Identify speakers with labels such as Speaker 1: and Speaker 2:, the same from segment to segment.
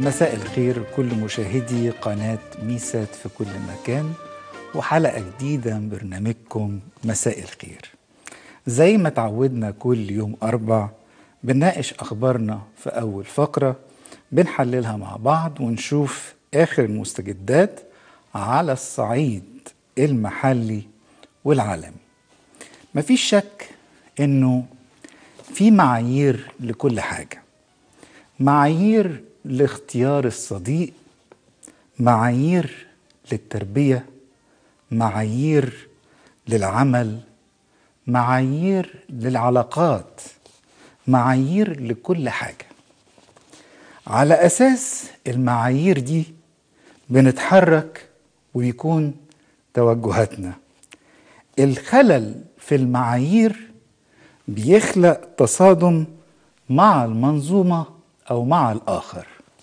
Speaker 1: مساء الخير كل مشاهدي قناة ميسات في كل مكان وحلقة جديدة من برنامجكم مساء الخير زي ما تعودنا كل يوم أربع بنناقش أخبارنا في أول فقرة بنحللها مع بعض ونشوف آخر المستجدات على الصعيد المحلي والعالمي مفيش شك إنه في معايير لكل حاجة معايير لاختيار الصديق معايير للتربيه معايير للعمل معايير للعلاقات معايير لكل حاجه على اساس المعايير دي بنتحرك ويكون توجهاتنا الخلل في المعايير بيخلق تصادم مع المنظومه او مع الاخر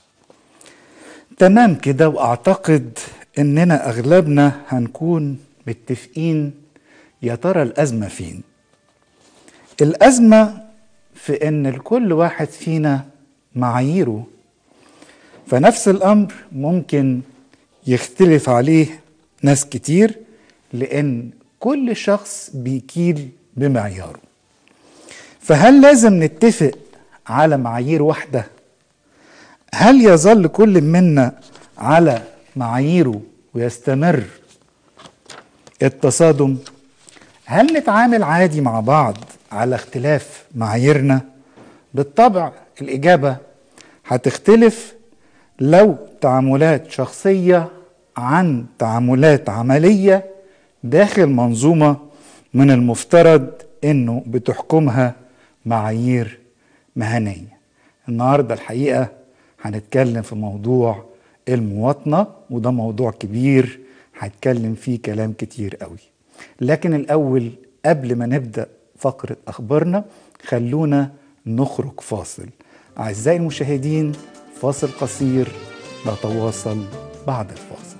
Speaker 1: تمام كده واعتقد اننا اغلبنا هنكون متفقين يا ترى الازمه فين الازمه في ان لكل واحد فينا معاييره فنفس الامر ممكن يختلف عليه ناس كتير لان كل شخص بيكيل بمعياره فهل لازم نتفق على معايير واحده هل يظل كل منا على معاييره ويستمر التصادم هل نتعامل عادي مع بعض على اختلاف معاييرنا بالطبع الاجابه هتختلف لو تعاملات شخصيه عن تعاملات عمليه داخل منظومه من المفترض انه بتحكمها معايير مهنيه النهارده الحقيقه هنتكلم في موضوع المواطنة وده موضوع كبير هتكلم فيه كلام كتير قوي لكن الأول قبل ما نبدأ فقرة أخبارنا خلونا نخرج فاصل أعزائي المشاهدين فاصل قصير نتواصل بعد الفاصل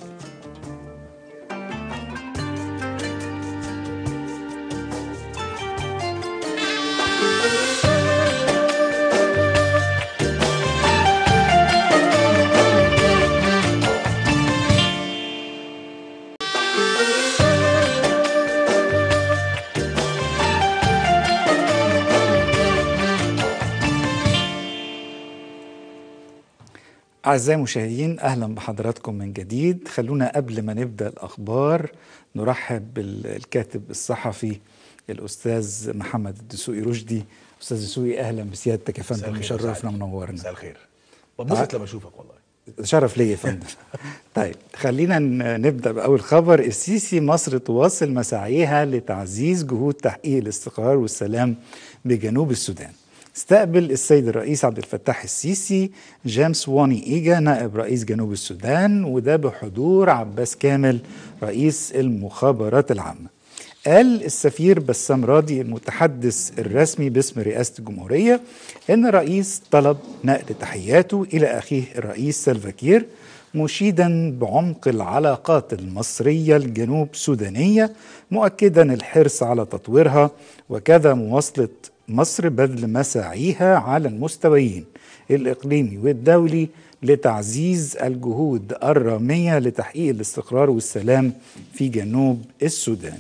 Speaker 1: أعزائي المشاهدين أهلا بحضراتكم من جديد خلونا قبل ما نبدأ الأخبار نرحب بالكاتب الصحفي الأستاذ محمد الدسوقي رشدي أستاذ دسوقي أهلا بسيادتك يا فندم مشرفنا منورنا
Speaker 2: مساء الخير ببسط لما أشوفك والله
Speaker 1: شرف ليا يا فندم طيب خلينا نبدا باول خبر السيسي مصر تواصل مساعيها لتعزيز جهود تحقيق الاستقرار والسلام بجنوب السودان استقبل السيد الرئيس عبد الفتاح السيسي جيمس واني ايجا نائب رئيس جنوب السودان وده بحضور عباس كامل رئيس المخابرات العامه قال السفير بسام راضي المتحدث الرسمي باسم رئاسة الجمهورية إن الرئيس طلب نقل تحياته إلى أخيه الرئيس سلفاكير مشيدا بعمق العلاقات المصرية الجنوب سودانية مؤكدا الحرص على تطويرها وكذا مواصلة مصر بذل مساعيها على المستويين الإقليمي والدولي لتعزيز الجهود الرامية لتحقيق الاستقرار والسلام في جنوب السودان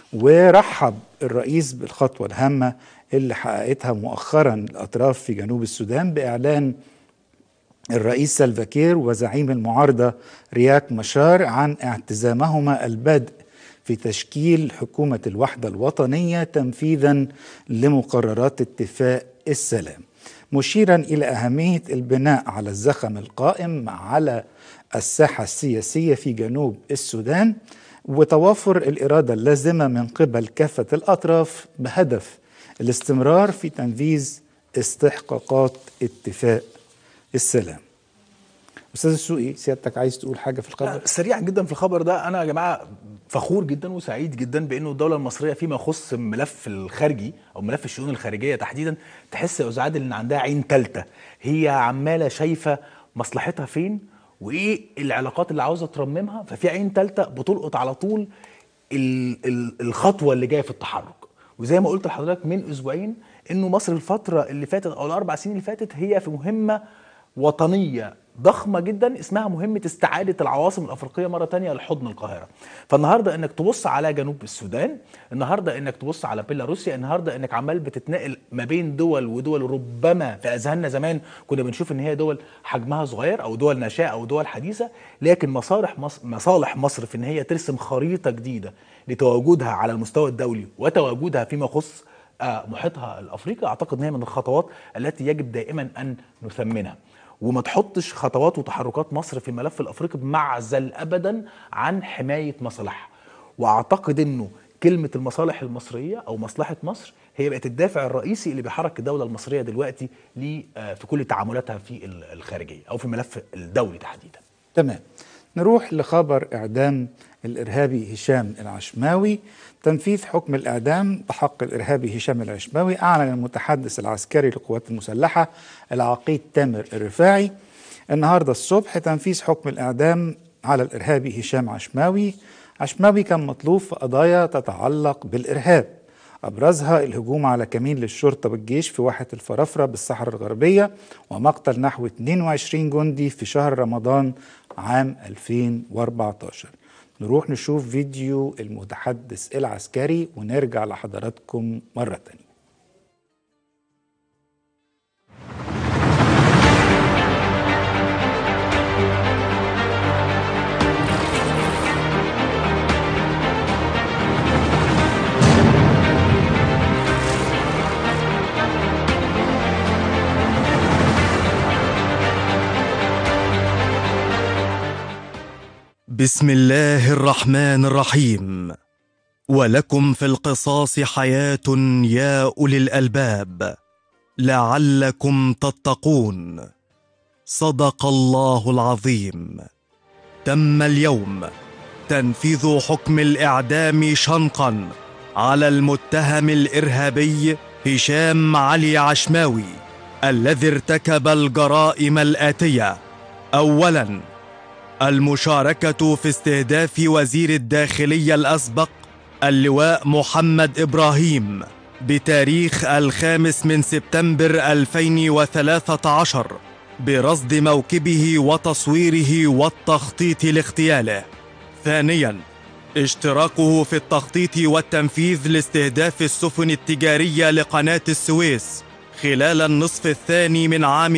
Speaker 1: ورحب الرئيس بالخطوة الهامة اللي حققتها مؤخرا الأطراف في جنوب السودان بإعلان الرئيس سلفاكير وزعيم المعارضة رياك مشار عن اعتزامهما البدء في تشكيل حكومة الوحدة الوطنية تنفيذا لمقررات اتفاق السلام مشيرا إلى أهمية البناء على الزخم القائم على الساحة السياسية في جنوب السودان وتوافر الإرادة اللازمة من قبل كافة الأطراف بهدف الاستمرار في تنفيذ استحقاقات اتفاق السلام أستاذ السوقي سيادتك عايز تقول حاجة في الخبر؟
Speaker 2: سريعا جدا في الخبر ده أنا يا جماعة فخور جدا وسعيد جدا بأنه الدولة المصرية فيما يخص الملف الخارجي أو ملف الشؤون الخارجية تحديدا تحس يا أستاذ عادل إن عندها عين ثالثة هي عمالة شايفة مصلحتها فين وايه العلاقات اللي عاوزه ترممها ففي عين ثالثه بتلقط على طول ال ال الخطوه اللي جايه في التحرك وزي ما قلت لحضرتك من اسبوعين انه مصر الفتره اللي فاتت او الاربع سنين اللي فاتت هي في مهمه وطنيه ضخمه جدا اسمها مهمه استعاده العواصم الافريقيه مره تانية لحضن القاهره فالنهارده انك تبص على جنوب السودان النهارده انك تبص على بيلاروسيا النهارده انك عمال بتتنقل ما بين دول ودول ربما في اذهاننا زمان كنا بنشوف ان هي دول حجمها صغير او دول ناشئه او دول حديثه لكن مصالح مصر مصالح مصر في ان هي ترسم خريطه جديده لتواجدها على المستوى الدولي وتواجدها فيما يخص آه، محيطها الافريقي اعتقد ان هي من الخطوات التي يجب دائما ان نثمنها وما تحطش خطوات وتحركات مصر في الملف الافريقي بمعزل ابدا عن حمايه مصالحها واعتقد انه كلمه المصالح المصريه او مصلحه مصر هي بقت الدافع الرئيسي اللي بيحرك الدوله المصريه دلوقتي لي- آه، في كل تعاملاتها في ال- الخارجيه او في الملف الدولي تحديدا
Speaker 1: تمام نروح لخبر إعدام الإرهابي هشام العشماوي تنفيذ حكم الإعدام بحق الإرهابي هشام العشماوي أعلن المتحدث العسكري للقوات المسلحة العقيد تامر الرفاعي النهاردة الصبح تنفيذ حكم الإعدام على الإرهابي هشام عشماوي عشماوي كان مطلوب في قضايا تتعلق بالإرهاب أبرزها الهجوم على كمين للشرطة بالجيش في واحة الفرافرة بالصحراء الغربية ومقتل نحو 22 جندي في شهر رمضان عام 2014 نروح نشوف فيديو المتحدث العسكري ونرجع لحضراتكم مرة تانية
Speaker 3: بسم الله الرحمن الرحيم ولكم في القصاص حياه يا اولي الالباب لعلكم تتقون صدق الله العظيم تم اليوم تنفيذ حكم الاعدام شنقا على المتهم الارهابي هشام علي عشماوي الذي ارتكب الجرائم الاتيه اولا المشاركة في استهداف وزير الداخلية الأسبق اللواء محمد إبراهيم بتاريخ الخامس من سبتمبر 2013 برصد موكبه وتصويره والتخطيط لاغتياله. ثانياً اشتراكه في التخطيط والتنفيذ لاستهداف السفن التجارية لقناة السويس خلال النصف الثاني من عام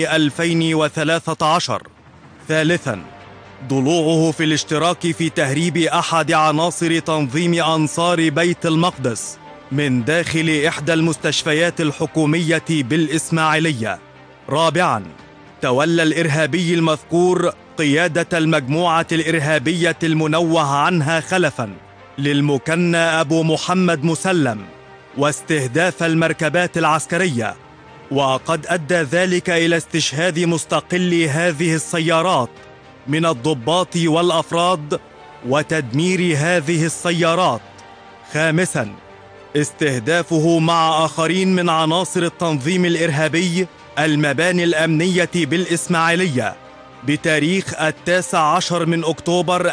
Speaker 3: 2013. ثالثاً ضلوعه في الاشتراك في تهريب احد عناصر تنظيم انصار بيت المقدس من داخل احدى المستشفيات الحكوميه بالاسماعيليه رابعا تولى الارهابي المذكور قياده المجموعه الارهابيه المنوه عنها خلفا للمكنى ابو محمد مسلم واستهداف المركبات العسكريه وقد ادى ذلك الى استشهاد مستقلي هذه السيارات من الضباط والافراد وتدمير هذه السيارات خامسا استهدافه مع اخرين من عناصر التنظيم الارهابي المباني الامنيه بالاسماعيليه بتاريخ التاسع عشر من اكتوبر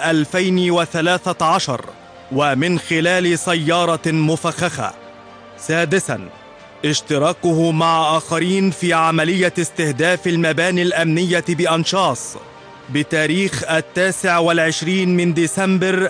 Speaker 3: 2013 ومن خلال سياره مفخخه سادسا اشتراكه مع اخرين في عمليه استهداف المباني الامنيه بانشاص بتاريخ التاسع والعشرين من ديسمبر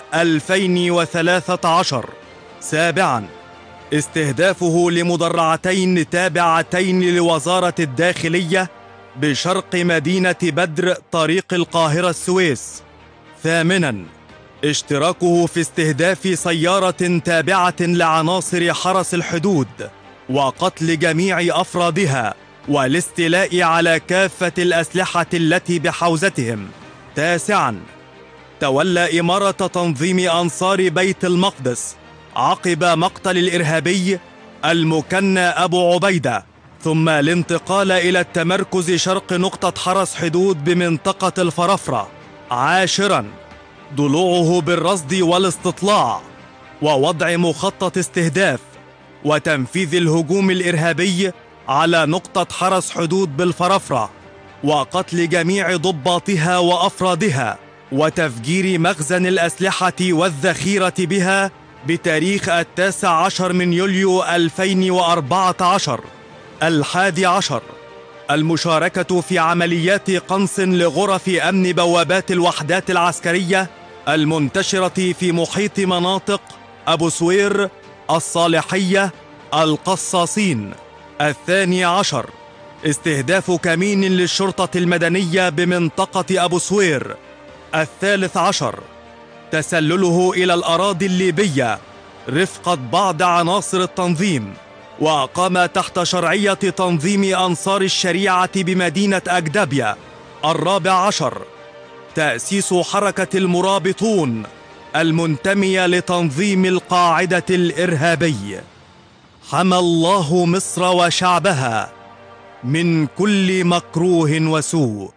Speaker 3: 2013 سابعا استهدافه لمدرعتين تابعتين لوزارة الداخلية بشرق مدينة بدر طريق القاهرة السويس ثامنا اشتراكه في استهداف سيارة تابعة لعناصر حرس الحدود وقتل جميع أفرادها والاستيلاء على كافة الأسلحة التي بحوزتهم. تاسعا تولى إمارة تنظيم أنصار بيت المقدس عقب مقتل الإرهابي المكنى أبو عبيدة ثم الانتقال إلى التمركز شرق نقطة حرس حدود بمنطقة الفرافرة. عاشرا ضلوعه بالرصد والاستطلاع ووضع مخطط استهداف وتنفيذ الهجوم الإرهابي على نقطة حرس حدود بالفرافرة وقتل جميع ضباطها وأفرادها وتفجير مخزن الأسلحة والذخيرة بها بتاريخ التاسع عشر من يوليو 2014 الحادي عشر المشاركة في عمليات قنص لغرف أمن بوابات الوحدات العسكرية المنتشرة في محيط مناطق أبو سوير الصالحية القصاصين الثاني عشر استهداف كمين للشرطة المدنية بمنطقة أبو سوير الثالث عشر تسلله إلى الأراضي الليبية رفقة بعض عناصر التنظيم وأقام تحت شرعية تنظيم أنصار الشريعة بمدينة أجدابيا الرابع عشر تأسيس حركة المرابطون المنتمية لتنظيم القاعدة الإرهابي حمى الله مصر وشعبها من كل مكروه وسوء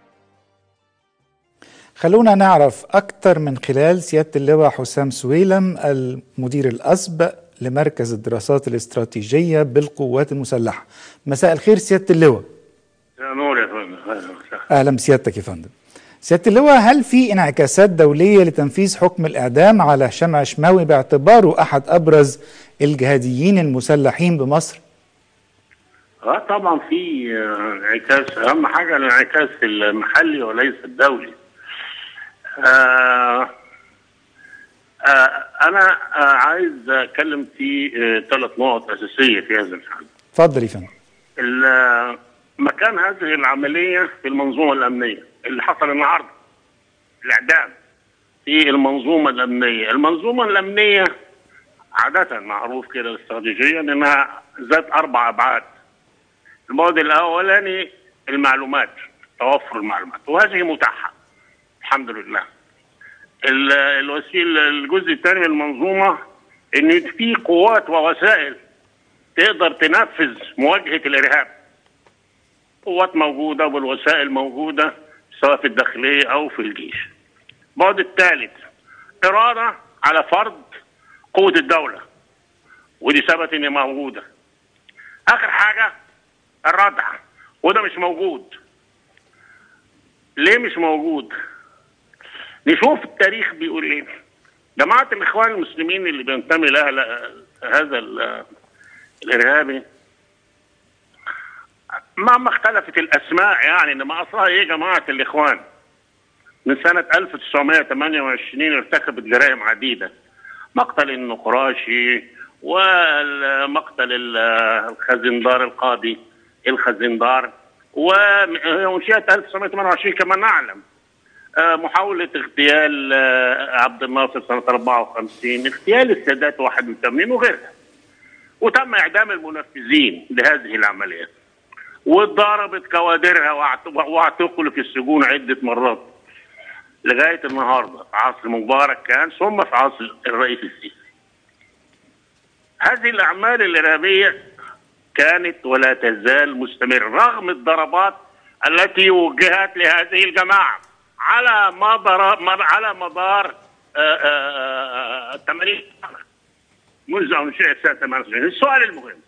Speaker 1: خلونا نعرف أكثر من خلال سيادة اللواء حسام سويلم المدير الأسبق لمركز الدراسات الاستراتيجية بالقوات المسلحة مساء الخير سيادة اللواء
Speaker 4: يا نور يا فندم أهلا وسهلا.
Speaker 1: أهلا بسيادتك يا فندم سيادة اللواء هل في انعكاسات دولية لتنفيذ حكم الإعدام على هشام عشماوي باعتباره أحد أبرز الجهاديين المسلحين بمصر؟
Speaker 4: اه طبعا في آه، انعكاس اهم حاجه الانعكاس المحلي وليس الدولي آه آه انا آه عايز اتكلم في ثلاث نقط اساسيه في هذا الحال
Speaker 1: اتفضل يا فندم
Speaker 4: ال- مكان هذه العمليه في المنظومه الامنيه اللي حصل النهارده الاعدام في المنظومه الامنيه المنظومه الامنيه عاده معروف كده استراتيجيا انها ذات اربع ابعاد البعد الاولاني المعلومات توفر المعلومات وهذه متاحه الحمد لله ال- الوسيل الجزء الثاني من المنظومه ان في قوات ووسائل تقدر تنفذ مواجهه الارهاب قوات موجوده والوسائل موجوده سواء في الداخليه او في الجيش البعد الثالث اراده على فرض قوه الدوله ودي ثبت ان موجوده اخر حاجه الردع وده مش موجود ليه مش موجود نشوف التاريخ بيقول ايه جماعه الاخوان المسلمين اللي بينتمي لها ل- هذا ال- الارهابي مهما اختلفت الاسماء يعني انما اصلها ايه جماعه الاخوان من سنه 1928 ارتكبت جرائم عديده مقتل النقراشي ومقتل ال- الخزندار القاضي الخزندار وانشئت 1928 كما نعلم آه، محاولة اغتيال آه، عبد الناصر سنة 54 اغتيال السادات 81 وغيرها وتم إعدام المنفذين لهذه العمليات واتضربت كوادرها واعت- واعتقلوا في السجون عدة مرات لغاية النهاردة في عصر مبارك كان ثم في عصر الرئيس السيسي هذه الأعمال الإرهابية كانت ولا تزال مستمرة رغم الضربات التي وجهت لهذه الجماعة على مدار مر- على مدار آه، آه، آه، 80 سنة منذ أن انشئت سنة 98 السؤال المهم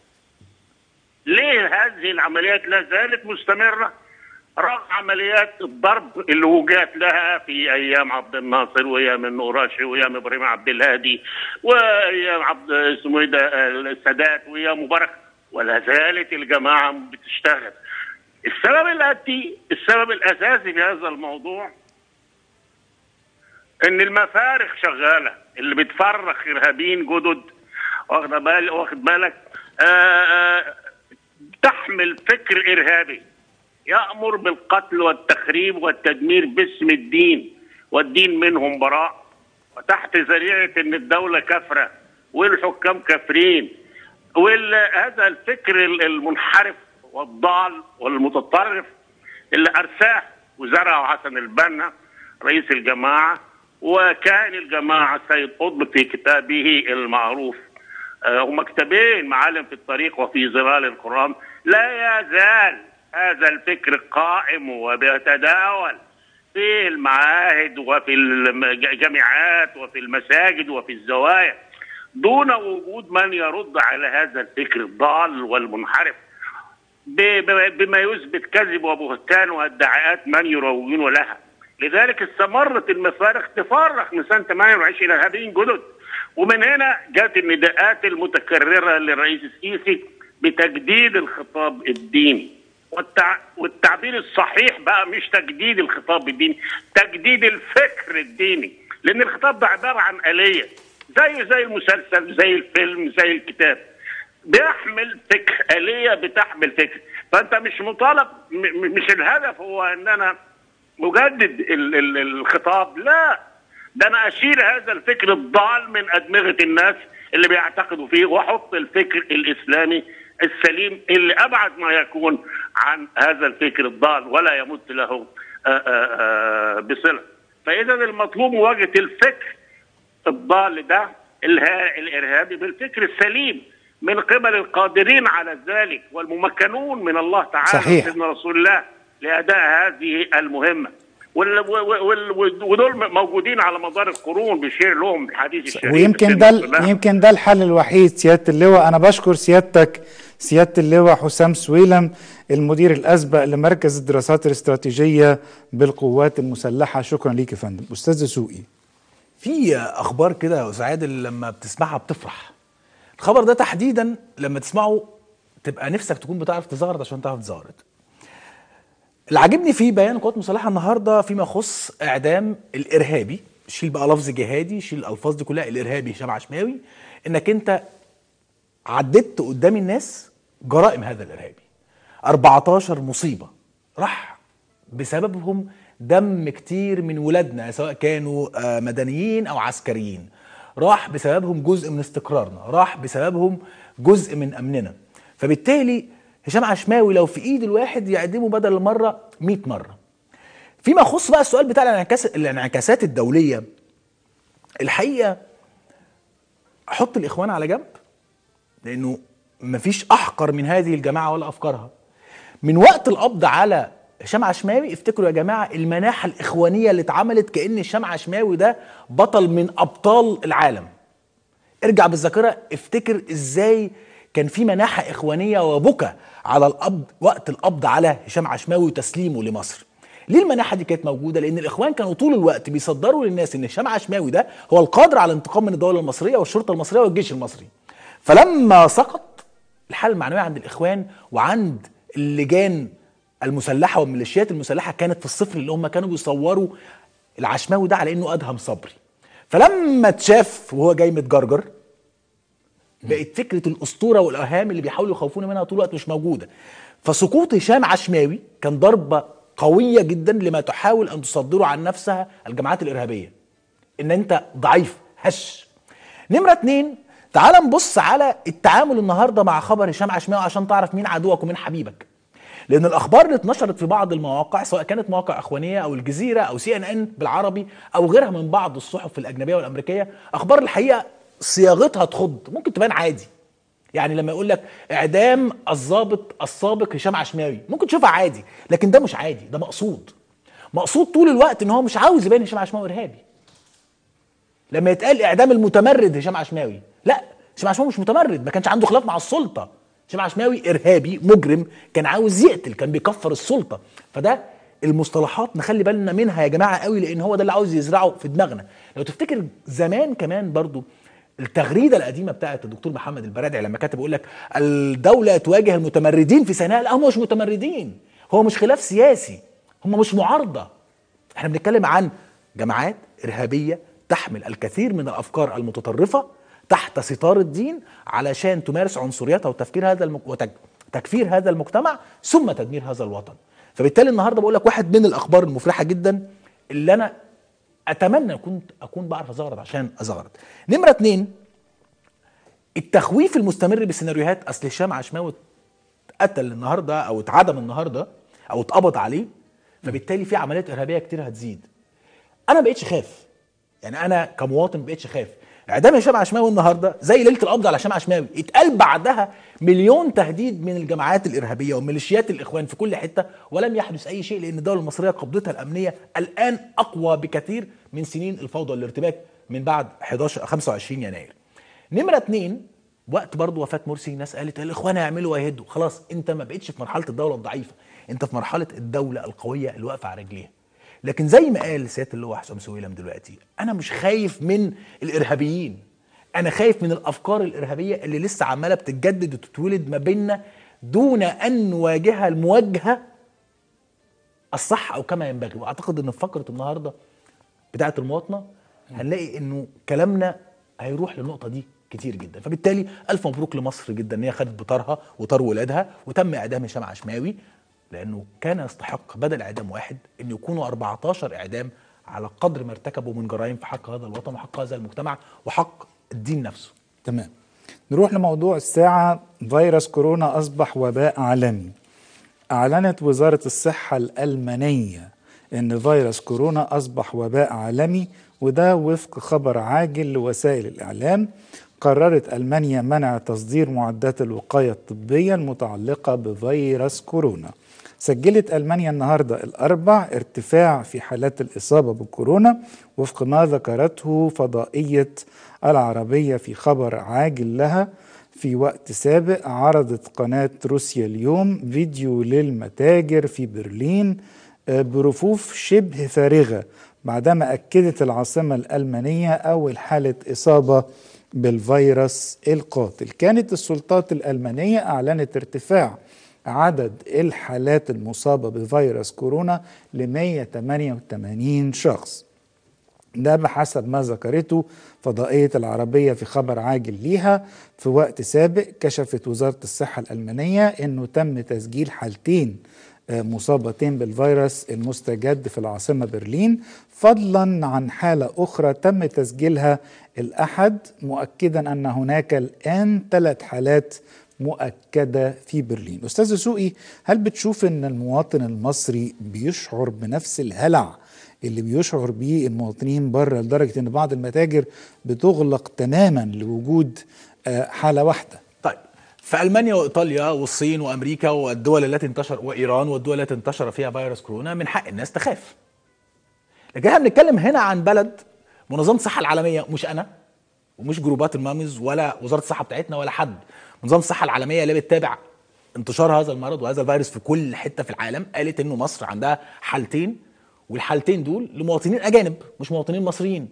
Speaker 4: ليه هذه العمليات لا زالت مستمرة رغم عمليات الضرب اللي وجهت لها في ايام عبد الناصر وايام النقراشي وايام ابراهيم عبد الهادي وايام عبد اسمه ايه ده السادات وايام مبارك ولا زالت الجماعه بتشتغل. السبب الاتي السبب الاساسي في هذا الموضوع ان المفارق شغاله اللي بتفرخ ارهابيين جدد واخد بال واخد بالك آه آه تحمل فكر ارهابي يأمر بالقتل والتخريب والتدمير باسم الدين والدين منهم براء وتحت ذريعة ان الدولة كافرة والحكام كافرين وهذا الفكر المنحرف والضال والمتطرف اللي أرساه وزرعه حسن البنا رئيس الجماعة وكان الجماعة سيد قطب في كتابه المعروف آه، هما كتابين معالم في الطريق وفي ظلال القرآن لا يزال هذا الفكر قائم وبيتداول في المعاهد وفي الجامعات وفي المساجد وفي الزوايا دون وجود من يرد على هذا الفكر الضال والمنحرف ب- ب- بما يثبت كذب وبهتان وادعاءات من يروجون لها لذلك استمرت المفارق تفرق من سنه 28 ارهابيين جدد ومن هنا جاءت النداءات المتكرره للرئيس السيسي بتجديد الخطاب الديني والتع... والتعبير الصحيح بقى مش تجديد الخطاب الديني تجديد الفكر الديني لان الخطاب ده عباره عن آلية زي زي المسلسل زي الفيلم زي الكتاب بيحمل فكر آلية بتحمل فكر فانت مش مطالب م... م- مش الهدف هو ان انا مجدد ال... ال... الخطاب لا ده انا اشيل هذا الفكر الضال من ادمغه الناس اللي بيعتقدوا فيه واحط الفكر الاسلامي السليم اللي ابعد ما يكون عن هذا الفكر الضال ولا يمت له آه، آه، آه، بصله فاذا المطلوب مواجهه الفكر الضال ده الها- الارهابي بالفكر السليم من قبل القادرين على ذلك والممكنون من الله تعالى
Speaker 1: صحيح.
Speaker 4: وسيدنا رسول الله لاداء هذه المهمه وال- وال- وال- ودول موجودين على مدار القرون بيشير لهم الحديث الشريف
Speaker 1: ويمكن ده
Speaker 4: سيدنا الإمام.
Speaker 1: يمكن ده الحل الوحيد سياده اللواء انا بشكر سيادتك سياده اللواء حسام سويلم المدير الاسبق لمركز الدراسات الاستراتيجيه بالقوات المسلحه شكرا ليك يا فندم استاذ سوقي
Speaker 2: في اخبار كده يا استاذ عادل لما بتسمعها بتفرح الخبر ده تحديدا لما تسمعه تبقى نفسك تكون بتعرف تزغرط عشان تعرف تزغرط اللي عاجبني في بيان القوات المسلحه النهارده فيما يخص اعدام الارهابي شيل بقى لفظ جهادي شيل الالفاظ دي كلها الارهابي هشام عشماوي انك انت عددت قدام الناس جرائم هذا الارهابي 14 مصيبه راح بسببهم دم كتير من ولادنا سواء كانوا آه، مدنيين او عسكريين راح بسببهم جزء من استقرارنا راح بسببهم جزء من امننا فبالتالي هشام عشماوي لو في ايد الواحد يعدمه بدل المره 100 مره فيما يخص بقى السؤال بتاع الانعكاس الانعكاسات الدوليه الحقيقه حط الاخوان على جنب لانه مفيش احقر من هذه الجماعه ولا افكارها من وقت القبض على هشام عشماوي افتكروا يا جماعه المناحه الاخوانيه اللي اتعملت كان هشام عشماوي ده بطل من ابطال العالم ارجع بالذاكره افتكر ازاي كان في مناحه اخوانيه وبكى على القبض وقت القبض على هشام عشماوي وتسليمه لمصر ليه المناحه دي كانت موجوده لان الاخوان كانوا طول الوقت بيصدروا للناس ان هشام عشماوي ده هو القادر على الانتقام من الدوله المصريه والشرطه المصريه والجيش المصري فلما سقط الحاله المعنويه عند الاخوان وعند اللجان المسلحه والميليشيات المسلحه كانت في الصفر اللي هم كانوا بيصوروا العشماوي ده على انه ادهم صبري فلما اتشاف وهو جاي متجرجر بقت فكره الاسطوره والاوهام اللي بيحاولوا يخوفونا منها طول الوقت مش موجوده فسقوط هشام عشماوي كان ضربه قويه جدا لما تحاول ان تصدره عن نفسها الجماعات الارهابيه ان انت ضعيف هش نمره اتنين تعال نبص على التعامل النهارده مع خبر هشام عشماوي عشان تعرف مين عدوك ومين حبيبك لان الاخبار اللي اتنشرت في بعض المواقع سواء كانت مواقع اخوانيه او الجزيره او سي ان ان بالعربي او غيرها من بعض الصحف الاجنبيه والامريكيه اخبار الحقيقه صياغتها تخض ممكن تبان عادي يعني لما يقول لك اعدام الضابط السابق هشام عشماوي ممكن تشوفها عادي لكن ده مش عادي ده مقصود مقصود طول الوقت ان هو مش عاوز يبين هشام عشماوي ارهابي لما يتقال اعدام المتمرد هشام عشماوي لا هشام عشماوي مش متمرد ما كانش عنده خلاف مع السلطه هشام عشماوي ارهابي مجرم كان عاوز يقتل كان بيكفر السلطه فده المصطلحات نخلي بالنا منها يا جماعه قوي لان هو ده اللي عاوز يزرعه في دماغنا لو تفتكر زمان كمان برضو التغريده القديمه بتاعت الدكتور محمد البرادعي لما كاتب يقول لك الدوله تواجه المتمردين في سيناء لا هم مش متمردين هو مش خلاف سياسي هم مش معارضه احنا بنتكلم عن جماعات ارهابيه تحمل الكثير من الافكار المتطرفه تحت ستار الدين علشان تمارس عنصريتها وتفكير هذا المك... وتكفير هذا المجتمع ثم تدمير هذا الوطن فبالتالي النهارده بقول لك واحد من الاخبار المفرحه جدا اللي انا اتمنى كنت اكون بعرف ازغرط عشان ازغرط نمره اتنين التخويف المستمر بسيناريوهات اصل هشام عشماوي اتقتل النهارده او اتعدم النهارده او اتقبض عليه فبالتالي في عمليات ارهابيه كتير هتزيد انا ما بقتش خاف يعني انا كمواطن ما بقتش خاف اعدام هشام عشماوي النهارده زي ليله القبض على هشام عشماوي اتقال بعدها مليون تهديد من الجماعات الارهابيه وميليشيات الاخوان في كل حته ولم يحدث اي شيء لان الدوله المصريه قبضتها الامنيه الان اقوى بكثير من سنين الفوضى والارتباك من بعد 11 25 يناير. نمره اتنين وقت برضه وفاه مرسي ناس قالت الاخوان هيعملوا ويهدوا خلاص انت ما بقتش في مرحله الدوله الضعيفه انت في مرحله الدوله القويه اللي واقفه على رجليها. لكن زي ما قال سياده اللواء حسام سويلم دلوقتي انا مش خايف من الارهابيين انا خايف من الافكار الارهابيه اللي لسه عماله بتتجدد وتتولد ما بيننا دون ان نواجهها المواجهه الصح او كما ينبغي واعتقد ان في فقره النهارده بتاعه المواطنه هنلاقي انه كلامنا هيروح للنقطه دي كتير جدا فبالتالي الف مبروك لمصر جدا ان هي خدت بطارها وطار ولادها وتم اعدام هشام عشماوي لانه كان يستحق بدل اعدام واحد ان يكونوا 14 اعدام على قدر ما ارتكبوا من جرائم في حق هذا الوطن وحق هذا المجتمع وحق الدين نفسه
Speaker 1: تمام نروح لموضوع الساعة فيروس كورونا أصبح وباء عالمي أعلنت وزارة الصحة الألمانية أن فيروس كورونا أصبح وباء عالمي وده وفق خبر عاجل لوسائل الإعلام قررت ألمانيا منع تصدير معدات الوقاية الطبية المتعلقة بفيروس كورونا سجلت ألمانيا النهاردة الأربع ارتفاع في حالات الإصابة بالكورونا وفق ما ذكرته فضائية العربية في خبر عاجل لها في وقت سابق عرضت قناة روسيا اليوم فيديو للمتاجر في برلين برفوف شبه فارغة بعدما أكدت العاصمة الألمانية أول حالة إصابة بالفيروس القاتل كانت السلطات الألمانية أعلنت ارتفاع عدد الحالات المصابة بفيروس كورونا ل 188 شخص ده بحسب ما ذكرته فضائية العربية في خبر عاجل ليها في وقت سابق كشفت وزارة الصحة الألمانية أنه تم تسجيل حالتين مصابتين بالفيروس المستجد في العاصمة برلين فضلا عن حالة أخرى تم تسجيلها الأحد مؤكدا أن هناك الآن ثلاث حالات مؤكدة في برلين أستاذ سوقي هل بتشوف أن المواطن المصري بيشعر بنفس الهلع اللي بيشعر بيه المواطنين بره لدرجة أن بعض المتاجر بتغلق تماما لوجود حالة واحدة
Speaker 2: طيب في المانيا وايطاليا والصين وامريكا والدول التي انتشر وايران والدول التي انتشر فيها فيروس كورونا من حق الناس تخاف لكن احنا بنتكلم هنا عن بلد منظمه الصحه العالميه مش انا ومش جروبات المامز ولا وزاره الصحه بتاعتنا ولا حد منظمه الصحه العالميه اللي بتتابع انتشار هذا المرض وهذا الفيروس في كل حته في العالم قالت انه مصر عندها حالتين والحالتين دول لمواطنين اجانب مش مواطنين مصريين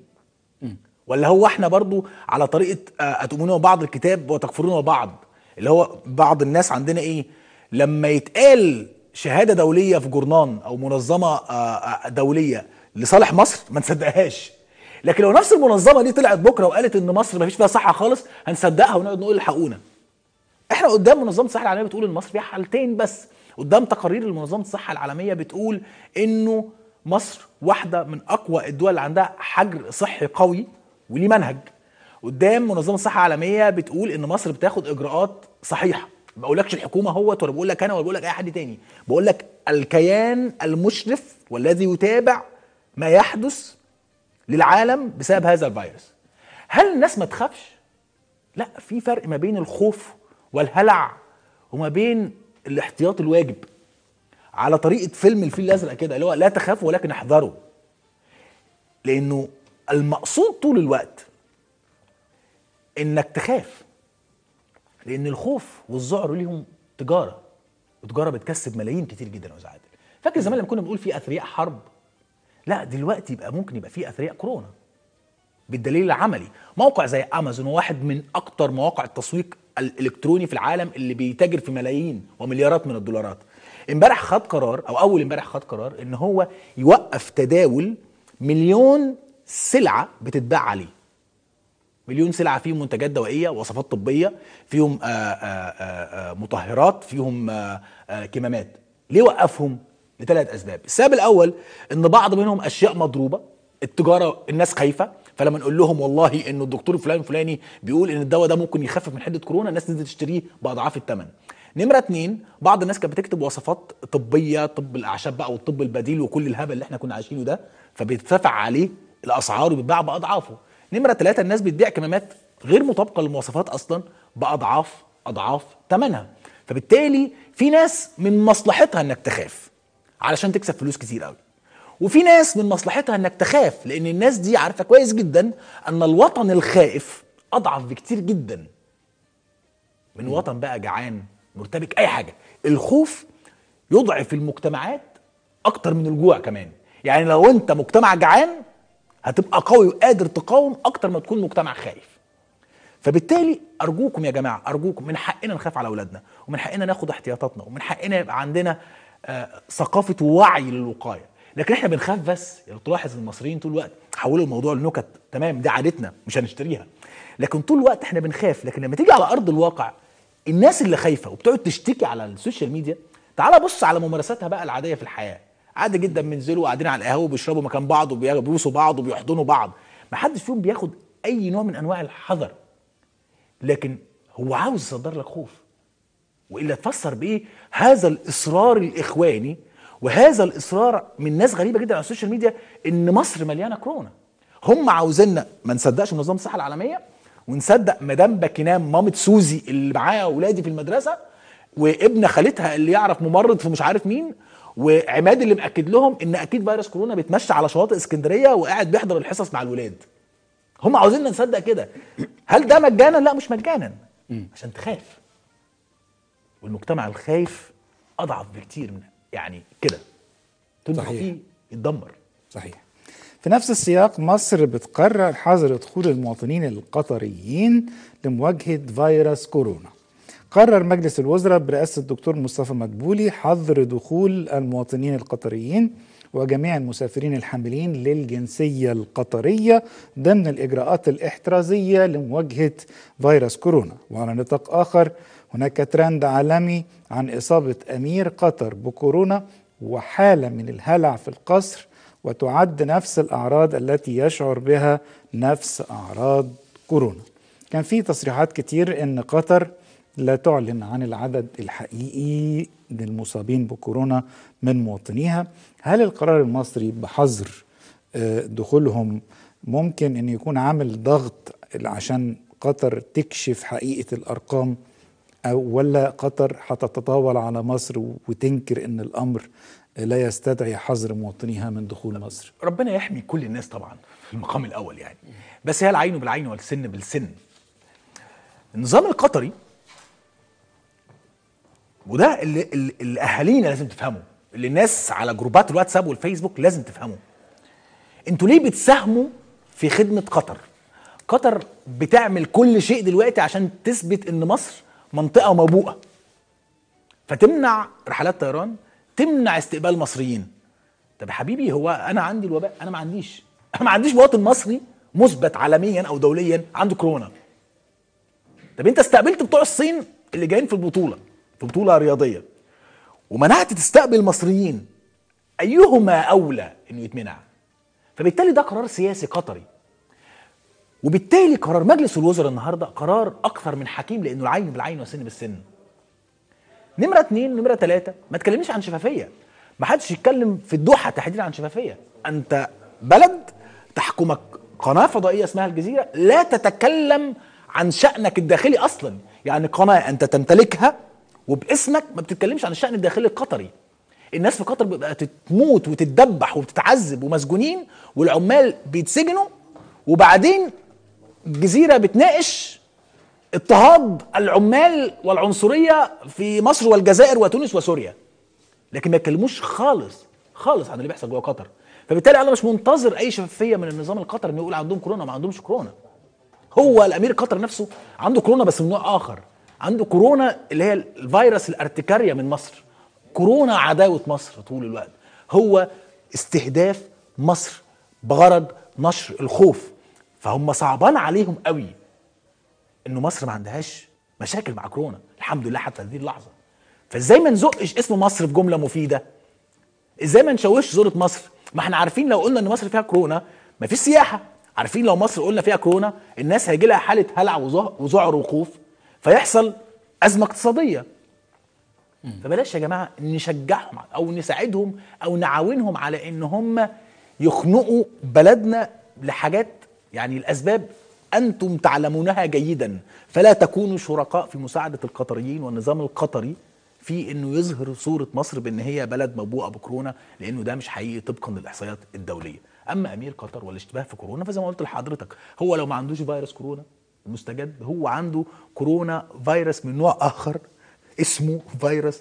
Speaker 2: ولا هو احنا برضو على طريقه اتؤمنون بعض الكتاب وتكفرون بعض اللي هو بعض الناس عندنا ايه لما يتقال شهاده دوليه في جورنان او منظمه دوليه لصالح مصر ما نصدقهاش لكن لو نفس المنظمه دي طلعت بكره وقالت ان مصر ما فيش فيها صحه خالص هنصدقها ونقعد نقول الحقونا احنا قدام منظمه الصحه العالميه بتقول ان مصر فيها حالتين بس قدام تقارير لمنظمه الصحه العالميه بتقول انه مصر واحده من اقوى الدول اللي عندها حجر صحي قوي وليه منهج قدام منظمه الصحه العالميه بتقول ان مصر بتاخد اجراءات صحيحه ما بقولكش الحكومه هوت ولا بقول لك انا ولا بقول لك اي حد تاني بقول لك الكيان المشرف والذي يتابع ما يحدث للعالم بسبب هذا الفيروس هل الناس ما تخافش لا في فرق ما بين الخوف والهلع وما بين الاحتياط الواجب على طريقه فيلم الفيل الازرق كده اللي هو لا تخافوا ولكن احذروا لانه المقصود طول الوقت انك تخاف لان الخوف والذعر ليهم تجاره وتجاره بتكسب ملايين كتير جدا يا استاذ عادل فاكر زمان لما كنا بنقول في اثرياء حرب لا دلوقتي يبقى ممكن يبقى في اثرياء كورونا بالدليل العملي موقع زي امازون واحد من اكتر مواقع التسويق الالكتروني في العالم اللي بيتاجر في ملايين ومليارات من الدولارات امبارح خد قرار او اول امبارح خد قرار ان هو يوقف تداول مليون سلعه بتتباع عليه مليون سلعه فيهم منتجات دوائيه وصفات طبيه فيهم آآ آآ مطهرات فيهم آآ كمامات ليه وقفهم لثلاث اسباب السبب الاول ان بعض منهم اشياء مضروبه التجاره الناس خايفه فلما نقول لهم والله انه الدكتور الفلاني الفلاني بيقول ان الدواء ده ممكن يخفف من حده كورونا الناس تنزل تشتريه باضعاف الثمن نمرة اتنين بعض الناس كانت بتكتب وصفات طبية طب الأعشاب بقى والطب البديل وكل الهبل اللي احنا كنا عايشينه ده فبيترفع عليه الأسعار وبيتباع بأضعافه نمرة ثلاثة الناس بتبيع كمامات غير مطابقة للمواصفات أصلا بأضعاف أضعاف ثمنها فبالتالي في ناس من مصلحتها إنك تخاف علشان تكسب فلوس كتير قوي وفي ناس من مصلحتها انك تخاف لان الناس دي عارفه كويس جدا ان الوطن الخائف اضعف بكتير جدا من وطن بقى جعان مرتبك اي حاجه الخوف يضعف المجتمعات اكتر من الجوع كمان يعني لو انت مجتمع جعان هتبقى قوي وقادر تقاوم اكتر ما تكون مجتمع خايف فبالتالي ارجوكم يا جماعه ارجوكم من حقنا نخاف على اولادنا ومن حقنا ناخد احتياطاتنا ومن حقنا يبقى عندنا آه، ثقافه وعي للوقايه لكن احنا بنخاف بس لو تلاحظ المصريين طول الوقت حولوا الموضوع لنكت تمام دي عادتنا مش هنشتريها لكن طول الوقت احنا بنخاف لكن لما تيجي على ارض الواقع الناس اللي خايفه وبتقعد تشتكي على السوشيال ميديا تعال بص على ممارساتها بقى العاديه في الحياه عادي جدا بينزلوا قاعدين على القهوه وبيشربوا مكان بعض وبيبوسوا بعض وبيحضنوا بعض ما حدش فيهم بياخد اي نوع من انواع الحذر لكن هو عاوز يصدر لك خوف والا تفسر بايه هذا الاصرار الاخواني وهذا الاصرار من ناس غريبه جدا على السوشيال ميديا ان مصر مليانه كورونا هم عاوزيننا ما نصدقش منظمه الصحه العالميه ونصدق مدام باكينام مامة سوزي اللي معايا اولادي في المدرسه وابن خالتها اللي يعرف ممرض في مش عارف مين وعماد اللي مأكد لهم ان اكيد فيروس كورونا بيتمشى على شواطئ اسكندريه وقاعد بيحضر الحصص مع الولاد هم عاوزيننا نصدق كده هل ده مجانا لا مش مجانا عشان تخاف والمجتمع الخايف اضعف بكتير من يعني كده طول ما هو
Speaker 1: صحيح.
Speaker 2: فيه يتدمر
Speaker 1: صحيح في نفس السياق مصر بتقرر حظر دخول المواطنين القطريين لمواجهة فيروس كورونا قرر مجلس الوزراء برئاسة الدكتور مصطفى مدبولي حظر دخول المواطنين القطريين وجميع المسافرين الحاملين للجنسية القطرية ضمن الإجراءات الاحترازية لمواجهة فيروس كورونا وعلى نطاق آخر هناك ترند عالمي عن إصابة أمير قطر بكورونا وحالة من الهلع في القصر وتعد نفس الأعراض التي يشعر بها نفس أعراض كورونا كان في تصريحات كتير أن قطر لا تعلن عن العدد الحقيقي للمصابين بكورونا من مواطنيها هل القرار المصري بحظر آه، دخولهم ممكن أن يكون عامل ضغط عشان قطر تكشف حقيقة الأرقام أو ولا قطر هتتطاول على مصر وتنكر أن الأمر لا يستدعي حظر مواطنيها من دخول مصر
Speaker 2: ربنا يحمي كل الناس طبعا في المقام الاول يعني بس هي العين بالعين والسن بالسن النظام القطري وده اللي, اللي, اللي اهالينا لازم تفهموا اللي الناس على جروبات الواتساب والفيسبوك لازم تفهموا انتوا ليه بتساهموا في خدمه قطر قطر بتعمل كل شيء دلوقتي عشان تثبت ان مصر منطقه موبوءه فتمنع رحلات طيران تمنع استقبال مصريين طب يا حبيبي هو انا عندي الوباء انا ما عنديش انا ما عنديش مواطن مصري مثبت عالميا او دوليا عنده كورونا طب انت استقبلت بتوع الصين اللي جايين في البطوله في بطوله رياضيه ومنعت تستقبل مصريين ايهما اولى انه يتمنع فبالتالي ده قرار سياسي قطري وبالتالي قرار مجلس الوزراء النهارده قرار اكثر من حكيم لانه العين بالعين والسن بالسن نمرة اتنين نمرة تلاتة ما تكلمنيش عن شفافية ما حدش يتكلم في الدوحة تحديدا عن شفافية أنت بلد تحكمك قناة فضائية اسمها الجزيرة لا تتكلم عن شأنك الداخلي أصلا يعني قناة أنت تمتلكها وباسمك ما بتتكلمش عن الشأن الداخلي القطري الناس في قطر بقى تموت وتتدبح وبتتعذب ومسجونين والعمال بيتسجنوا وبعدين الجزيرة بتناقش اضطهاد العمال والعنصريه في مصر والجزائر وتونس وسوريا لكن ما يتكلموش خالص خالص عن اللي بيحصل جوه قطر فبالتالي انا مش منتظر اي شفافيه من النظام القطري انه يقول عندهم كورونا ما عندهمش كورونا هو الامير قطر نفسه عنده كورونا بس من نوع اخر عنده كورونا اللي هي الفيروس الارتكاريا من مصر كورونا عداوه مصر طول الوقت هو استهداف مصر بغرض نشر الخوف فهم صعبان عليهم قوي انه مصر ما عندهاش مشاكل مع كورونا الحمد لله حتى هذه اللحظه فازاي ما نزقش اسم مصر في جمله مفيده ازاي ما نشوهش صوره مصر ما احنا عارفين لو قلنا ان مصر فيها كورونا ما فيش سياحه عارفين لو مصر قلنا فيها كورونا الناس هيجي لها حاله هلع وذع- وذعر وخوف فيحصل ازمه اقتصاديه فبلاش يا جماعه نشجعهم او نساعدهم او نعاونهم على ان هم يخنقوا بلدنا لحاجات يعني الاسباب انتم تعلمونها جيدا فلا تكونوا شركاء في مساعده القطريين والنظام القطري في انه يظهر صوره مصر بان هي بلد مبوءه بكورونا لانه ده مش حقيقي طبقا للاحصائيات الدوليه اما امير قطر والاشتباه في كورونا فزي ما قلت لحضرتك هو لو ما عندوش فيروس كورونا المستجد هو عنده كورونا فيروس من نوع اخر اسمه فيروس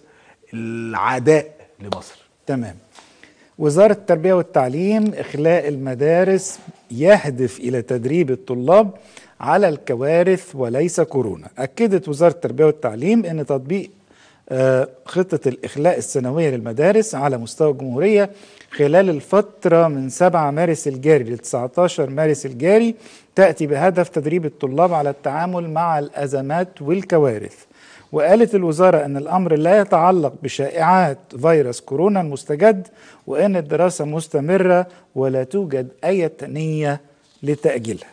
Speaker 2: العداء لمصر
Speaker 1: تمام وزارة التربية والتعليم إخلاء المدارس يهدف إلى تدريب الطلاب على الكوارث وليس كورونا أكدت وزارة التربية والتعليم أن تطبيق آه، خطة الإخلاء السنوية للمدارس على مستوى الجمهورية خلال الفترة من 7 مارس الجاري ل 19 مارس الجاري تأتي بهدف تدريب الطلاب على التعامل مع الأزمات والكوارث وقالت الوزارة أن الأمر لا يتعلق بشائعات فيروس كورونا المستجد وأن الدراسة مستمرة ولا توجد أي نية لتأجيلها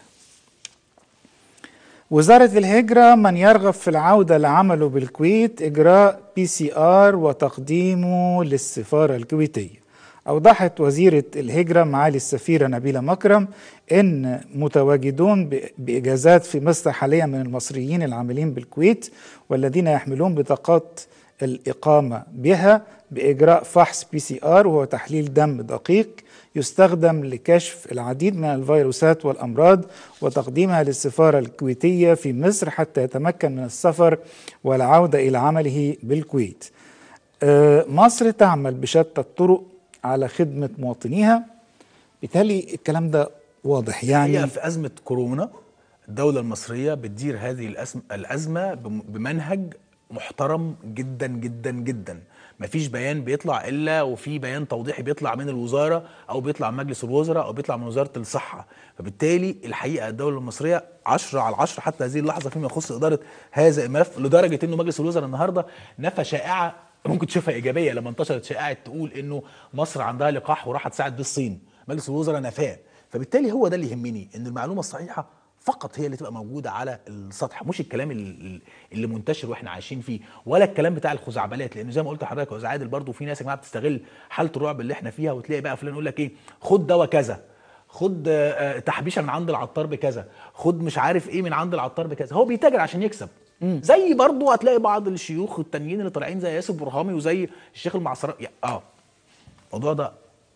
Speaker 1: وزارة الهجرة من يرغب في العودة لعمله بالكويت إجراء بي سي آر وتقديمه للسفارة الكويتية أوضحت وزيرة الهجرة معالي السفيرة نبيلة مكرم إن متواجدون ب- بإجازات في مصر حاليا من المصريين العاملين بالكويت والذين يحملون بطاقات الإقامة بها بإجراء فحص بي سي آر وهو تحليل دم دقيق يستخدم لكشف العديد من الفيروسات والأمراض وتقديمها للسفارة الكويتية في مصر حتى يتمكن من السفر والعودة إلى عمله بالكويت آه، مصر تعمل بشتى الطرق على خدمة مواطنيها بالتالي الكلام ده واضح يعني
Speaker 2: هي في أزمة كورونا الدولة المصرية بتدير هذه الأزم- الأزمة بم- بمنهج محترم جدا جدا جدا مفيش بيان بيطلع إلا وفي بيان توضيحي بيطلع من الوزارة أو بيطلع من مجلس الوزراء أو بيطلع من وزارة الصحة فبالتالي الحقيقة الدولة المصرية عشرة على عشرة حتى هذه اللحظة فيما يخص إدارة هذا الملف لدرجة إنه مجلس الوزراء النهاردة نفى شائعة ممكن تشوفها إيجابية لما انتشرت شائعة تقول إنه مصر عندها لقاح وراح تساعد بيه الصين مجلس الوزراء نفاه فبالتالي هو ده اللي يهمني ان المعلومه الصحيحه فقط هي اللي تبقى موجوده على السطح مش الكلام ال- اللي منتشر واحنا عايشين فيه ولا الكلام بتاع الخزعبلات لان زي ما قلت لحضرتك يا استاذ عادل برضه في ناس يا جماعه بتستغل حاله الرعب اللي احنا فيها وتلاقي بقى فلان يقول لك ايه خد دواء كذا خد آه، آه، تحبيشه من عند العطار بكذا خد مش عارف ايه من عند العطار بكذا هو بيتاجر عشان يكسب زي برضه هتلاقي بعض الشيوخ التانيين اللي طالعين زي ياسر برهامي وزي الشيخ المعصرة يا- اه الموضوع ده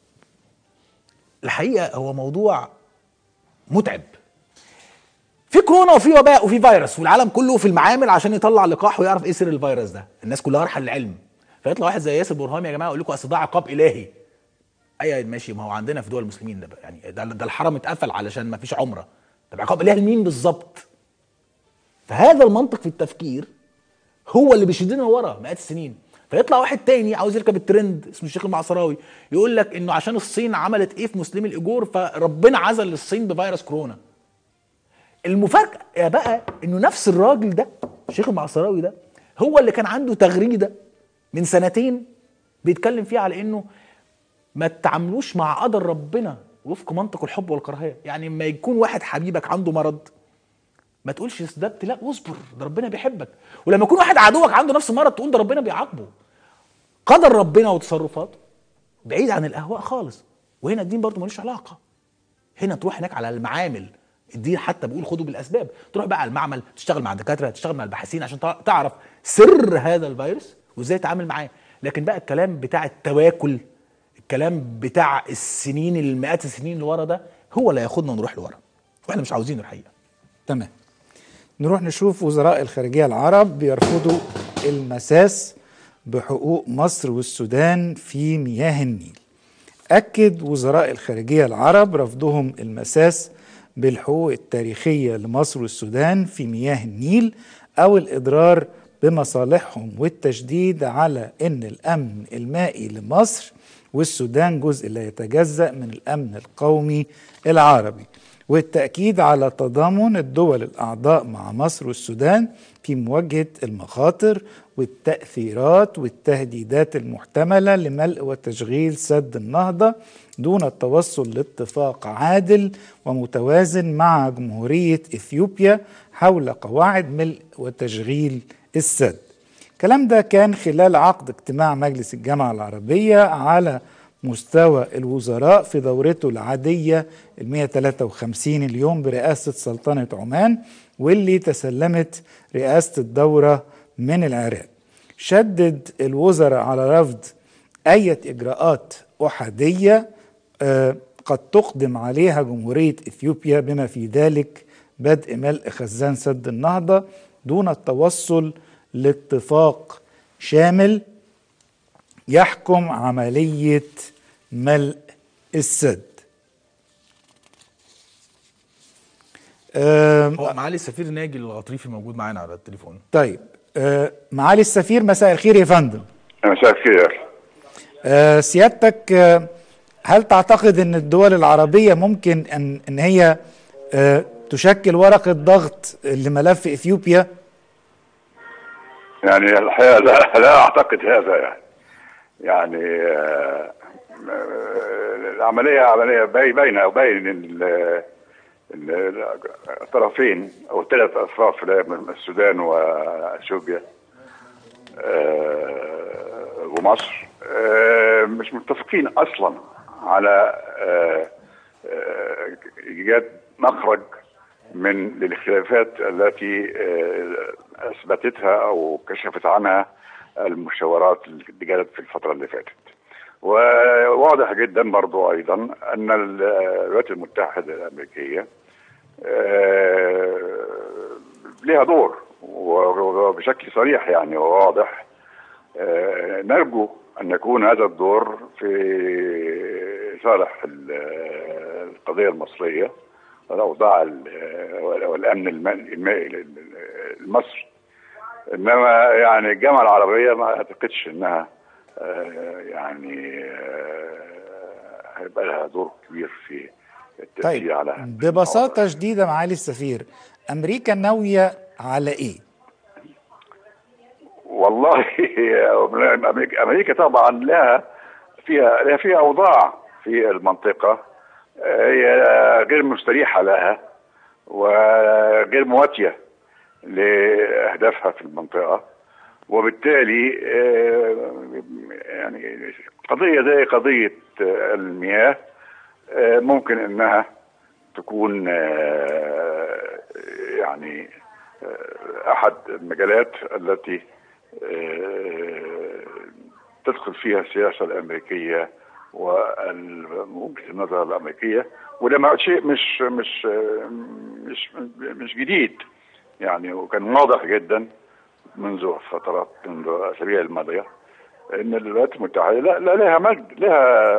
Speaker 2: الحقيقه هو موضوع متعب في كورونا وفي وباء وفي فيروس والعالم كله في المعامل عشان يطلع لقاح ويعرف ايه سر الفيروس ده الناس كلها رايحه للعلم فيطلع واحد زي ياسر برهامي يا جماعه يقول لكم اصل ده عقاب الهي اي ماشي ما هو عندنا في دول المسلمين ده بقى. يعني ده, ده الحرم اتقفل علشان ما فيش عمره طب عقاب الهي لمين بالظبط فهذا المنطق في التفكير هو اللي بيشدنا ورا مئات السنين فيطلع واحد تاني عاوز يركب الترند اسمه الشيخ المعصراوي يقول لك انه عشان الصين عملت ايه في مسلمي الاجور فربنا عزل للصين بفيروس كورونا المفاجاه بقى انه نفس الراجل ده الشيخ المعصراوي ده هو اللي كان عنده تغريده من سنتين بيتكلم فيها على انه ما تتعاملوش مع قدر ربنا وفق منطق الحب والكراهيه يعني لما يكون واحد حبيبك عنده مرض ما تقولش ده ابتلاء واصبر ده ربنا بيحبك ولما يكون واحد عدوك عنده نفس المرض تقول ده ربنا بيعاقبه قدر ربنا وتصرفاته بعيد عن الاهواء خالص وهنا الدين برضه ملوش علاقه هنا تروح هناك على المعامل الدين حتى بيقول خدوا بالاسباب تروح بقى على المعمل تشتغل مع الدكاتره تشتغل مع الباحثين عشان تع- تعرف سر هذا الفيروس وازاي تتعامل معاه لكن بقى الكلام بتاع التواكل الكلام بتاع السنين المئات السنين اللي ورا ده هو اللي هياخدنا نروح لورا واحنا مش عاوزينه الحقيقه
Speaker 1: تمام نروح نشوف وزراء الخارجية العرب بيرفضوا المساس بحقوق مصر والسودان في مياه النيل أكد وزراء الخارجية العرب رفضهم المساس بالحقوق التاريخية لمصر والسودان في مياه النيل أو الإضرار بمصالحهم والتشديد على أن الأمن المائي لمصر والسودان جزء لا يتجزأ من الأمن القومي العربي والتأكيد على تضامن الدول الأعضاء مع مصر والسودان في مواجهة المخاطر والتأثيرات والتهديدات المحتملة لملء وتشغيل سد النهضة دون التوصل لاتفاق عادل ومتوازن مع جمهورية إثيوبيا حول قواعد ملء وتشغيل السد الكلام ده كان خلال عقد اجتماع مجلس الجامعة العربية على مستوى الوزراء في دورته العادية ال 153 اليوم برئاسة سلطنة عمان واللي تسلمت رئاسة الدورة من العراق شدد الوزراء على رفض أي إجراءات أحادية آه، قد تقدم عليها جمهورية إثيوبيا بما في ذلك بدء ملء خزان سد النهضة دون التوصل لاتفاق شامل يحكم عملية ملء السد آم،
Speaker 2: هو معالي السفير ناجي الغطريفي موجود معانا على التليفون
Speaker 1: طيب آه، معالي السفير مساء الخير يا فندم
Speaker 5: مساء الخير يا أخي.
Speaker 1: آه، سيادتك آه، هل تعتقد ان الدول العربية ممكن ان ان هي آه، تشكل ورقة ضغط لملف اثيوبيا
Speaker 5: يعني الحقيقه لا, لا اعتقد هذا يعني يعني آه، آه، العمليه عمليه باي- باينه وباين ان ال- ان الطرفين او الثلاث اطراف اللي هي من السودان واثيوبيا آه، ومصر آه، مش متفقين اصلا على آه، آه، ايجاد مخرج من الخلافات التي آه، اثبتتها او كشفت عنها المشاورات اللي جرت في الفتره اللي فاتت. وواضح جدا برضو ايضا ان الولايات المتحده الامريكيه آه، لها دور وبشكل صريح يعني وواضح آه، نرجو ان يكون هذا الدور في صالح ال- القضيه المصريه والاوضاع ال- والامن المائي المائي المصري انما يعني الجامعه العربيه ما اعتقدش انها آه، يعني آه، هيبقى لها دور كبير في التاثير
Speaker 1: طيب
Speaker 5: على
Speaker 1: ببساطة شديدة معالي السفير امريكا ناوية على ايه
Speaker 5: والله امريكا امريكا طبعا لها فيها لها فيها اوضاع في المنطقه آه، هي غير مستريحه لها وغير مواتيه لاهدافها في المنطقه وبالتالي آه، يعني قضيه زي قضيه آه، المياه آه، ممكن انها تكون آه، يعني آه، احد المجالات التي آه، تدخل فيها السياسه الامريكيه ووجهه النظر الامريكيه وده ما- شيء مش مش آه، مش مش جديد يعني وكان واضح جدا منذ فترات منذ الاسابيع الماضيه ان الولايات المتحده لا لا لها مجد لها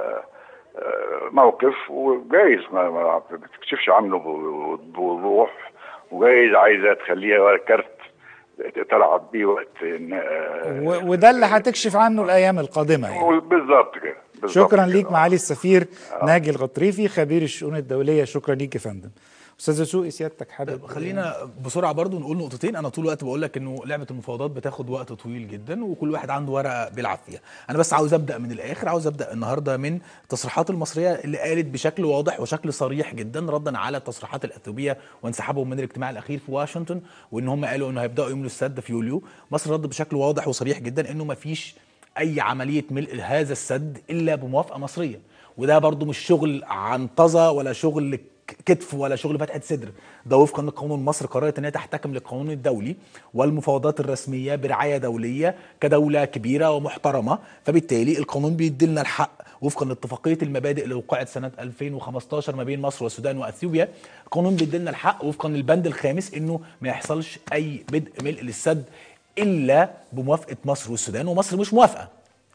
Speaker 5: آه، موقف وجايز ما ما بتكشفش عنه بوضوح وجايز عايزه تخليها ورا كارت تلعب بيه وقت إن- آه،
Speaker 1: و- وده اللي هتكشف عنه الايام القادمة يعني
Speaker 5: بالظبط كده بالظبط
Speaker 1: شكرا
Speaker 5: كده.
Speaker 1: ليك معالي السفير ناجي الغطريفي خبير الشؤون الدولية شكرا ليك يا فندم استاذ سوقي سيادتك حابب
Speaker 2: خلينا بسرعه برضو نقول نقطتين انا طول الوقت بقول لك انه لعبه المفاوضات بتاخد وقت طويل جدا وكل واحد عنده ورقه بيلعب فيها انا بس عاوز ابدا من الاخر عاوز ابدا النهارده من التصريحات المصريه اللي قالت بشكل واضح وشكل صريح جدا ردا على التصريحات الاثيوبيه وانسحابهم من الاجتماع الاخير في واشنطن وان هم قالوا انه هيبداوا يملوا السد في يوليو مصر رد بشكل واضح وصريح جدا انه ما فيش اي عمليه ملء هذا السد الا بموافقه مصريه وده برضو مش شغل عنطزه ولا شغل كتف ولا شغل فتحه صدر ده وفقا لقانون مصر قررت ان هي تحتكم للقانون الدولي والمفاوضات الرسميه برعايه دوليه كدوله كبيره ومحترمه فبالتالي القانون بيدي لنا الحق وفقا لاتفاقيه المبادئ اللي وقعت سنه 2015 ما بين مصر والسودان واثيوبيا القانون بيدي لنا الحق وفقا للبند الخامس انه ما يحصلش اي بدء ملء للسد الا بموافقه مصر والسودان ومصر مش موافقه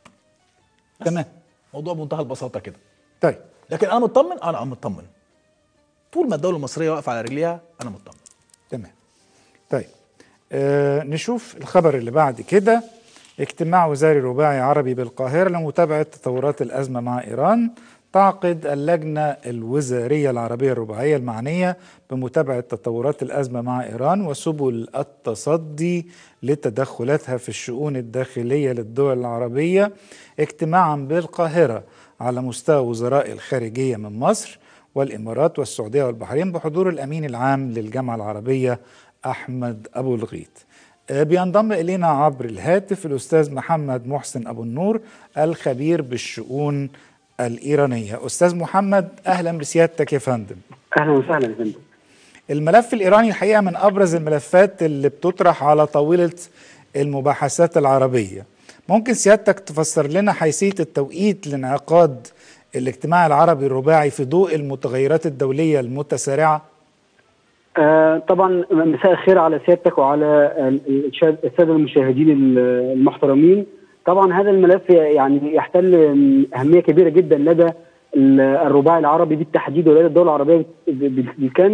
Speaker 1: تمام
Speaker 2: موضوع بمنتهى البساطه كده
Speaker 1: طيب
Speaker 2: لكن انا مطمن انا مطمن طول ما الدوله المصريه واقفه على رجليها انا مطمن
Speaker 1: تمام طيب آه نشوف الخبر اللي بعد كده اجتماع وزاري رباعي عربي بالقاهرة لمتابعة تطورات الأزمة مع إيران تعقد اللجنة الوزارية العربية الرباعية المعنية بمتابعة تطورات الأزمة مع إيران وسبل التصدي لتدخلاتها في الشؤون الداخلية للدول العربية اجتماعا بالقاهرة على مستوى وزراء الخارجية من مصر والإمارات والسعودية والبحرين بحضور الأمين العام للجامعة العربية أحمد أبو الغيط بينضم إلينا عبر الهاتف الأستاذ محمد محسن أبو النور الخبير بالشؤون الإيرانية أستاذ محمد أهلا بسيادتك يا فندم
Speaker 6: اهلا وسهلا يا فندم
Speaker 1: الملف الإيراني الحقيقة من أبرز الملفات اللي بتطرح على طاولة المباحثات العربية ممكن سيادتك تفسر لنا حيثية التوقيت لانعقاد الاجتماع العربي الرباعي في ضوء المتغيرات الدولية المتسارعة
Speaker 6: آه طبعا مساء الخير على سيادتك وعلى ال- الشاد- الساده المشاهدين ال- المحترمين طبعا هذا الملف يعني يحتل اهميه كبيره جدا لدى ال- الرباعي العربي بالتحديد ولدى الدول العربيه بال- بالكامل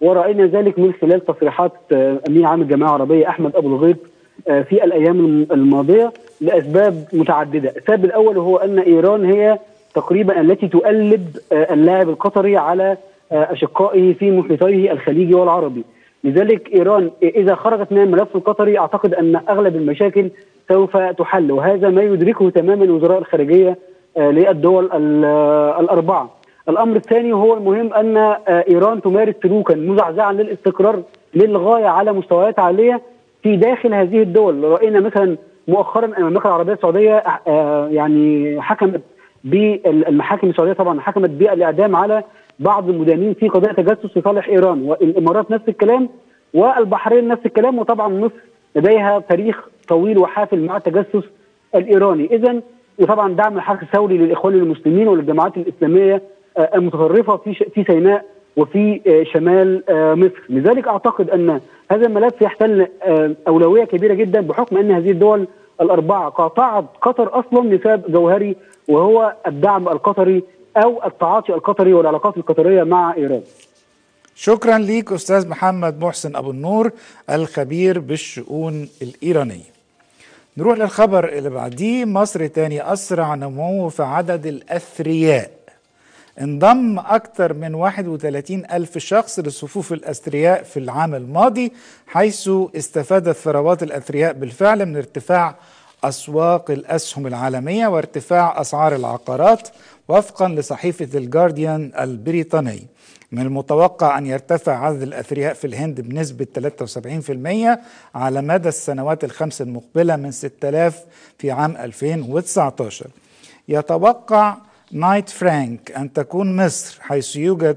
Speaker 6: ورأينا ذلك من خلال تصريحات آه، أمين عام الجماعة العربية أحمد أبو الغيط آه، في الأيام الم- الماضية لأسباب متعددة السبب الأول هو أن إيران هي تقريبا التي تؤلب آه، اللاعب القطري على آه، أشقائه في محيطيه الخليجي والعربي لذلك إيران إذا خرجت من الملف القطري أعتقد أن أغلب المشاكل سوف تحل وهذا ما يدركه تماما وزراء الخارجية آه، للدول ال- آه، الأربعة الأمر الثاني هو المهم أن آه، إيران تمارس سلوكا مزعزعا للاستقرار للغاية على مستويات عالية في داخل هذه الدول رأينا مثلا مؤخرا المملكة العربية السعودية آه، يعني حكمت بالمحاكم السعودية طبعا حكمت بالإعدام على بعض المدانين في قضايا تجسس لصالح إيران والإمارات نفس الكلام والبحرين نفس الكلام وطبعا مصر لديها تاريخ طويل وحافل مع التجسس الإيراني إذا وطبعا دعم الحركة الثوري للإخوان المسلمين وللجماعات الإسلامية آه، المتطرفة في ش- في سيناء وفي آه، شمال آه، مصر لذلك أعتقد أن هذا الملف يحتل آه، أولوية كبيرة جدا بحكم أن هذه الدول الأربعة قاطعت قطر أصلا لسبب جوهري وهو الدعم القطري أو التعاطي القطري والعلاقات القطرية مع إيران
Speaker 1: شكرا ليك أستاذ محمد محسن أبو النور الخبير بالشؤون الإيرانية نروح للخبر اللي بعديه مصر تاني أسرع نمو في عدد الأثرياء انضم أكثر من 31 ألف شخص لصفوف الأثرياء في العام الماضي حيث استفادت ثروات الأثرياء بالفعل من ارتفاع أسواق الأسهم العالمية وارتفاع أسعار العقارات وفقا لصحيفة الجارديان البريطاني من المتوقع أن يرتفع عدد الأثرياء في الهند بنسبة 73% على مدى السنوات الخمس المقبلة من 6000 في عام 2019 يتوقع نايت فرانك أن تكون مصر حيث يوجد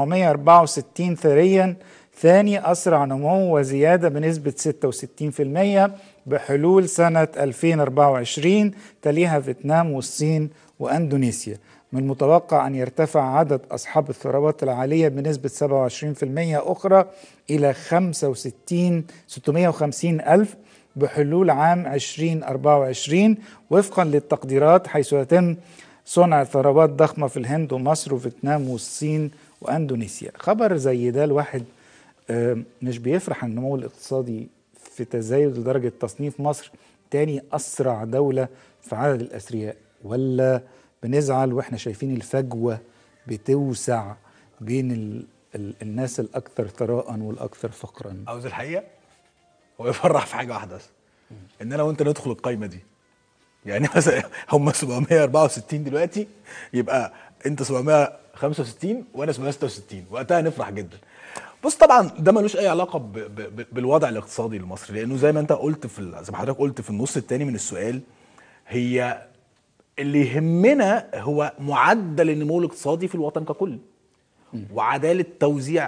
Speaker 1: 764 ثريا ثاني أسرع نمو وزيادة بنسبة 66% بحلول سنة 2024 تليها فيتنام والصين وأندونيسيا من المتوقع أن يرتفع عدد أصحاب الثروات العالية بنسبة 27% أخرى إلى 65 650 ألف بحلول عام 2024 وفقا للتقديرات حيث يتم صنع ثروات ضخمة في الهند ومصر وفيتنام والصين وأندونيسيا خبر زي ده الواحد آه، مش بيفرح النمو الاقتصادي في تزايد لدرجة تصنيف مصر تاني أسرع دولة في عدد الأثرياء ولا بنزعل وإحنا شايفين الفجوة بتوسع بين ال ال الناس الأكثر ثراء والأكثر فقرا
Speaker 2: عاوز الحقيقه هو يفرح في حاجه واحده بس ان انا وانت ندخل القايمه دي يعني مثلا هم 764 دلوقتي يبقى انت 765 وانا 766 وقتها نفرح جدا بص طبعا ده ملوش اي علاقه ب ب بالوضع الاقتصادي لمصر لانه زي ما انت قلت في ال- زي ما حضرتك قلت في النص الثاني من السؤال هي اللي يهمنا هو معدل النمو الاقتصادي في الوطن ككل وعداله توزيع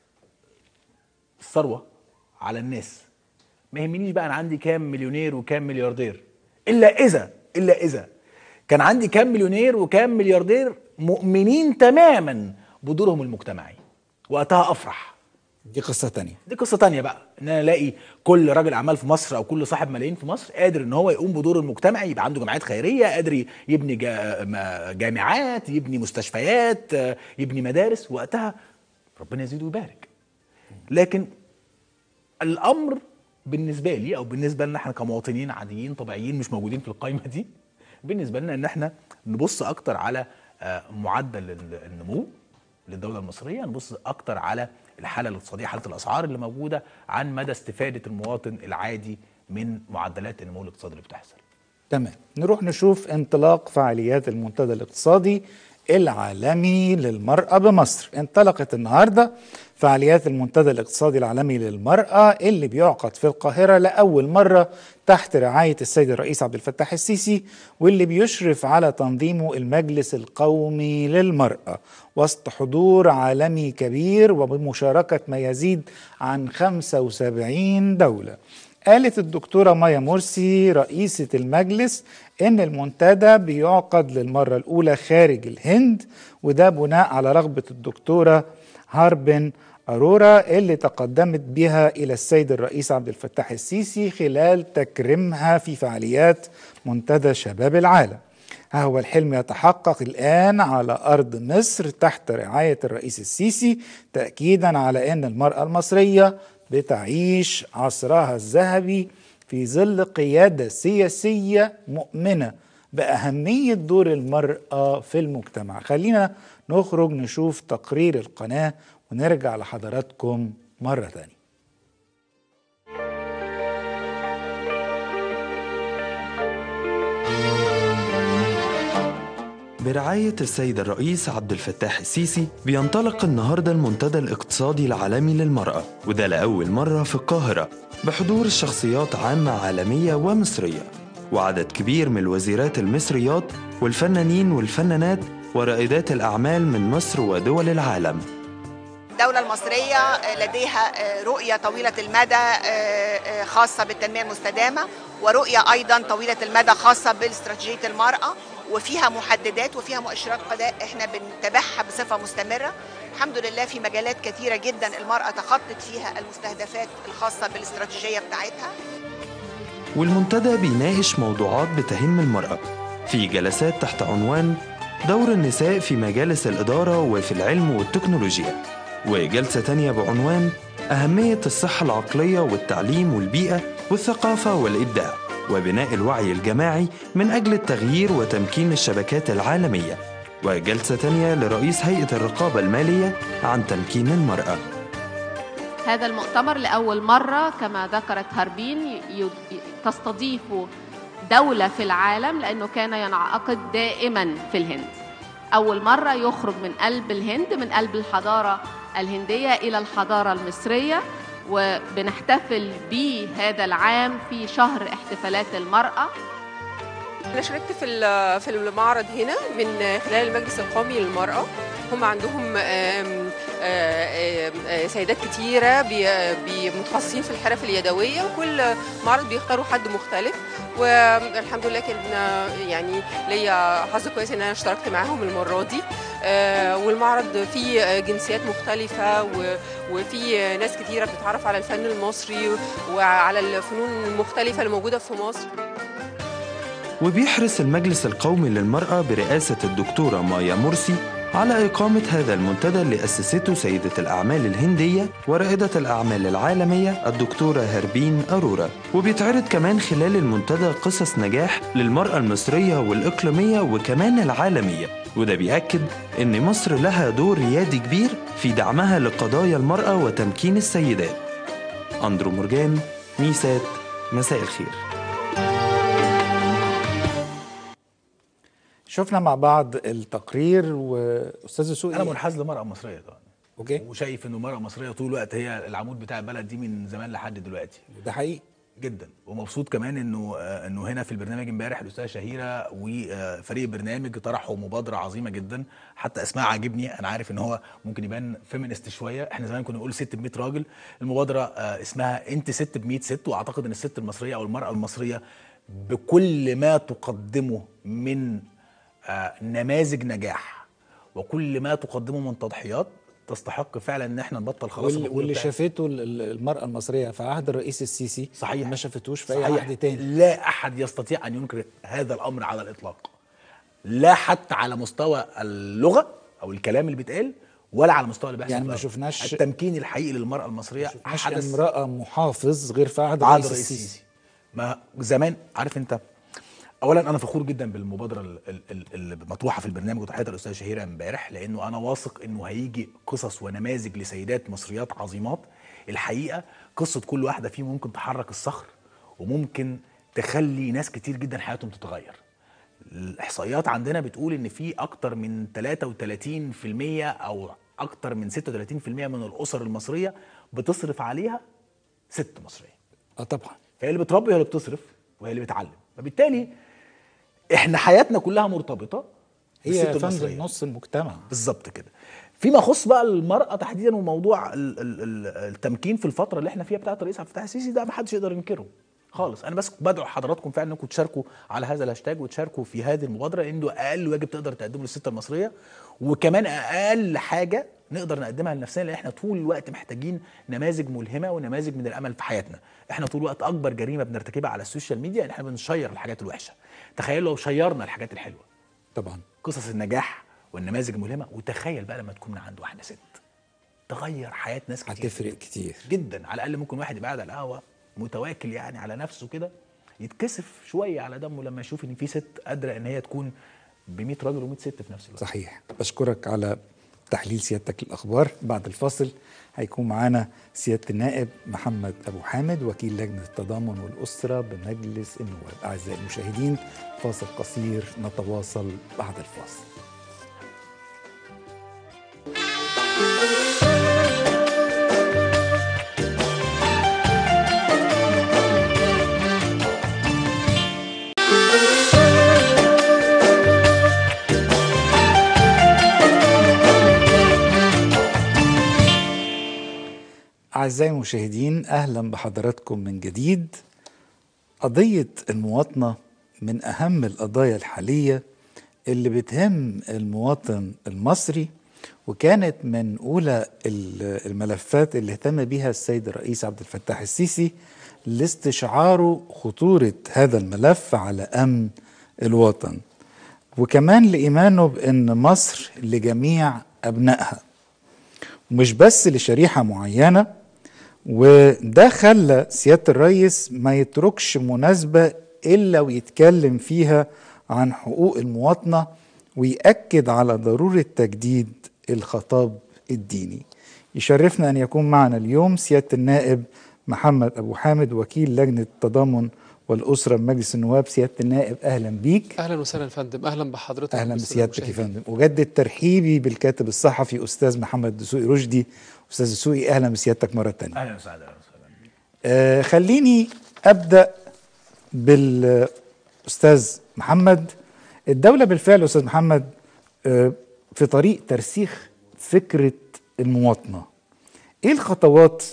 Speaker 2: الثروه على الناس ما يهمنيش بقى انا عندي كام مليونير وكام ملياردير الا اذا الا اذا كان عندي كام مليونير وكام ملياردير مؤمنين تماما بدورهم المجتمعي وقتها افرح
Speaker 1: دي قصة تانية
Speaker 2: دي قصه تانية بقى ان انا الاقي كل راجل اعمال في مصر او كل صاحب ملايين في مصر قادر ان هو يقوم بدور المجتمعي يبقى عنده جمعيات خيريه قادر ي- يبني جا- ما- جامعات يبني مستشفيات آه، يبني مدارس وقتها ربنا يزيد ويبارك لكن الامر بالنسبه لي او بالنسبه لنا احنا كمواطنين عاديين طبيعيين مش موجودين في القائمه دي بالنسبه لنا ان احنا نبص اكتر على آه، معدل ال- النمو للدوله المصريه نبص اكتر على الحاله الاقتصاديه حاله الاسعار اللي موجوده عن مدى استفاده المواطن العادي من معدلات النمو الاقتصادي اللي بتحصل
Speaker 1: تمام نروح نشوف انطلاق فعاليات المنتدى الاقتصادي العالمي للمرأة بمصر انطلقت النهاردة فعاليات المنتدى الاقتصادي العالمي للمرأة اللي بيعقد في القاهرة لأول مرة تحت رعاية السيد الرئيس عبد الفتاح السيسي واللي بيشرف على تنظيمه المجلس القومي للمرأة وسط حضور عالمي كبير وبمشاركة ما يزيد عن 75 دولة قالت الدكتورة مايا مرسي رئيسة المجلس إن المنتدى بيعقد للمرة الأولى خارج الهند وده بناء على رغبة الدكتورة هاربن أرورا اللي تقدمت بها إلى السيد الرئيس عبد الفتاح السيسي خلال تكريمها في فعاليات منتدى شباب العالم ها هو الحلم يتحقق الآن على أرض مصر تحت رعاية الرئيس السيسي تأكيدا على أن المرأة المصرية بتعيش عصرها الذهبي في ظل قيادة سياسية مؤمنة بأهمية دور المرأة في المجتمع خلينا نخرج نشوف تقرير القناة ونرجع لحضراتكم مرة تانية
Speaker 7: برعاية السيد الرئيس عبد الفتاح السيسي بينطلق النهاردة المنتدى الاقتصادي العالمي للمرأة وده لأول مرة في القاهرة بحضور الشخصيات عامة عالمية ومصرية وعدد كبير من الوزيرات المصريات والفنانين والفنانات ورائدات الأعمال من مصر ودول العالم
Speaker 8: الدولة المصرية لديها رؤية طويلة المدى خاصة بالتنمية المستدامة ورؤية أيضا طويلة المدى خاصة باستراتيجية المرأة وفيها محددات وفيها مؤشرات قضاء احنا بنتابعها بصفة مستمرة الحمد لله في مجالات كثيرة جدا المرأة تخطت فيها المستهدفات الخاصة بالاستراتيجية بتاعتها
Speaker 7: والمنتدى بيناقش موضوعات بتهم المرأة في جلسات تحت عنوان دور النساء في مجالس الإدارة وفي العلم والتكنولوجيا وجلسة تانية بعنوان أهمية الصحة العقلية والتعليم والبيئة والثقافة والإبداع وبناء الوعي الجماعي من أجل التغيير وتمكين الشبكات العالمية وجلسة تانية لرئيس هيئة الرقابة المالية عن تمكين المرأة
Speaker 9: هذا المؤتمر لأول مرة كما ذكرت هاربين تستضيف دولة في العالم لأنه كان ينعقد دائما في الهند أول مرة يخرج من قلب الهند من قلب الحضارة الهندية إلى الحضارة المصرية وبنحتفل به هذا العام في شهر احتفالات المرأة
Speaker 10: أنا شاركت في في المعرض هنا من خلال المجلس القومي للمرأة هم عندهم سيدات كتيرة متخصصين في الحرف اليدوية وكل معرض بيختاروا حد مختلف والحمد لله كان يعني ليا حظ كويس ان انا اشتركت معاهم المره دي والمعرض فيه جنسيات مختلفه وفي ناس كتيره بتتعرف على الفن المصري وعلى الفنون المختلفه اللي موجوده في مصر
Speaker 7: وبيحرص المجلس القومي للمرأة برئاسة الدكتورة مايا مرسي على إقامة هذا المنتدى اللي أسسته سيدة الأعمال الهندية ورائدة الأعمال العالمية الدكتورة هربين أرورا وبيتعرض كمان خلال المنتدى قصص نجاح للمرأة المصرية والإقليمية وكمان العالمية وده بيأكد إن مصر لها دور ريادي كبير في دعمها لقضايا المرأة وتمكين السيدات أندرو مورجان ميسات مساء الخير
Speaker 1: شفنا مع بعض التقرير واستاذ سوقي
Speaker 2: انا منحاز لمراه مصريه طبعا
Speaker 1: اوكي
Speaker 2: وشايف انه مرأة مصرية طول الوقت هي العمود بتاع البلد دي من زمان لحد دلوقتي
Speaker 1: ده حقيقي
Speaker 2: جدا ومبسوط كمان انه آه، انه هنا في البرنامج امبارح الاستاذه شهيره وفريق البرنامج طرحوا مبادره عظيمه جدا حتى اسمها عاجبني انا عارف ان هو ممكن يبان فيمينست شويه احنا زمان كنا نقول ست ب 100 راجل المبادره آه، اسمها انت ست ب 100 ست واعتقد ان الست المصريه او المراه المصريه بكل ما تقدمه من آه، نماذج نجاح وكل ما تقدمه من تضحيات تستحق فعلا ان احنا نبطل خلاص
Speaker 1: واللي,
Speaker 2: المقولة
Speaker 1: واللي
Speaker 2: بتاعت-
Speaker 1: شافته ال- ال- المرأة المصرية في عهد الرئيس السيسي
Speaker 2: صحيح
Speaker 1: ما شافتوش في أي
Speaker 2: صحيح.
Speaker 1: عهد تاني
Speaker 2: لا احد يستطيع ان ينكر هذا الامر على الاطلاق لا حتى على مستوى اللغه او الكلام اللي بيتقال ولا على مستوى اللي بيحصل
Speaker 1: يعني
Speaker 2: في
Speaker 1: ما
Speaker 2: الأرض.
Speaker 1: شفناش-
Speaker 2: التمكين الحقيقي للمراه المصريه
Speaker 1: مش
Speaker 2: حدث
Speaker 1: امرأة محافظ غير في عهد
Speaker 2: عهد
Speaker 1: الرئيس
Speaker 2: الرئيس
Speaker 1: السيسي
Speaker 2: السيسي ما زمان عارف انت اولا انا فخور جدا بالمبادره ال- ال- ال- اللي مطروحه في البرنامج وتحياتها الاستاذه شهيره امبارح لانه انا واثق انه هيجي قصص ونماذج لسيدات مصريات عظيمات الحقيقه قصه كل واحده فيهم ممكن تحرك الصخر وممكن تخلي ناس كتير جدا حياتهم تتغير الاحصائيات عندنا بتقول ان في اكتر من 33% او اكتر من 36% من الاسر المصريه بتصرف عليها ست مصريه
Speaker 1: اه طبعا
Speaker 2: فهي اللي بتربي هي اللي بتصرف وهي اللي بتعلم فبالتالي احنا حياتنا كلها مرتبطه
Speaker 1: هي
Speaker 2: بالست
Speaker 1: يا فندم
Speaker 2: المصرية.
Speaker 1: نص المجتمع
Speaker 2: بالظبط كده فيما يخص بقى المرأة تحديدا وموضوع ال- ال- ال- التمكين في الفترة اللي احنا فيها بتاعة الرئيس عبد الفتاح السيسي ده ما حدش يقدر ينكره خالص انا بس بدعو حضراتكم فعلا انكم تشاركوا على هذا الهاشتاج وتشاركوا في هذه المبادره لانه اقل واجب تقدر تقدمه للست المصريه وكمان اقل حاجه نقدر نقدمها لنفسنا لان احنا طول الوقت محتاجين نماذج ملهمه ونماذج من الامل في حياتنا احنا طول الوقت اكبر جريمه بنرتكبها على السوشيال ميديا ان احنا بنشير الحاجات الوحشه تخيلوا لو شيرنا الحاجات الحلوه
Speaker 1: طبعا
Speaker 2: قصص النجاح والنماذج الملهمه وتخيل بقى لما تكون من عند واحده ست تغير حياه ناس كتير
Speaker 1: هتفرق كتير
Speaker 2: جدا على الاقل ممكن واحد يبقى قاعد على القهوه متواكل يعني على نفسه كده يتكسف شويه على دمه لما يشوف ان في ست قادره ان هي تكون ب 100 راجل و100 ست في نفس الوقت
Speaker 1: صحيح بشكرك على تحليل سيادتك للأخبار بعد الفاصل هيكون معانا سيادة النائب محمد أبو حامد وكيل لجنة التضامن والأسرة بمجلس النواب أعزائي المشاهدين فاصل قصير نتواصل بعد الفاصل أعزائي المشاهدين أهلا بحضراتكم من جديد قضية المواطنة من أهم القضايا الحالية اللي بتهم المواطن المصري وكانت من أولى ال- الملفات اللي اهتم بها السيد الرئيس عبد الفتاح السيسي لاستشعاره خطورة هذا الملف على أمن الوطن وكمان لإيمانه بأن مصر لجميع أبنائها ومش بس لشريحة معينة وده خلى سيادة الرئيس ما يتركش مناسبة إلا ويتكلم فيها عن حقوق المواطنة ويأكد على ضرورة تجديد الخطاب الديني يشرفنا أن يكون معنا اليوم سيادة النائب محمد أبو حامد وكيل لجنة التضامن والأسرة بمجلس النواب سيادة النائب أهلا بيك
Speaker 11: اهلا وسهلا يا فندم اهلا بحضرتك
Speaker 1: اهلا
Speaker 11: وبالسادة
Speaker 1: بسيادتك يا
Speaker 11: المشاهدين.
Speaker 1: فندم اجدد ترحيبي بالكاتب الصحفي استاذ محمد دسوقي رشدي استاذ دسوقي اهلا بسيادتك مره تانية
Speaker 2: اهلا وسهلا أهلاً وسهلا
Speaker 1: آه خليني ابدا بالاستاذ محمد الدوله بالفعل استاذ محمد آه في طريق ترسيخ فكره المواطنه ايه الخطوات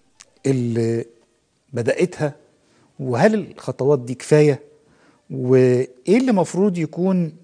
Speaker 1: اللي بداتها وهل الخطوات دي كفايه وايه اللي المفروض يكون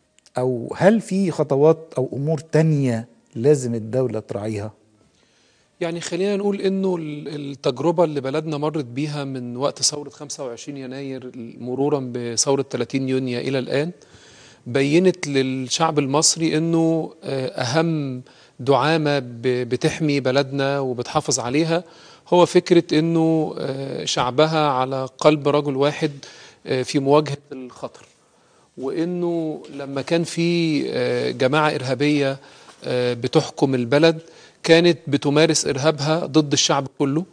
Speaker 1: او هل في خطوات او امور تانية لازم الدوله تراعيها
Speaker 11: يعني خلينا نقول انه ال- التجربه اللي بلدنا مرت بيها من وقت ثوره 25 يناير مرورا بثوره 30 يونيو الى الان بينت للشعب المصري انه آه، اهم دعامه ب- بتحمي بلدنا وبتحافظ عليها هو فكره انه آه، شعبها على قلب رجل واحد آه، في مواجهه الخطر وانه لما كان في آه، جماعه ارهابيه آه، بتحكم البلد كانت بتمارس ارهابها ضد الشعب كله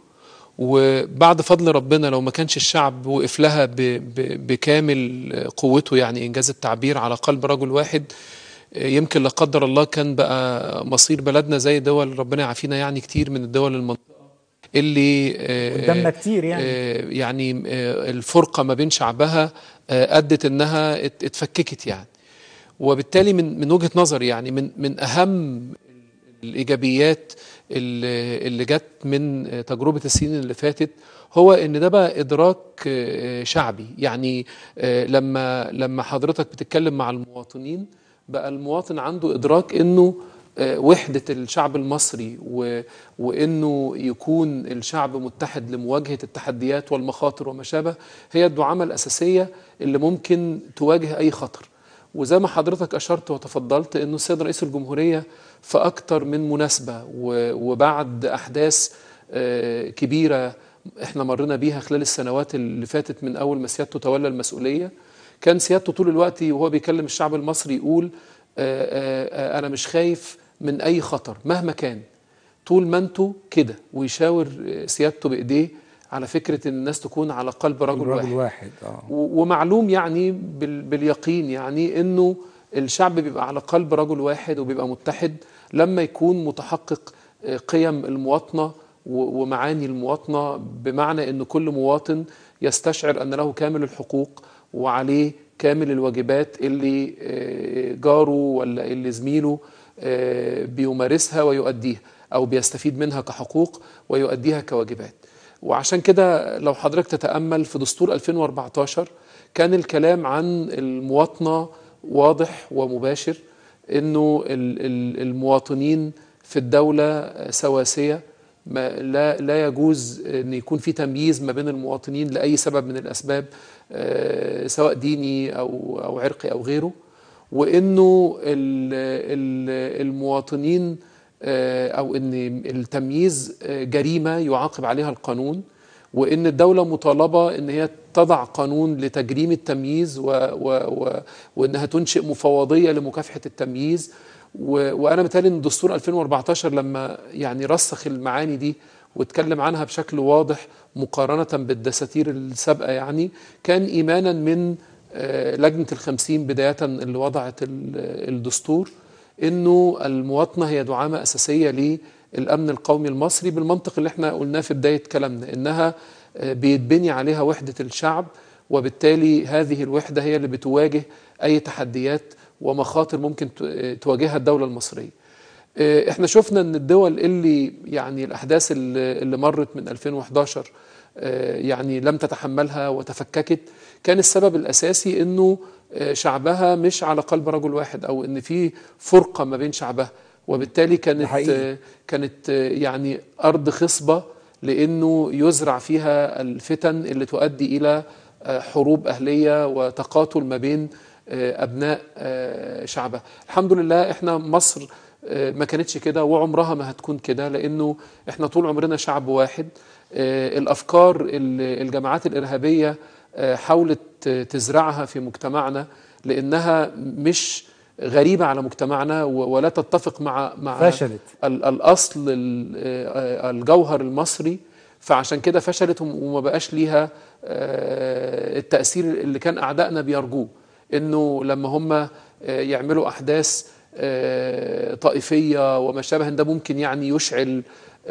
Speaker 11: وبعد فضل ربنا لو ما كانش الشعب وقف لها ب- ب- بكامل قوته يعني انجاز التعبير على قلب رجل واحد آه، يمكن لا قدر الله كان بقى مصير بلدنا زي دول ربنا يعافينا يعني كتير من الدول المنطقه اللي آه،
Speaker 1: قدامنا كتير يعني.
Speaker 11: آه، يعني آه، الفرقه ما بين شعبها آه، ادت انها ات- اتفككت يعني وبالتالي من من وجهه نظري يعني من من اهم الايجابيات اللي اللي جت من آه، تجربه السنين اللي فاتت هو ان ده بقى ادراك آه، شعبي يعني آه، لما لما حضرتك بتتكلم مع المواطنين بقى المواطن عنده ادراك انه آه، وحده الشعب المصري و- وانه يكون الشعب متحد لمواجهه التحديات والمخاطر وما شابه هي الدعامه الاساسيه اللي ممكن تواجه اي خطر وزي ما حضرتك اشرت وتفضلت انه السيد رئيس الجمهوريه في اكتر من مناسبه و- وبعد احداث آه، كبيره احنا مرينا بيها خلال السنوات اللي فاتت من اول ما سيادته تولى المسؤوليه كان سيادته طول الوقت وهو بيكلم الشعب المصري يقول آه، آه، آه، انا مش خايف من اي خطر مهما كان طول ما انتوا كده ويشاور آه، سيادته بايديه على فكره ان الناس تكون على قلب رجل,
Speaker 1: رجل
Speaker 11: واحد
Speaker 1: واحد اه
Speaker 11: و- ومعلوم يعني بال- باليقين يعني انه الشعب بيبقى على قلب رجل واحد وبيبقى متحد لما يكون متحقق آه، قيم المواطنه و- ومعاني المواطنه بمعنى ان كل مواطن يستشعر ان له كامل الحقوق وعليه كامل الواجبات اللي آه، جاره ولا اللي زميله آه، بيمارسها ويؤديها او بيستفيد منها كحقوق ويؤديها كواجبات وعشان كده لو حضرتك تتامل في دستور 2014 كان الكلام عن المواطنه واضح ومباشر انه ال- ال- المواطنين في الدوله سواسيه ما لا لا يجوز ان يكون في تمييز ما بين المواطنين لاي سبب من الاسباب آه، سواء ديني او او عرقي او غيره وانه ال- ال- المواطنين آه، او ان التمييز آه، جريمه يعاقب عليها القانون وان الدوله مطالبه ان هي تضع قانون لتجريم التمييز و و و وانها تنشئ مفوضيه لمكافحه التمييز و وانا متهيألي ان دستور 2014 لما يعني رسخ المعاني دي واتكلم عنها بشكل واضح مقارنه بالدساتير السابقه يعني كان ايمانا من آه، لجنه الخمسين بدايه اللي وضعت ال- الدستور انه المواطنه هي دعامه اساسيه للامن القومي المصري بالمنطق اللي احنا قلناه في بدايه كلامنا انها آه، بيتبني عليها وحده الشعب وبالتالي هذه الوحده هي اللي بتواجه اي تحديات ومخاطر ممكن ت- آه، تواجهها الدوله المصريه. آه، احنا شفنا ان الدول اللي يعني الاحداث اللي اللي مرت من 2011 آه، يعني لم تتحملها وتفككت كان السبب الاساسي انه آه، شعبها مش على قلب رجل واحد او ان في فرقه ما بين شعبها وبالتالي كانت
Speaker 1: حقيقي.
Speaker 11: آه، كانت آه، يعني ارض خصبه لانه يزرع فيها الفتن اللي تؤدي الى آه، حروب اهليه وتقاتل ما بين آه، ابناء آه، شعبها الحمد لله احنا مصر آه، ما كانتش كده وعمرها ما هتكون كده لانه احنا طول عمرنا شعب واحد آه، الافكار ال- الجماعات الارهابيه آه، حاولت آه، تزرعها في مجتمعنا لانها مش غريبه على مجتمعنا و- ولا تتفق مع مع
Speaker 1: فشلت.
Speaker 11: ال- الاصل ال- آه، الجوهر المصري فعشان كده فشلت وم- وما بقاش ليها آه، التاثير اللي كان اعدائنا بيرجوه انه لما هم آه، يعملوا احداث آه، طائفيه وما شابه ده ممكن يعني يشعل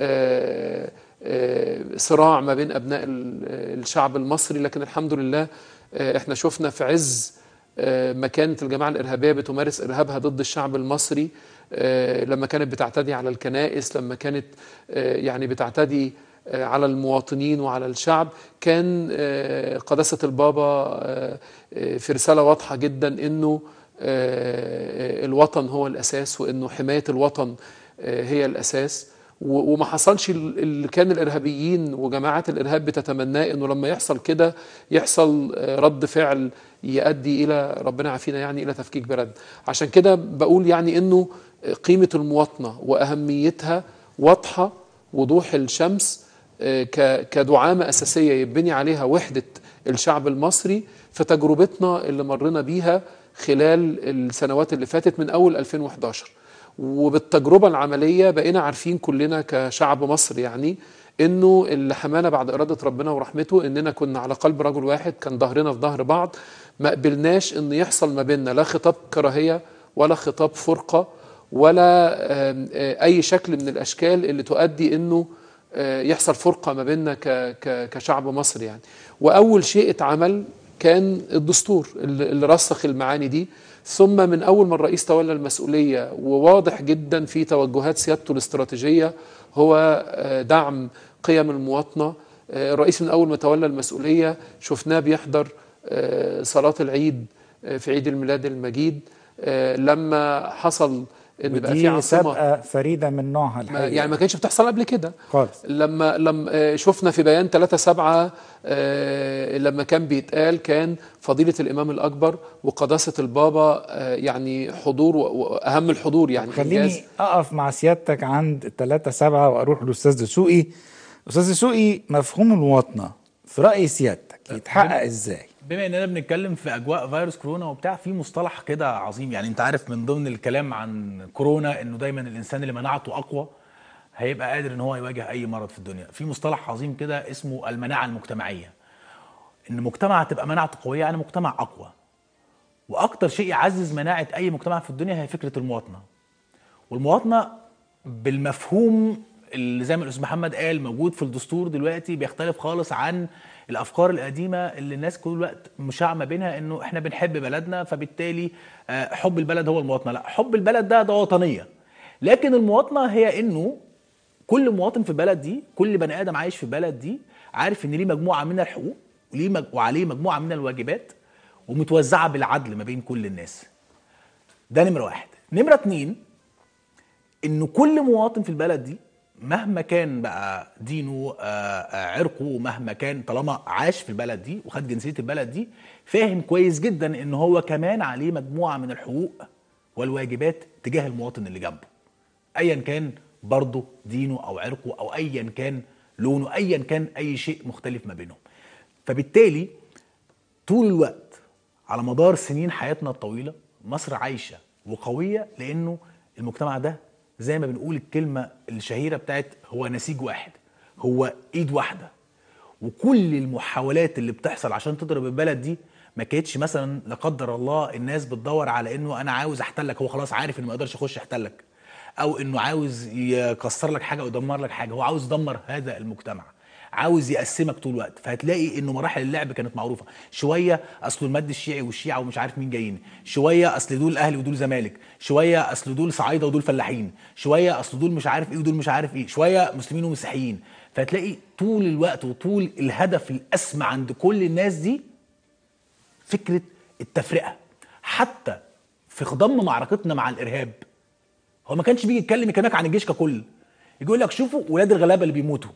Speaker 11: آه، آه، صراع ما بين ابناء ال- الشعب المصري لكن الحمد لله آه، احنا شفنا في عز آه، ما كانت الجماعه الارهابيه بتمارس ارهابها ضد الشعب المصري آه، لما كانت بتعتدي على الكنائس لما كانت آه، يعني بتعتدي آه، على المواطنين وعلى الشعب كان آه، قداسه البابا آه، آه، في رساله واضحه جدا انه آه، الوطن هو الاساس وانه حمايه الوطن آه، هي الاساس و- وما حصلش ال- اللي كان الارهابيين وجماعات الارهاب بتتمناه انه لما يحصل كده يحصل آه، رد فعل يؤدي الى ربنا يعافينا يعني الى تفكيك بلد عشان كده بقول يعني انه قيمه المواطنه واهميتها واضحه وضوح الشمس آه، ك- كدعامه اساسيه يبني عليها وحده الشعب المصري في تجربتنا اللي مرينا بيها خلال السنوات اللي فاتت من اول 2011 وبالتجربه العمليه بقينا عارفين كلنا كشعب مصر يعني انه اللي حمانا بعد اراده ربنا ورحمته اننا كنا على قلب رجل واحد كان ظهرنا في ظهر بعض ما قبلناش ان يحصل ما بيننا لا خطاب كراهيه ولا خطاب فرقه ولا آم، آه، اي شكل من الاشكال اللي تؤدي انه آه، يحصل فرقه ما بيننا ك- ك- كشعب مصري يعني واول شيء اتعمل كان الدستور اللي اللي رسخ المعاني دي ثم من اول ما الرئيس تولى المسؤوليه وواضح جدا في توجهات سيادته الاستراتيجيه هو آه، دعم قيم المواطنه آه، الرئيس من اول ما تولى المسؤوليه شفناه بيحضر آه، صلاه العيد آه، في عيد الميلاد المجيد آه، لما حصل ان بقى في
Speaker 1: ودي
Speaker 11: عاصمه
Speaker 1: سابقه فريده من نوعها
Speaker 11: ما
Speaker 1: الحقيقه
Speaker 11: يعني ما كانتش بتحصل قبل كده
Speaker 1: خالص
Speaker 11: لما لما آه، شفنا في بيان 3 7 لما كان بيتقال كان فضيلة الإمام الأكبر وقداسة البابا آه، يعني حضور و- وأهم الحضور يعني إنجاز.
Speaker 1: خليني اقف مع سيادتك عند 3 7 واروح للاستاذ دسوقي استاذ دسوقي مفهوم المواطنه في راي سيادتك يتحقق ازاي
Speaker 2: بما اننا بنتكلم في اجواء فيروس كورونا وبتاع في مصطلح كده عظيم يعني انت عارف من ضمن الكلام عن كورونا انه دايما الانسان اللي مناعته اقوى هيبقى قادر ان هو يواجه اي مرض في الدنيا في مصطلح عظيم كده اسمه المناعه المجتمعيه ان مجتمع تبقى مناعته قويه يعني مجتمع اقوى واكتر شيء يعزز مناعه اي مجتمع في الدنيا هي فكره المواطنه والمواطنه بالمفهوم اللي زي ما الاستاذ محمد قال موجود في الدستور دلوقتي بيختلف خالص عن الافكار القديمه اللي الناس كل الوقت مشاعمه بينها انه احنا بنحب بلدنا فبالتالي آه، حب البلد هو المواطنه لا حب البلد ده ده وطنيه لكن المواطنه هي انه كل مواطن في البلد دي كل بني ادم عايش في البلد دي عارف ان ليه مجموعه من الحقوق وليه مج... وعليه مجموعه من الواجبات ومتوزعه بالعدل ما بين كل الناس ده نمره واحد نمره اتنين انه كل مواطن في البلد دي مهما كان بقى دينه آه، آه، عرقه مهما كان طالما عاش في البلد دي وخد جنسيه البلد دي فاهم كويس جدا ان هو كمان عليه مجموعه من الحقوق والواجبات تجاه المواطن اللي جنبه ايا كان برضه دينه او عرقه او ايا كان لونه ايا كان اي شيء مختلف ما بينهم فبالتالي طول الوقت على مدار سنين حياتنا الطويله مصر عايشه وقويه لانه المجتمع ده زي ما بنقول الكلمه الشهيره بتاعت هو نسيج واحد هو ايد واحده وكل المحاولات اللي بتحصل عشان تضرب البلد دي ما كانتش مثلا لا قدر الله الناس بتدور على انه انا عاوز احتلك هو خلاص عارف انه ما يقدرش يخش يحتلك او انه عاوز يكسر لك حاجه او يدمر لك حاجه هو عاوز يدمر هذا المجتمع عاوز يقسمك طول الوقت فهتلاقي انه مراحل اللعب كانت معروفه شويه اصل المد الشيعي والشيعه ومش عارف مين جايين شويه اصل دول اهلي ودول زمالك شويه اصل دول صعايده ودول فلاحين شويه اصل دول مش عارف ايه ودول مش عارف ايه شويه مسلمين ومسيحيين فهتلاقي طول الوقت وطول الهدف الاسمى عند كل الناس دي فكره التفرقه حتى في خضم معركتنا مع الارهاب هو ما كانش بيجي يتكلم يكلمك عن الجيش ككل يقول لك شوفوا ولاد الغلابه اللي بيموتوا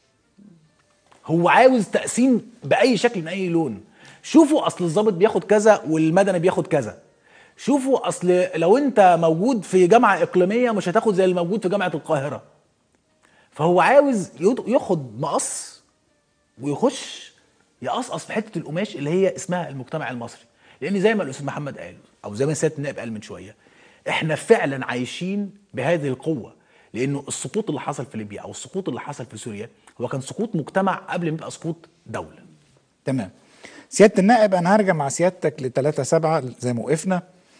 Speaker 2: هو عاوز تقسيم باي شكل من اي لون شوفوا اصل الضابط بياخد كذا والمدني بياخد كذا شوفوا اصل لو انت موجود في جامعه اقليميه مش هتاخد زي اللي موجود في جامعه القاهره فهو عاوز يد- ياخد مقص ويخش يقصقص في حته القماش اللي هي اسمها المجتمع المصري لان زي ما الاستاذ محمد قال او زي ما سياده النائب قال من شويه احنا فعلا عايشين بهذه القوه لانه السقوط اللي حصل في ليبيا او السقوط اللي حصل في سوريا هو كان سقوط مجتمع قبل ما يبقى سقوط دوله
Speaker 1: تمام سياده النائب انا هرجع مع سيادتك ل 3 7 زي ما وقفنا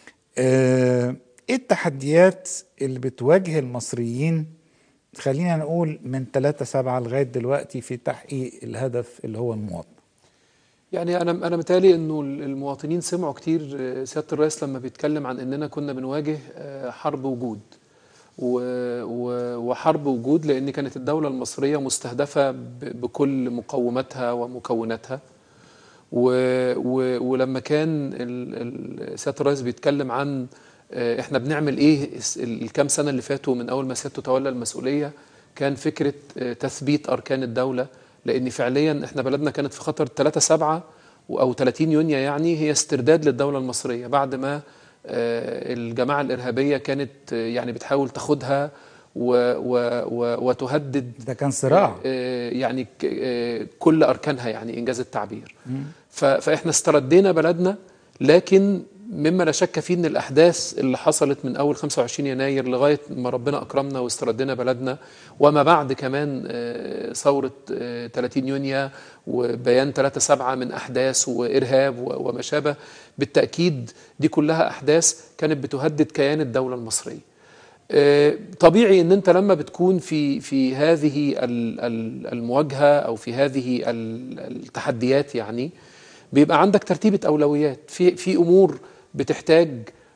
Speaker 1: آه، ايه التحديات اللي بتواجه المصريين خلينا نقول من 3 7 لغايه دلوقتي في تحقيق الهدف اللي هو المواطنه
Speaker 11: يعني انا انا متهيألي انه المواطنين سمعوا كتير آه، سياده الرئيس لما بيتكلم عن اننا كنا بنواجه آه، حرب وجود و- و- وحرب وجود لان كانت الدوله المصريه مستهدفه ب- بكل مقوماتها ومكوناتها و و ولما كان ال- ال- سياده الرئيس بيتكلم عن آه، احنا بنعمل ايه الس- الكام سنه اللي فاتوا من اول ما سيادته تولى المسؤوليه كان فكره آه، تثبيت اركان الدوله لان فعليا احنا بلدنا كانت في خطر 3 7 او 30 يونيو يعني هي استرداد للدوله المصريه بعد ما آه، الجماعه الارهابيه كانت آه، يعني بتحاول تاخدها و و و وتهدد
Speaker 1: ده كان صراع
Speaker 11: آه، يعني ك- آه، كل اركانها يعني انجاز التعبير ف- فاحنا استردينا بلدنا لكن مما لا شك فيه ان الاحداث اللي حصلت من اول 25 يناير لغايه ما ربنا اكرمنا واستردينا بلدنا وما بعد كمان آه، ثوره آه، 30 يونيو وبيان 3 7 من احداث وارهاب و- وما شابه بالتاكيد دي كلها احداث كانت بتهدد كيان الدوله المصريه. آه، طبيعي ان انت لما بتكون في في هذه ال- ال- المواجهه او في هذه ال- التحديات يعني بيبقى عندك ترتيبه اولويات في في امور بتحتاج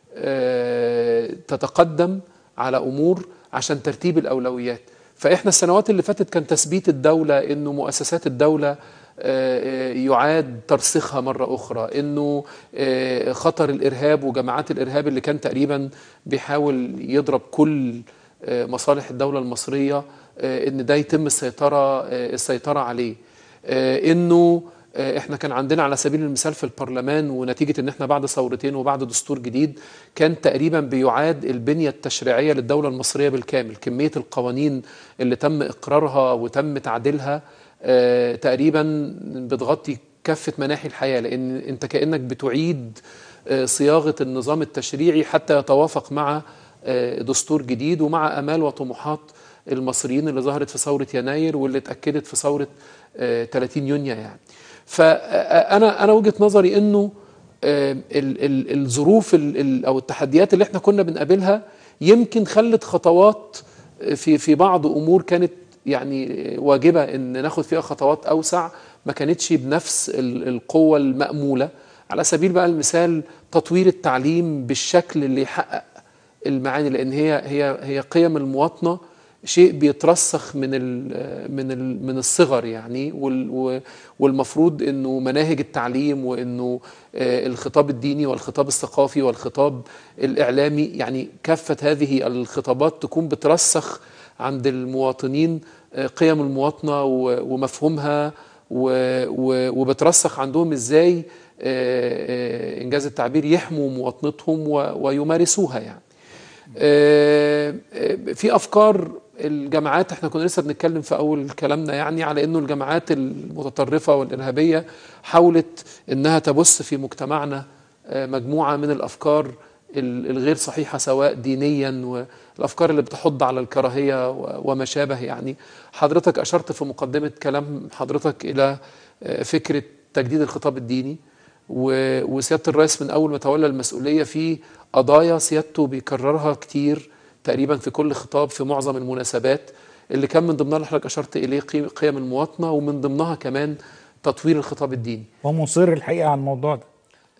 Speaker 11: آه، تتقدم على امور عشان ترتيب الاولويات فاحنا السنوات اللي فاتت كان تثبيت الدوله انه مؤسسات الدوله آه، يعاد ترسيخها مرة أخرى إنه آه، خطر الإرهاب وجماعات الإرهاب اللي كان تقريبا بيحاول يضرب كل آه، مصالح الدولة المصرية آه، إن ده يتم السيطرة آه، السيطرة عليه آه، إنه آه، احنا كان عندنا على سبيل المثال في البرلمان ونتيجة ان احنا بعد ثورتين وبعد دستور جديد كان تقريبا بيعاد البنية التشريعية للدولة المصرية بالكامل كمية القوانين اللي تم اقرارها وتم تعديلها آه، تقريبا بتغطي كافة مناحي الحياة لان انت كأنك بتعيد آه، صياغة النظام التشريعي حتى يتوافق مع آه، دستور جديد ومع امال وطموحات المصريين اللي ظهرت في ثورة يناير واللي اتأكدت في ثورة آه، 30 يونيو يعني فانا انا وجهه نظري انه آه، ال- ال- الظروف ال- ال- او التحديات اللي احنا كنا بنقابلها يمكن خلت خطوات في في بعض امور كانت يعني واجبه ان ناخد فيها خطوات اوسع ما كانتش بنفس ال- القوه الماموله على سبيل بقى المثال تطوير التعليم بالشكل اللي يحقق المعاني لان هي هي هي قيم المواطنه شيء بيترسخ من ال من ال من الصغر يعني وال- و- والمفروض انه مناهج التعليم وانه آه، الخطاب الديني والخطاب الثقافي والخطاب الاعلامي يعني كافه هذه الخطابات تكون بترسخ عند المواطنين آه، قيم المواطنه و- ومفهومها و- و- وبترسخ عندهم ازاي آه، آه، انجاز التعبير يحموا مواطنتهم و- ويمارسوها يعني آه، آه، في افكار الجماعات احنا كنا لسه بنتكلم في اول كلامنا يعني على انه الجماعات المتطرفه والارهابيه حاولت انها تبث في مجتمعنا آه، مجموعه من الافكار ال- الغير صحيحه سواء دينيا والافكار اللي بتحض على الكراهيه و- وما شابه يعني حضرتك اشرت في مقدمه كلام حضرتك الى آه، فكره تجديد الخطاب الديني و- وسياده الرئيس من اول ما تولى المسؤوليه في قضايا سيادته بيكررها كتير تقريبا في كل خطاب في معظم المناسبات اللي كان من ضمنها اللي حضرتك اشرت اليه قيم- قيم المواطنه ومن ضمنها كمان تطوير الخطاب الديني
Speaker 1: ومصر الحقيقه على الموضوع ده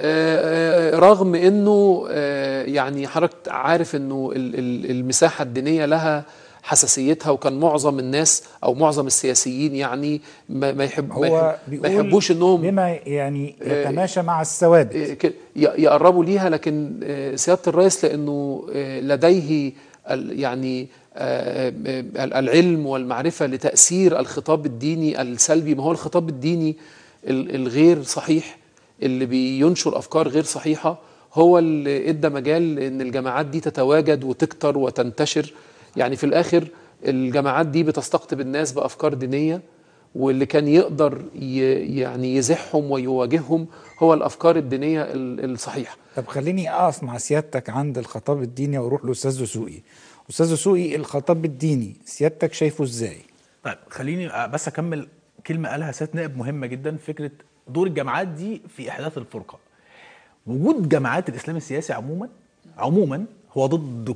Speaker 11: آه، آه، رغم انه آه، يعني حضرتك عارف انه ال- ال- المساحه الدينيه لها حساسيتها وكان معظم الناس او معظم السياسيين يعني ما ما يحب ما
Speaker 1: هو
Speaker 11: يحب- ما
Speaker 1: بيقول
Speaker 11: يحبوش انهم
Speaker 1: بما يعني
Speaker 11: آه،
Speaker 1: يتماشى مع الثوابت
Speaker 11: آه، ك- ي- يقربوا ليها لكن آه، سياده الرئيس لانه آه، لديه ال- يعني آه، آه، العلم والمعرفه لتاثير الخطاب الديني السلبي ما هو الخطاب الديني ال- الغير صحيح اللي بينشر افكار غير صحيحه هو اللي ادى مجال ان الجماعات دي تتواجد وتكتر وتنتشر يعني في الاخر الجماعات دي بتستقطب الناس بافكار دينيه واللي كان يقدر ي- يعني يزحهم ويواجههم هو الافكار الدينيه ال- الصحيحه
Speaker 1: طب خليني اقف مع سيادتك عند الخطاب الديني واروح لاستاذ دسوقي استاذ دسوقي الخطاب الديني سيادتك شايفه ازاي
Speaker 2: طيب خليني بس اكمل كلمه قالها سياده نائب مهمه جدا فكره دور الجماعات دي في احداث الفرقه وجود جماعات الاسلام السياسي عموما عموما هو ضد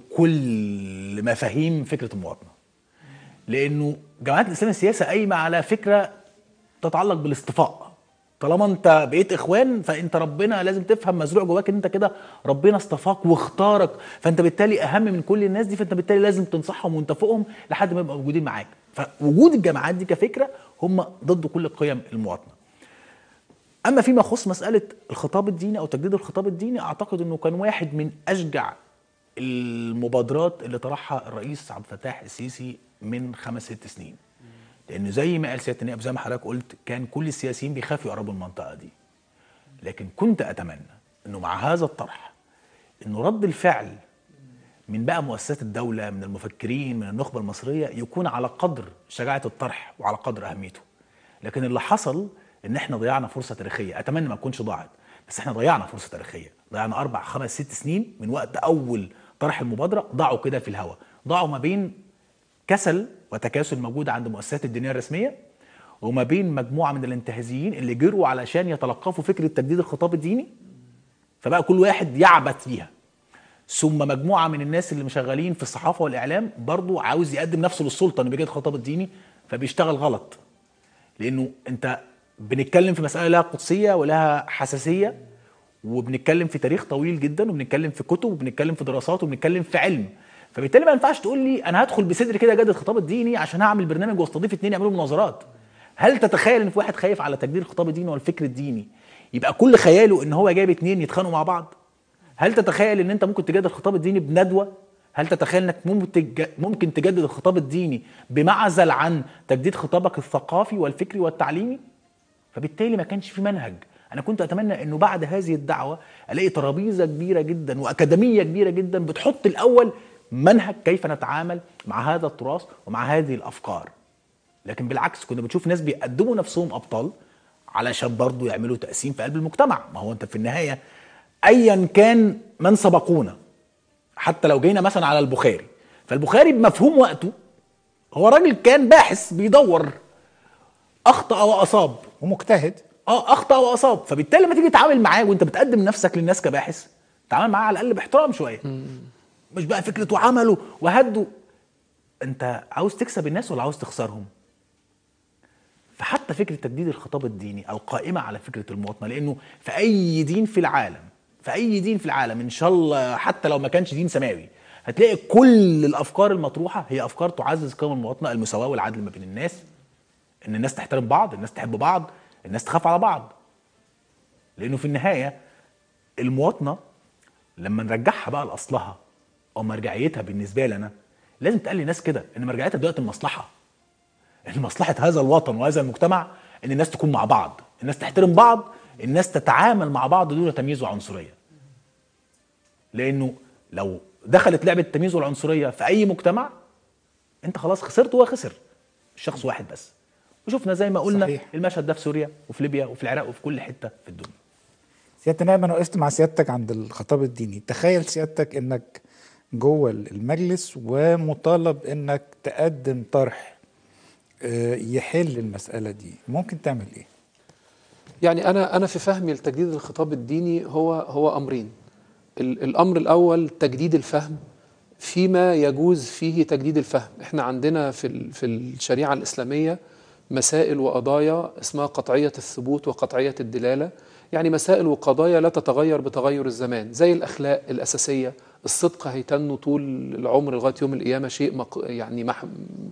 Speaker 2: كل مفاهيم فكره المواطنه لانه جماعات الاسلام السياسي قايمه على فكره تتعلق بالاصطفاء طالما انت بقيت اخوان فانت ربنا لازم تفهم مزروع جواك ان انت كده ربنا اصطفاك واختارك فانت بالتالي اهم من كل الناس دي فانت بالتالي لازم تنصحهم وانت فوقهم لحد ما يبقوا موجودين معاك فوجود الجماعات دي كفكره هم ضد كل قيم المواطنه اما فيما يخص مساله الخطاب الديني او تجديد الخطاب الديني اعتقد انه كان واحد من اشجع المبادرات اللي طرحها الرئيس عبد الفتاح السيسي من خمس ست سنين لانه زي ما قال سياده النائب زي ما حضرتك قلت كان كل السياسيين بيخافوا يقربوا المنطقه دي لكن كنت اتمنى انه مع هذا الطرح انه رد الفعل من بقى مؤسسات الدوله من المفكرين من النخبه المصريه يكون على قدر شجاعه الطرح وعلى قدر اهميته لكن اللي حصل ان احنا ضيعنا فرصه تاريخيه اتمنى ما تكونش ضاعت بس احنا ضيعنا فرصه تاريخيه ضيعنا اربع خمس ست سنين من وقت اول طرح المبادره ضاعوا كده في الهواء ضاعوا ما بين كسل وتكاسل موجود عند المؤسسات الدينيه الرسميه وما بين مجموعه من الانتهازيين اللي جروا علشان يتلقفوا فكره تجديد الخطاب الديني فبقى كل واحد يعبث بيها ثم مجموعه من الناس اللي مشغلين في الصحافه والاعلام برضو عاوز يقدم نفسه للسلطه انه بيجد الخطاب الديني فبيشتغل غلط لانه انت بنتكلم في مساله لها قدسيه ولها حساسيه وبنتكلم في تاريخ طويل جدا وبنتكلم في كتب وبنتكلم في دراسات وبنتكلم في علم فبالتالي ما ينفعش تقول لي انا هدخل بصدري كده اجدد الخطاب الديني عشان هعمل برنامج واستضيف اتنين يعملوا مناظرات هل تتخيل ان في واحد خايف على تجديد الخطاب الديني والفكر الديني يبقى كل خياله ان هو جايب اتنين يتخانقوا مع بعض هل تتخيل ان انت ممكن تجدد الخطاب الديني بندوه هل تتخيل انك ممكن تج- ممكن تجدد الخطاب الديني بمعزل عن تجديد خطابك الثقافي والفكري والتعليمي فبالتالي ما كانش في منهج انا كنت اتمنى انه بعد هذه الدعوه الاقي ترابيزه كبيره جدا واكاديميه كبيره جدا بتحط الاول منهج كيف نتعامل مع هذا التراث ومع هذه الافكار لكن بالعكس كنا بنشوف ناس بيقدموا نفسهم ابطال علشان برضه يعملوا تقسيم في قلب المجتمع ما هو انت في النهايه ايا كان من سبقونا حتى لو جينا مثلا على البخاري فالبخاري بمفهوم وقته هو راجل كان باحث بيدور اخطا واصاب
Speaker 1: ومجتهد
Speaker 2: اه اخطا واصاب فبالتالي لما تيجي تتعامل معاه وانت بتقدم نفسك للناس كباحث تعامل معاه على الاقل باحترام شويه مش بقى فكره وعملوا وهدوا انت عاوز تكسب الناس ولا عاوز تخسرهم فحتى فكره تجديد الخطاب الديني القائمه على فكره المواطنه لانه في اي دين في العالم في اي دين في العالم ان شاء الله حتى لو ما كانش دين سماوي هتلاقي كل الافكار المطروحه هي افكار تعزز قيم المواطنه المساواه والعدل ما بين الناس ان الناس تحترم بعض الناس تحب بعض الناس تخاف على بعض لانه في النهايه المواطنه لما نرجعها بقى لاصلها او مرجعيتها بالنسبه لنا لازم تقال للناس كده ان مرجعيتها دلوقتي المصلحه ان مصلحه هذا الوطن وهذا المجتمع ان الناس تكون مع بعض الناس تحترم بعض الناس تتعامل مع بعض دون تمييز وعنصريه لانه لو دخلت لعبه التمييز والعنصريه في اي مجتمع انت خلاص خسرت وهو خسر الشخص واحد بس وشفنا زي ما قلنا
Speaker 1: صحيح.
Speaker 2: المشهد ده في سوريا وفي ليبيا وفي العراق وفي كل حته في الدنيا
Speaker 1: سياده النائب انا وقفت مع سيادتك عند الخطاب الديني تخيل سيادتك انك جوه المجلس ومطالب انك تقدم طرح آه، يحل المساله دي ممكن تعمل ايه
Speaker 11: يعني انا انا في فهمي لتجديد الخطاب الديني هو هو امرين ال- الامر الاول تجديد الفهم فيما يجوز فيه تجديد الفهم احنا عندنا في ال- في الشريعه الاسلاميه مسائل وقضايا اسمها قطعيه الثبوت وقطعيه الدلاله يعني مسائل وقضايا لا تتغير بتغير الزمان زي الاخلاق الاساسيه الصدق هيتنوا طول العمر لغايه يوم القيامه شيء مق... يعني مح...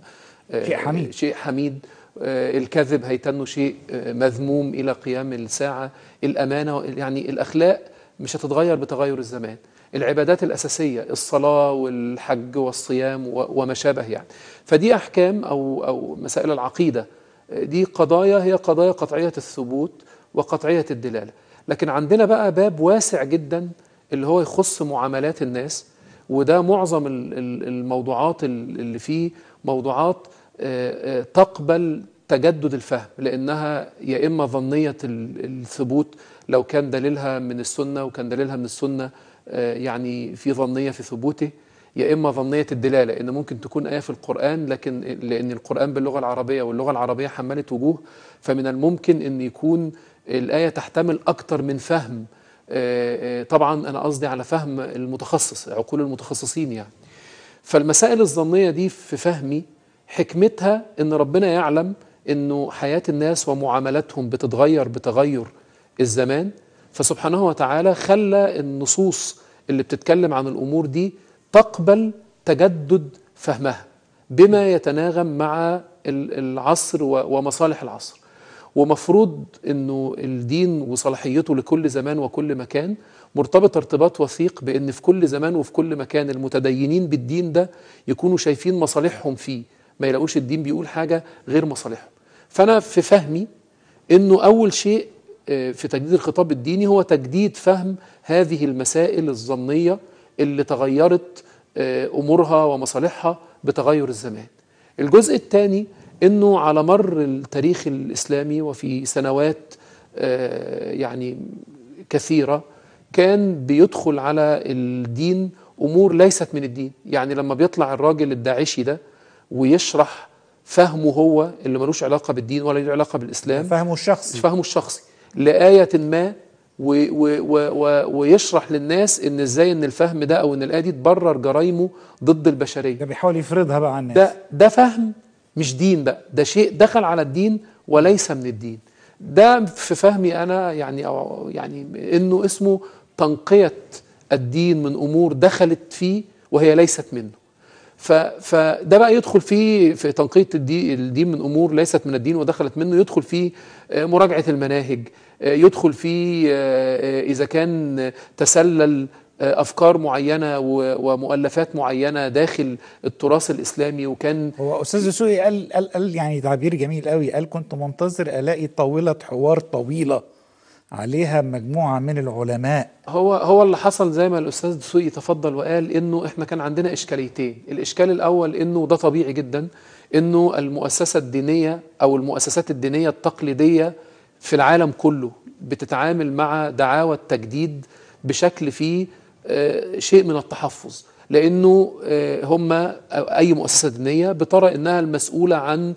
Speaker 1: شيء حميد.
Speaker 11: شيء حميد آه، الكذب هيتنه شيء آه، مذموم إلى قيام الساعة الأمانة يعني الأخلاق مش هتتغير بتغير الزمان العبادات الأساسية الصلاة والحج والصيام و- وما شابه يعني فدي أحكام أو, أو مسائل العقيدة آه، دي قضايا هي قضايا قطعية الثبوت وقطعية الدلالة لكن عندنا بقى باب واسع جدا اللي هو يخص معاملات الناس وده معظم ال- ال- الموضوعات ال- اللي فيه موضوعات آه، آه، تقبل تجدد الفهم لانها يا اما ظنيه ال- الثبوت لو كان دليلها من السنه وكان دليلها من السنه آه، يعني في ظنيه في ثبوته يا اما ظنيه الدلاله ان ممكن تكون ايه في القران لكن لان القران باللغه العربيه واللغه العربيه حملت وجوه فمن الممكن ان يكون الايه تحتمل اكتر من فهم آه، آه، طبعا انا قصدي على فهم المتخصص عقول المتخصصين يعني فالمسائل الظنيه دي في فهمي حكمتها ان ربنا يعلم انه حياه الناس ومعاملاتهم بتتغير بتغير الزمان فسبحانه وتعالى خلى النصوص اللي بتتكلم عن الامور دي تقبل تجدد فهمها بما يتناغم مع ال- العصر و- ومصالح العصر ومفروض انه الدين وصلاحيته لكل زمان وكل مكان مرتبط ارتباط وثيق بان في كل زمان وفي كل مكان المتدينين بالدين ده يكونوا شايفين مصالحهم فيه ما يلاقوش الدين بيقول حاجه غير مصالحهم فانا في فهمي انه اول شيء آه، في تجديد الخطاب الديني هو تجديد فهم هذه المسائل الظنيه اللي تغيرت آه، امورها ومصالحها بتغير الزمان الجزء الثاني انه على مر التاريخ الاسلامي وفي سنوات آه، يعني كثيره كان بيدخل على الدين امور ليست من الدين يعني لما بيطلع الراجل الداعشي ده ويشرح فهمه هو اللي ملوش علاقه بالدين ولا له علاقه بالاسلام
Speaker 1: فهمه الشخصي
Speaker 11: فهمه الشخصي لآية ما و و و و ويشرح للناس ان ازاي ان الفهم ده او ان الآية دي تبرر جرايمه ضد البشرية
Speaker 1: ده بيحاول يفرضها بقى على الناس
Speaker 11: ده ده فهم مش دين بقى ده شيء دخل على الدين وليس من الدين ده في فهمي انا يعني أو يعني انه اسمه تنقية الدين من امور دخلت فيه وهي ليست منه ف- فده بقى يدخل فيه في تنقية الدي- الدين من أمور ليست من الدين ودخلت منه يدخل فيه آه، مراجعة المناهج آه، يدخل فيه آه، آه، إذا كان تسلل آه، أفكار معينة و- ومؤلفات معينة داخل التراث الإسلامي وكان
Speaker 1: هو استاذ دسوقي قال, قال قال يعني تعبير جميل قوي قال كنت منتظر الاقي طاوله حوار طويله عليها مجموعه من العلماء
Speaker 11: هو هو اللي حصل زي ما الاستاذ دسوقي تفضل وقال انه احنا كان عندنا اشكاليتين الاشكال الاول انه ده طبيعي جدا انه المؤسسه الدينيه او المؤسسات الدينيه التقليديه في العالم كله بتتعامل مع دعاوى التجديد بشكل فيه آه، شيء من التحفظ لانه آه، هم أو اي مؤسسه دينيه بترى انها المسؤوله عن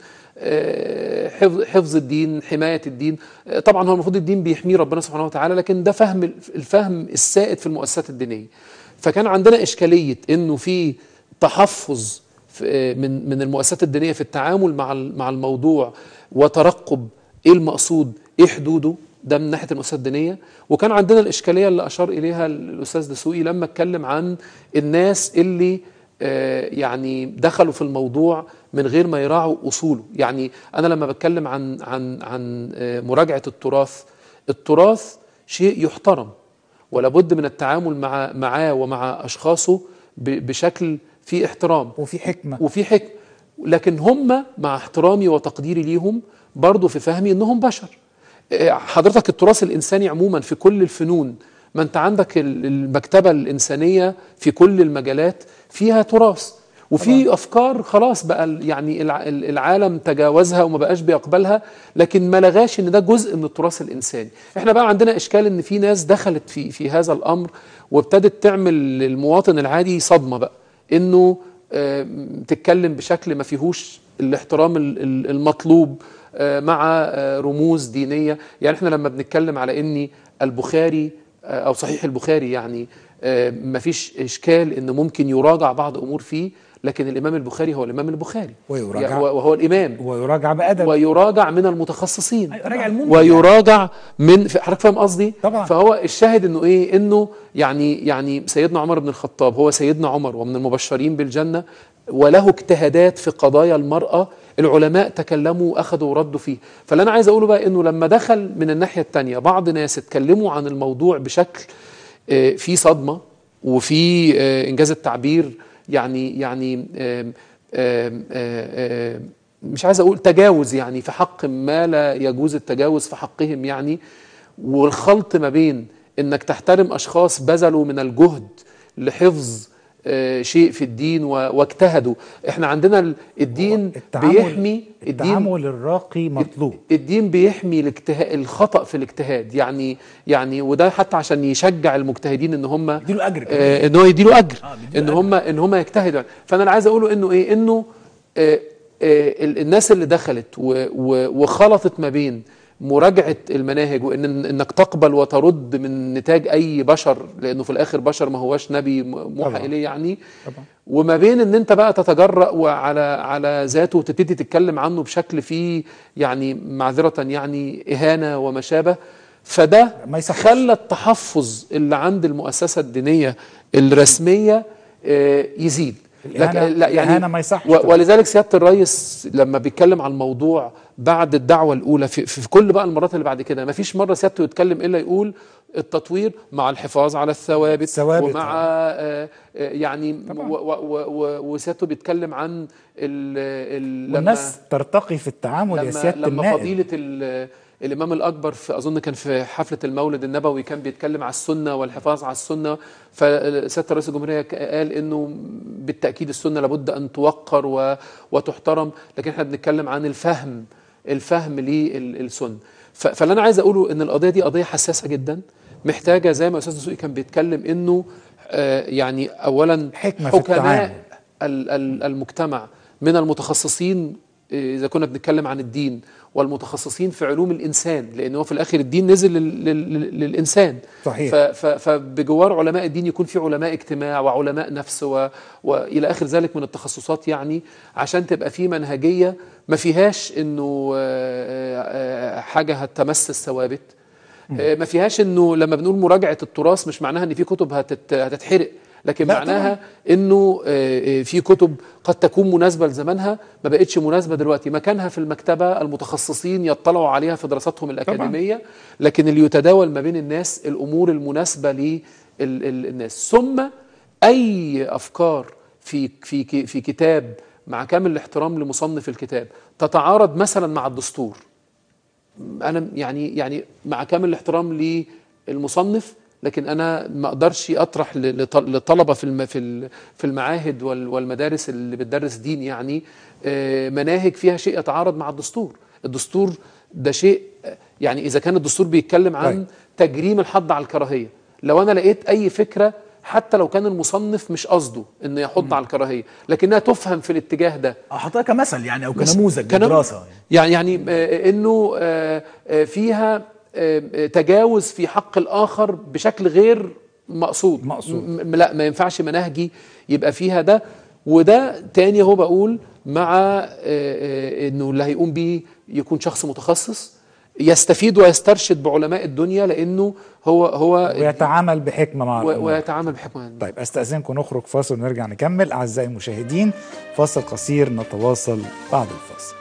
Speaker 11: آه، حفظ حفظ الدين حمايه الدين آه، طبعا هو المفروض الدين بيحميه ربنا سبحانه وتعالى لكن ده فهم الفهم السائد في المؤسسات الدينيه فكان عندنا اشكاليه انه في تحفظ في- آه، من من المؤسسات الدينيه في التعامل مع ال- مع الموضوع وترقب ايه المقصود ايه حدوده ده من ناحيه المؤسسات الدينيه وكان عندنا الاشكاليه اللي اشار اليها الاستاذ دسوقي لما اتكلم عن الناس اللي آه، يعني دخلوا في الموضوع من غير ما يراعوا اصوله يعني انا لما بتكلم عن عن عن آه، مراجعه التراث التراث شيء يحترم ولا بد من التعامل مع معاه ومع اشخاصه ب- بشكل في احترام
Speaker 1: وفي حكمه
Speaker 11: وفي حكمه لكن هم مع احترامي وتقديري ليهم برضه في فهمي انهم بشر آه، حضرتك التراث الانساني عموما في كل الفنون ما انت عندك ال- المكتبه الانسانيه في كل المجالات فيها تراث وفي افكار خلاص بقى ال- يعني الع- ال- العالم تجاوزها وما بقاش بيقبلها لكن ما لغاش ان ده جزء من التراث الانساني احنا بقى عندنا اشكال ان في ناس دخلت في في هذا الامر وابتدت تعمل للمواطن العادي صدمه بقى انه آه، تتكلم بشكل ما فيهوش الاحترام ال- ال- المطلوب آه، مع آه، رموز دينيه يعني احنا لما بنتكلم على اني البخاري آه، او صحيح البخاري يعني آه، مفيش اشكال ان ممكن يراجع بعض امور فيه لكن الامام البخاري هو الامام البخاري
Speaker 1: ويراجع
Speaker 11: يعني وهو الامام
Speaker 1: ويراجع بادب
Speaker 11: ويراجع من المتخصصين
Speaker 2: راجع الممكن
Speaker 11: ويراجع من في- حضرتك فاهم قصدي
Speaker 1: طبعا.
Speaker 11: فهو الشاهد انه ايه انه يعني يعني سيدنا عمر بن الخطاب هو سيدنا عمر ومن المبشرين بالجنه وله اجتهادات في قضايا المراه العلماء تكلموا واخذوا وردوا فيه فاللي انا عايز اقوله بقى انه لما دخل من الناحيه الثانيه بعض ناس اتكلموا عن الموضوع بشكل آه، فيه صدمه وفي آه، انجاز التعبير يعني يعني آم، آم، آه، آم، مش عايز اقول تجاوز يعني في حق ما لا يجوز التجاوز في حقهم يعني والخلط ما بين انك تحترم اشخاص بذلوا من الجهد لحفظ آه، شيء في الدين و- واجتهدوا احنا عندنا ال- الدين بيحمي الدين
Speaker 1: التعامل الراقي مطلوب
Speaker 11: الدين بيحمي الاجتهاد الخطأ في الاجتهاد يعني يعني وده حتى عشان يشجع المجتهدين ان هم
Speaker 2: يديله اجر كمان.
Speaker 11: آه ان هو يديله اجر ان هم ان هم يجتهدوا فانا اللي عايز اقوله انه ايه انه آه آه ال- الناس اللي دخلت و- و- وخلطت ما بين مراجعه المناهج وان انك تقبل وترد من نتاج اي بشر لانه في الاخر بشر ما هوش نبي م- موحى
Speaker 1: طبعاً.
Speaker 11: اليه يعني
Speaker 1: طبعا
Speaker 11: وما بين ان انت بقى تتجرأ وعلى على ذاته وتبتدي تتكلم عنه بشكل فيه يعني معذرة يعني إهانة وما شابه فده
Speaker 1: ما يصحش.
Speaker 11: خلى التحفظ اللي عند المؤسسة الدينية الرسمية آه، يزيد
Speaker 1: الإهانة-
Speaker 11: لا يعني
Speaker 1: الإهانة ما يصحش
Speaker 11: و-
Speaker 1: طبعاً.
Speaker 11: ولذلك سيادة الرئيس لما بيتكلم عن الموضوع بعد الدعوة الأولى في, في كل بقى المرات اللي بعد كده ما فيش مرة سيادته يتكلم إلا يقول التطوير مع الحفاظ على الثوابت
Speaker 1: الثوابت،
Speaker 11: ومع آه، آه، يعني و- و- و- و- وسيادته بيتكلم عن ال ال لما
Speaker 1: والناس ترتقي في التعامل يا
Speaker 11: لما,
Speaker 1: سياده
Speaker 11: لما
Speaker 1: النائب
Speaker 11: فضيلة ال- الإمام الأكبر في أظن كان في حفلة المولد النبوي كان بيتكلم على السنة والحفاظ على السنة فسيادة رئيس الجمهورية ك- قال إنه بالتأكيد السنة لابد أن توقر و- وتحترم لكن إحنا بنتكلم عن الفهم الفهم للسنة ف- فاللي أنا عايز أقوله إن القضية دي قضية حساسة جدا محتاجة زي ما أستاذ دسوقي كان بيتكلم إنه آه، يعني أولا
Speaker 1: حكمة في التعامل.
Speaker 11: حكماء ال- ال- المجتمع من المتخصصين إيه، اذا كنا بنتكلم عن الدين والمتخصصين في علوم الانسان لان هو في الاخر الدين نزل لل- لل- للانسان
Speaker 1: صحيح.
Speaker 11: ف- ف- فبجوار علماء الدين يكون في علماء اجتماع وعلماء نفس و... والى اخر ذلك من التخصصات يعني عشان تبقى في منهجيه ما فيهاش انه آه، آه، حاجه هتمس الثوابت آه، ما فيهاش انه لما بنقول مراجعه التراث مش معناها ان في كتب هتت... هتتحرق لكن
Speaker 1: لا
Speaker 11: معناها انه آه، آه، في كتب قد تكون مناسبه لزمانها ما بقتش مناسبه دلوقتي مكانها في المكتبه المتخصصين يطلعوا عليها في دراساتهم الاكاديميه لكن اللي يتداول ما بين الناس الامور المناسبه للناس ثم اي افكار في في ك- في كتاب مع كامل الاحترام لمصنف الكتاب تتعارض مثلا مع الدستور انا يعني يعني مع كامل الاحترام للمصنف لكن انا ما اقدرش اطرح ل- لط- لطلبه في الم- في ال- في المعاهد وال- والمدارس اللي بتدرس دين يعني آه، مناهج فيها شيء يتعارض مع الدستور الدستور ده شيء آه، يعني اذا كان الدستور بيتكلم عن
Speaker 1: طيب.
Speaker 11: تجريم الحض على الكراهيه لو انا لقيت اي فكره حتى لو كان المصنف مش قصده انه يحض على الكراهيه لكنها تفهم في الاتجاه ده
Speaker 2: احطها كمثل يعني او
Speaker 11: بس
Speaker 2: كنموذج
Speaker 11: كنم-
Speaker 2: للدراسه
Speaker 11: يعني يعني آه، انه آه، آه، فيها آه، آه، تجاوز في حق الاخر بشكل غير مقصود
Speaker 1: مقصود.
Speaker 11: م- م- لا ما ينفعش مناهجي يبقى فيها ده وده تاني هو بقول مع آه، آه، انه اللي هيقوم بيه يكون شخص متخصص يستفيد ويسترشد بعلماء الدنيا لانه هو هو
Speaker 1: ويتعامل بحكمه مع
Speaker 11: و-
Speaker 1: الأمور.
Speaker 11: ويتعامل بحكمه
Speaker 1: طيب استاذنكم نخرج فاصل ونرجع نكمل اعزائي المشاهدين فاصل قصير نتواصل بعد الفاصل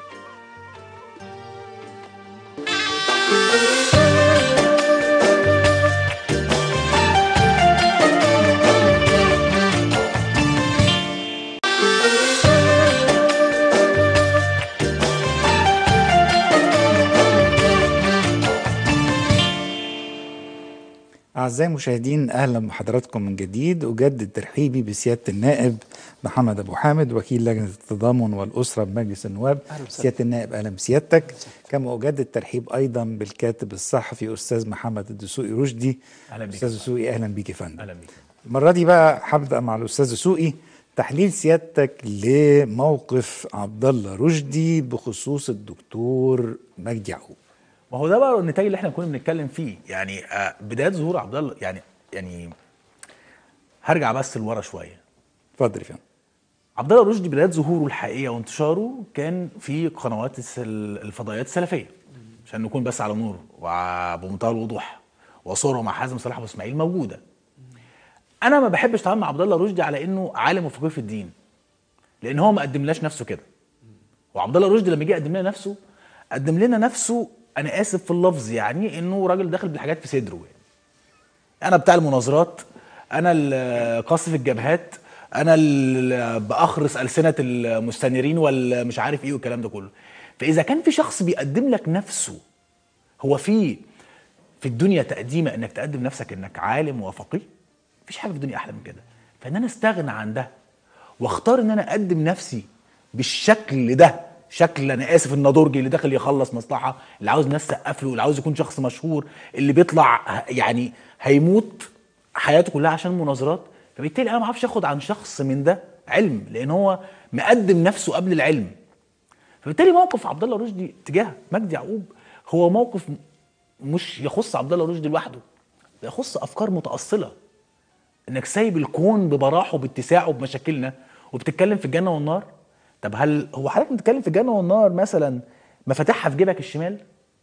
Speaker 1: أعزائي المشاهدين أهلا بحضراتكم من جديد أجدد ترحيبي بسيادة النائب محمد أبو حامد وكيل لجنة التضامن والأسرة بمجلس النواب
Speaker 11: أهلا وسهلا.
Speaker 1: سيادة النائب أهلا بسيادتك كما أجدد ترحيب أيضا بالكاتب الصحفي أستاذ محمد الدسوقي رشدي
Speaker 2: أهلا بيك.
Speaker 1: أستاذ دسوقي أهلا بيك يا فندم
Speaker 2: اهلا بيك
Speaker 1: المرة دي بقى هبدأ مع الأستاذ دسوقي تحليل سيادتك لموقف عبد الله رشدي بخصوص الدكتور مجدي يعقوب
Speaker 2: ما هو ده بقى النتاج اللي احنا كنا بنتكلم فيه يعني آه، بدايه ظهور عبد الله يعني يعني هرجع بس لورا شويه
Speaker 1: اتفضل يا فندم
Speaker 2: عبد الله رشدي بدايه ظهوره الحقيقيه وانتشاره كان في قنوات الس- الفضائيات السلفيه عشان نكون بس على نور وبمنتهى الوضوح وصوره مع حازم صلاح ابو اسماعيل موجوده انا ما بحبش اتعامل مع عبد الله رشدي على انه عالم وفقيه في الدين لان هو ما قدملاش نفسه كده وعبد الله رشدي لما جه قدم لنا نفسه قدم لنا نفسه انا اسف في اللفظ يعني انه راجل داخل بالحاجات في صدره يعني. انا بتاع المناظرات انا اللي قاصف الجبهات انا اللي باخرس السنه المستنيرين والمش عارف ايه والكلام ده كله فاذا كان في شخص بيقدم لك نفسه هو في في الدنيا تقديمه انك تقدم نفسك انك عالم وفقيه مفيش حاجه في الدنيا احلى من كده فان انا استغنى عن ده واختار ان انا اقدم نفسي بالشكل ده شكل انا اسف النضورجي اللي داخل يخلص مصلحه اللي عاوز ناس تسقف له اللي عاوز يكون شخص مشهور اللي بيطلع ه- يعني هيموت حياته كلها عشان مناظرات فبالتالي انا ما اعرفش اخد عن شخص من ده علم لان هو مقدم نفسه قبل العلم فبالتالي موقف عبد الله رشدي تجاه مجدي يعقوب هو موقف م- مش يخص عبد الله رشدي لوحده ده يخص افكار متاصله انك سايب الكون ببراحه باتساعه بمشاكلنا وبتتكلم في الجنه والنار طب هل هو حضرتك بتتكلم في الجنه والنار مثلا مفاتيحها في جيبك الشمال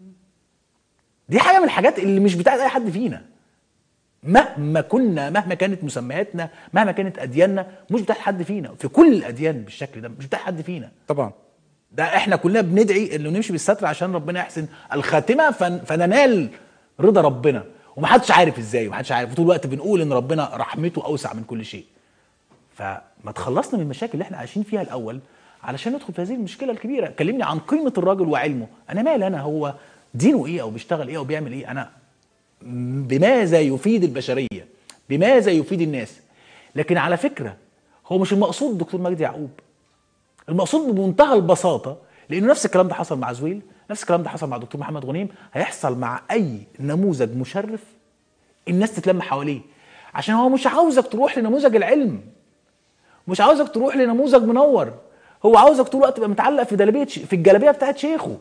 Speaker 2: دي حاجه من الحاجات اللي مش بتاعت اي حد فينا مهما كنا مهما كانت مسمياتنا مهما كانت ادياننا مش بتاعت حد فينا في كل الاديان بالشكل ده مش بتاع حد فينا
Speaker 1: طبعا
Speaker 2: ده احنا كلنا بندعي انه نمشي بالستر عشان ربنا يحسن الخاتمه فن فننال رضا ربنا ومحدش عارف ازاي ومحدش عارف طول الوقت بنقول ان ربنا رحمته اوسع من كل شيء فما تخلصنا من المشاكل اللي احنا عايشين فيها الاول علشان ندخل في هذه المشكله الكبيره كلمني عن قيمه الراجل وعلمه انا مالي انا هو دينه ايه او بيشتغل ايه او بيعمل ايه انا بماذا يفيد البشريه بماذا يفيد الناس لكن على فكره هو مش المقصود دكتور مجدي يعقوب المقصود بمنتهى البساطه لانه نفس الكلام ده حصل مع زويل نفس الكلام ده حصل مع دكتور محمد غنيم هيحصل مع اي نموذج مشرف الناس تتلم حواليه عشان هو مش عاوزك تروح لنموذج العلم مش عاوزك تروح لنموذج منور هو عاوزك طول الوقت تبقى متعلق في جلابيه في الجلابيه بتاعت شيخه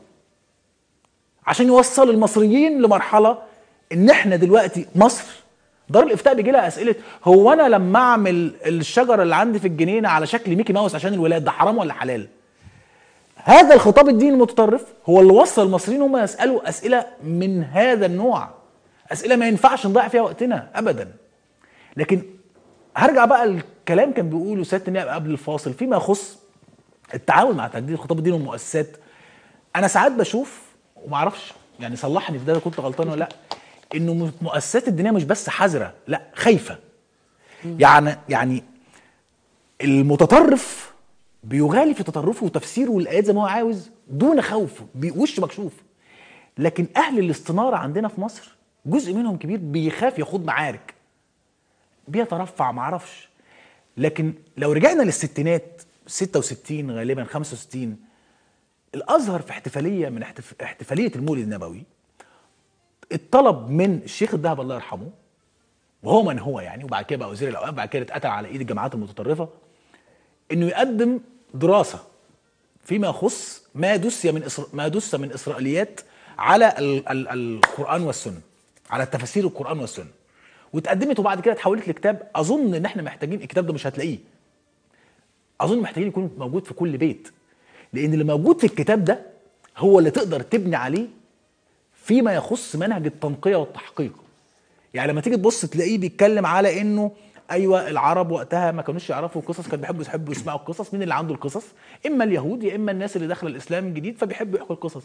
Speaker 2: عشان يوصل المصريين لمرحله ان احنا دلوقتي مصر دار الافتاء بيجي لها اسئله هو انا لما اعمل الشجره اللي عندي في الجنينه على شكل ميكي ماوس عشان الولاد ده حرام ولا حلال؟ هذا الخطاب الديني المتطرف هو اللي وصل المصريين هم يسالوا اسئله من هذا النوع اسئله ما ينفعش نضيع فيها وقتنا ابدا لكن هرجع بقى الكلام كان بيقوله سياده النائب قبل الفاصل فيما يخص التعاون مع تجديد الخطاب الديني والمؤسسات انا ساعات بشوف وما اعرفش يعني صلحني في ده إذا كنت غلطان ولا لا انه المؤسسات الدينيه مش بس حذره لا خايفه يعني يعني المتطرف بيغالي في تطرفه وتفسيره للايات زي ما هو عاوز دون خوف وش مكشوف لكن اهل الاستناره عندنا في مصر جزء منهم كبير بيخاف يخوض معارك بيترفع معرفش لكن لو رجعنا للستينات 66 غالبا 65 الازهر في احتفاليه من احتف... احتفاليه المولد النبوي اتطلب من الشيخ الذهب الله يرحمه وهو من هو يعني وبعد كده بقى وزير الاوقاف بعد كده اتقتل على ايد الجماعات المتطرفه انه يقدم دراسه فيما يخص ما دس من إسر... ما دس من اسرائيليات على ال... ال... القران والسنه على تفاسير القران والسنه واتقدمت وبعد كده اتحولت لكتاب اظن ان احنا محتاجين الكتاب ده مش هتلاقيه اظن محتاجين يكون موجود في كل بيت لان اللي موجود في الكتاب ده هو اللي تقدر تبني عليه فيما يخص منهج التنقيه والتحقيق يعني لما تيجي تبص تلاقيه بيتكلم على انه ايوه العرب وقتها ما كانوش يعرفوا القصص كانوا بيحبوا يحبوا يسمعوا القصص مين اللي عنده القصص اما اليهود يا اما الناس اللي داخله الاسلام الجديد فبيحبوا يحكوا القصص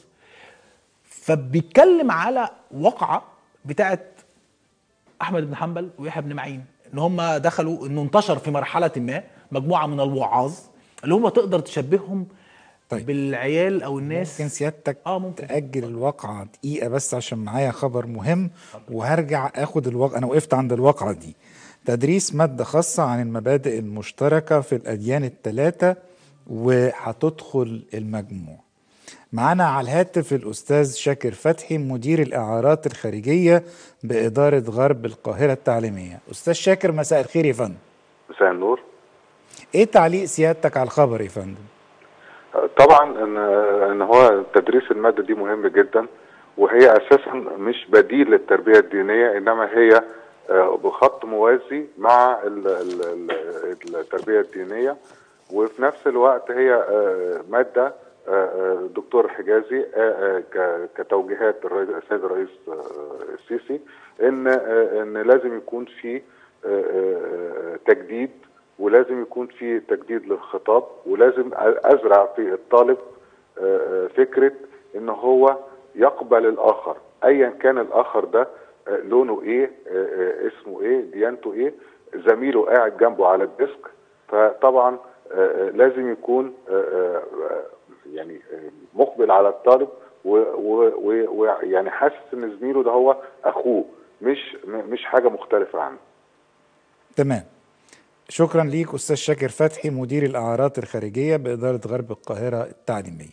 Speaker 2: فبيتكلم على واقعه بتاعت احمد بن حنبل ويحيى بن معين ان هم دخلوا انه انتشر في مرحله ما مجموعه من الوعاظ اللي هم تقدر تشبههم
Speaker 1: طيب.
Speaker 2: بالعيال او الناس
Speaker 1: ممكن سيادتك
Speaker 2: اه ممكن
Speaker 1: تأجل الواقعة دقيقة بس عشان معايا خبر مهم وهرجع اخد الواقع انا وقفت عند الواقعة دي تدريس مادة خاصة عن المبادئ المشتركة في الأديان الثلاثة وهتدخل المجموع معانا على الهاتف الأستاذ شاكر فتحي مدير الإعارات الخارجية بإدارة غرب القاهرة التعليمية أستاذ شاكر مساء الخير يا فندم
Speaker 12: مساء النور
Speaker 1: إيه تعليق سيادتك على الخبر يا فندم؟
Speaker 12: طبعا ان ان هو تدريس الماده دي مهم جدا وهي اساسا مش بديل للتربيه الدينيه انما هي آه، بخط موازي مع ال- ال- ال- التربيه الدينيه وفي نفس الوقت هي آه، ماده آه، آه، الدكتور حجازي آه، آه، ك- كتوجيهات الرئيس- السيد الرئيس آه، السيسي ان آه، ان لازم يكون في آه، آه، تجديد ولازم يكون في تجديد للخطاب ولازم ازرع في الطالب آه، آه، فكره ان هو يقبل الاخر ايا كان الاخر ده آه، لونه ايه آه، آه، اسمه ايه ديانته ايه زميله قاعد جنبه على الديسك فطبعا آه، آه، لازم يكون آه، آه، آه، يعني آه، مقبل على الطالب ويعني حاسس ان زميله ده هو اخوه مش م- مش حاجه مختلفه عنه
Speaker 1: تمام شكرا ليك أستاذ شاكر فتحي مدير الإعارات الخارجية بإدارة غرب القاهرة التعليمية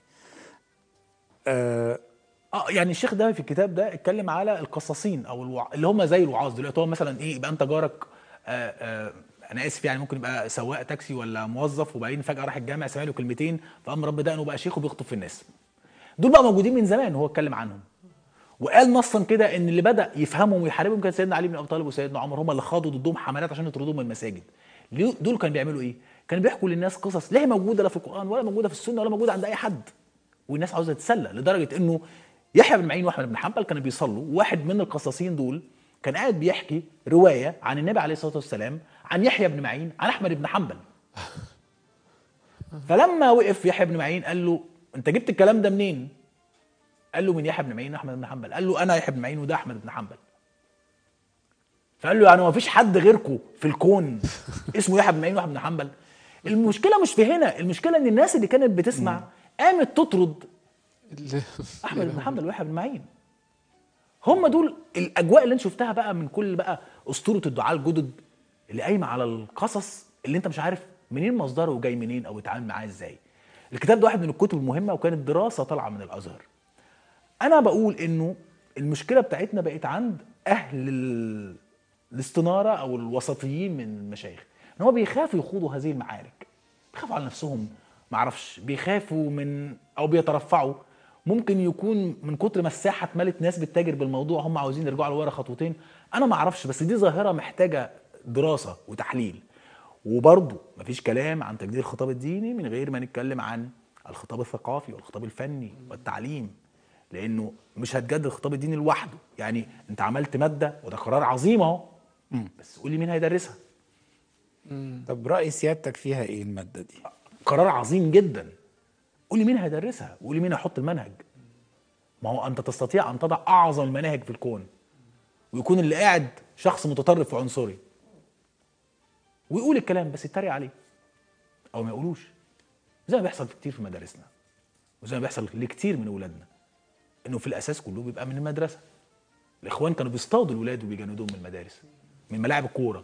Speaker 1: آه
Speaker 2: اه يعني الشيخ ده في الكتاب ده اتكلم على القصاصين او الوع... اللي هم زي الوعاظ دلوقتي هو مثلا ايه يبقى انت جارك آه آه انا اسف يعني ممكن يبقى سواق تاكسي ولا موظف وبعدين فجاه راح الجامع سمع له كلمتين فقام رب دقنه بقى شيخ وبيخطب في الناس دول بقى موجودين من زمان هو اتكلم عنهم وقال نصا كده ان اللي بدا يفهمهم ويحاربهم كان سيدنا علي بن ابي طالب وسيدنا عمر هم اللي خاضوا ضدهم حملات عشان يطردوهم من المساجد ليه- دول كانوا بيعملوا ايه كانوا بيحكوا للناس قصص لا هي موجوده لا في القران ولا موجوده في السنه ولا موجوده عند اي حد والناس عاوزه تتسلى لدرجه انه يحيى بن معين واحمد بن حنبل كانوا بيصلوا واحد من القصاصين دول كان قاعد بيحكي روايه عن النبي عليه الصلاه والسلام عن يحيى بن معين عن احمد بن حنبل فلما وقف يحيى بن معين قال له انت جبت الكلام ده منين قال له من يحيى بن معين واحمد بن حنبل قال له انا يحيى بن معين وده احمد بن حنبل فقال له يعني ما فيش حد غيركم في الكون اسمه يحيى بن معين واحمد بن حنبل المشكله مش في هنا المشكله ان الناس اللي كانت بتسمع قامت تطرد احمد بن حنبل ويحيى بن معين هم دول الاجواء اللي انت شفتها بقى من كل بقى اسطوره الدعاء الجدد اللي قايمه على القصص اللي انت مش عارف منين مصدره وجاي منين او يتعامل معاه ازاي الكتاب ده واحد من الكتب المهمه وكانت دراسه طالعه من الازهر انا بقول انه المشكله بتاعتنا بقت عند اهل ال- الاستناره او الوسطيين من المشايخ ان هو بيخافوا يخوضوا هذه المعارك بيخافوا على نفسهم معرفش بيخافوا من او بيترفعوا ممكن يكون من كتر ما الساحه اتملت ناس بتتاجر بالموضوع هم عاوزين يرجعوا لورا خطوتين انا ما اعرفش بس دي ظاهره محتاجه دراسه وتحليل وبرضه مفيش كلام عن تجديد الخطاب الديني من غير ما نتكلم عن الخطاب الثقافي والخطاب الفني والتعليم لانه مش هتجدد الخطاب الديني لوحده يعني انت عملت ماده وده قرار عظيم اهو بس قول لي مين هيدرسها
Speaker 1: طب رأي سيادتك فيها إيه المادة دي؟
Speaker 2: قرار عظيم جدا قول لي مين هيدرسها وقول لي مين هيحط المنهج ما هو انت تستطيع ان تضع اعظم المناهج في الكون ويكون اللي قاعد شخص متطرف وعنصري ويقول الكلام بس يتريق عليه او ما يقولوش زي ما بيحصل كتير في مدارسنا وزي ما بيحصل لكتير من اولادنا انه في الاساس كله بيبقى من المدرسه الاخوان كانوا بيصطادوا الولاد وبيجندوهم من المدارس من ملاعب الكوره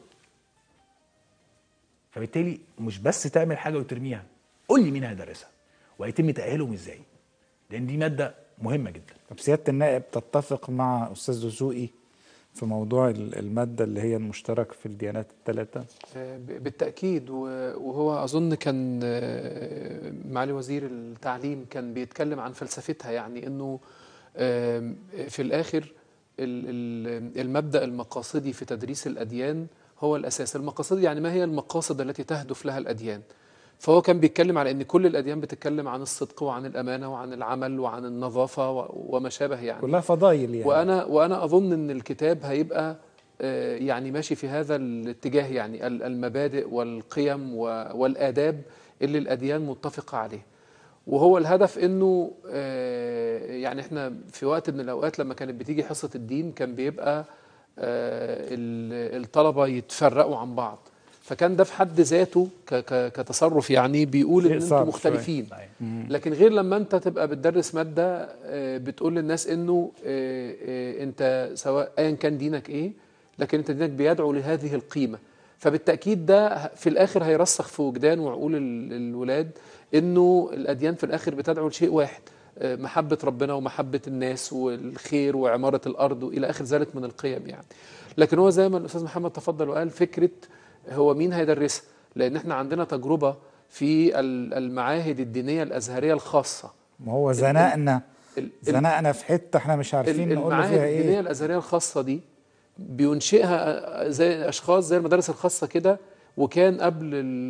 Speaker 2: فبالتالي مش بس تعمل حاجه وترميها قول لي مين هيدرسها وهيتم تاهيلهم ازاي لان دي ماده مهمه جدا
Speaker 1: طب سيادة النائب تتفق مع أستاذ دسوقي في موضوع ال- المادة اللي هي المشترك في الديانات الثلاثة؟
Speaker 11: آه، ب- بالتأكيد و- وهو أظن كان آه، معالي وزير التعليم كان بيتكلم عن فلسفتها يعني أنه آم، في الآخر ال- ال- المبدأ المقاصدي في تدريس الأديان هو الأساس المقاصد يعني ما هي المقاصد التي تهدف لها الأديان فهو كان بيتكلم على أن كل الأديان بتتكلم عن الصدق وعن الأمانة وعن العمل وعن النظافة و- وما شابه يعني
Speaker 1: كلها فضايل يعني
Speaker 11: وانا وانا اظن ان الكتاب هيبقى آه، يعني ماشي في هذا الاتجاه يعني ال- المبادئ والقيم و- والاداب اللي الاديان متفقه عليه وهو الهدف انه آه، يعني احنا في وقت من الاوقات لما كانت بتيجي حصه الدين كان بيبقى آه، ال- الطلبه يتفرقوا عن بعض فكان ده في حد ذاته ك- ك- كتصرف يعني بيقول
Speaker 1: شيء
Speaker 11: ان انتم
Speaker 1: صعب شوية.
Speaker 11: مختلفين
Speaker 1: مم.
Speaker 11: لكن غير لما انت تبقى بتدرس ماده آه، بتقول للناس انه آه، آه، انت سواء ايا كان دينك ايه لكن انت دينك بيدعو لهذه القيمه فبالتاكيد ده في الاخر هيرسخ في وجدان وعقول ال- الولاد انه الاديان في الاخر بتدعو لشيء واحد آه، محبه ربنا ومحبه الناس والخير وعماره الارض والى اخر ذلك من القيم يعني لكن هو زي ما الاستاذ محمد تفضل وقال فكره هو مين هيدرسها لان احنا عندنا تجربه في ال- المعاهد الدينيه الازهريه الخاصه
Speaker 1: ما هو زنقنا
Speaker 11: ال-
Speaker 1: زنقنا في حته احنا مش عارفين
Speaker 11: ال-
Speaker 1: نقول له
Speaker 11: المعاهد
Speaker 1: فيها
Speaker 11: الدينيه
Speaker 1: ايه
Speaker 11: الازهريه الخاصه دي بينشئها زي اشخاص زي المدارس الخاصه كده وكان قبل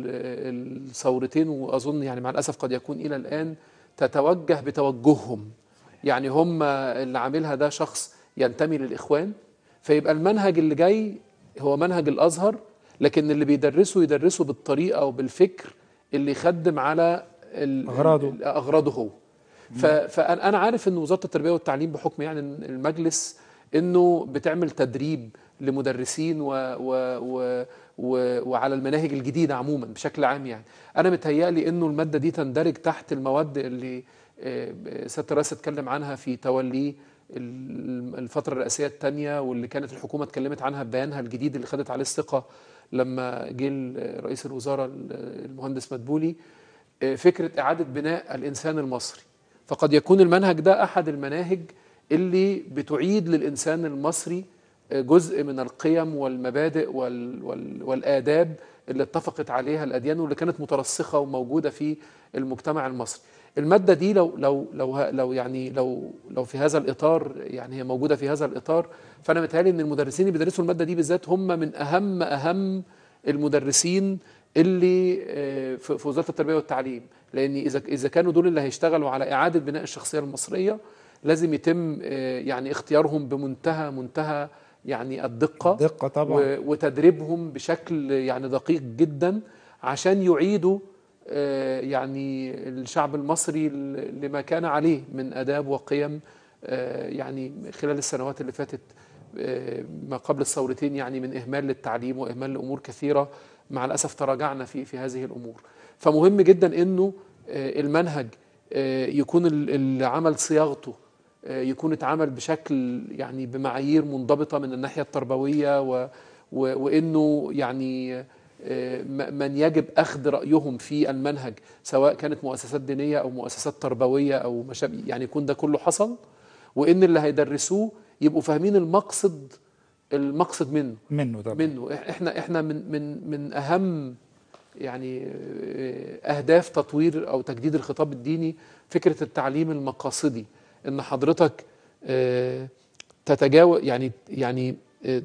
Speaker 11: ال- الثورتين واظن يعني مع الاسف قد يكون الى الان تتوجه بتوجههم يعني هم اللي عاملها ده شخص ينتمي للاخوان فيبقى المنهج اللي جاي هو منهج الازهر لكن اللي بيدرسه يدرسه بالطريقه وبالفكر اللي يخدم على ال-
Speaker 1: أغراضه.
Speaker 11: ال- اغراضه هو ف- فانا أنا عارف ان وزاره التربيه والتعليم بحكم يعني المجلس انه بتعمل تدريب لمدرسين و و و و وعلى المناهج الجديده عموما بشكل عام يعني انا متهيألي انه الماده دي تندرج تحت المواد اللي آه، سياده الرئيس اتكلم عنها في توليه ال- الفتره الرئاسيه الثانيه واللي كانت الحكومه اتكلمت عنها ببيانها الجديد اللي خدت عليه الثقه لما جه ال- رئيس الوزراء ال- المهندس مدبولي آه، فكره اعاده بناء الانسان المصري فقد يكون المنهج ده احد المناهج اللي بتعيد للانسان المصري آه، جزء من القيم والمبادئ وال وال والاداب اللي اتفقت عليها الاديان واللي كانت مترسخه وموجوده في المجتمع المصري. الماده دي لو لو لو ه- لو يعني لو لو في هذا الاطار يعني هي موجوده في هذا الاطار فانا متهيألي ان المدرسين اللي بيدرسوا الماده دي بالذات هم من اهم اهم المدرسين اللي آه، في في وزاره التربيه والتعليم لان اذا اذا كانوا دول اللي هيشتغلوا على اعاده بناء الشخصيه المصريه لازم يتم آه، يعني اختيارهم بمنتهى منتهى يعني الدقه
Speaker 1: دقة طبعا.
Speaker 11: و- وتدريبهم بشكل يعني دقيق جدا عشان يعيدوا آه، يعني الشعب المصري ل- لما كان عليه من آداب وقيم آه، يعني خلال السنوات اللي فاتت آه، ما قبل الثورتين يعني من إهمال للتعليم وإهمال لأمور كثيرة مع الأسف تراجعنا في في هذه الأمور فمهم جدا إنه آه، المنهج آه، يكون ال- العمل صياغته آه، يكون اتعمل بشكل يعني بمعايير منضبطة من الناحية التربوية و و وإنه يعني آه، م- من يجب أخذ رأيهم في المنهج سواء كانت مؤسسات دينية أو مؤسسات تربوية أو مشابه يعني يكون ده كله حصل وإن اللي هيدرسوه يبقوا فاهمين المقصد المقصد منه
Speaker 1: منه طبعا
Speaker 11: منه إح- احنا احنا من من من اهم يعني آه، اهداف تطوير او تجديد الخطاب الديني فكره التعليم المقاصدي ان حضرتك آه، تتجاوز يعني يعني آه،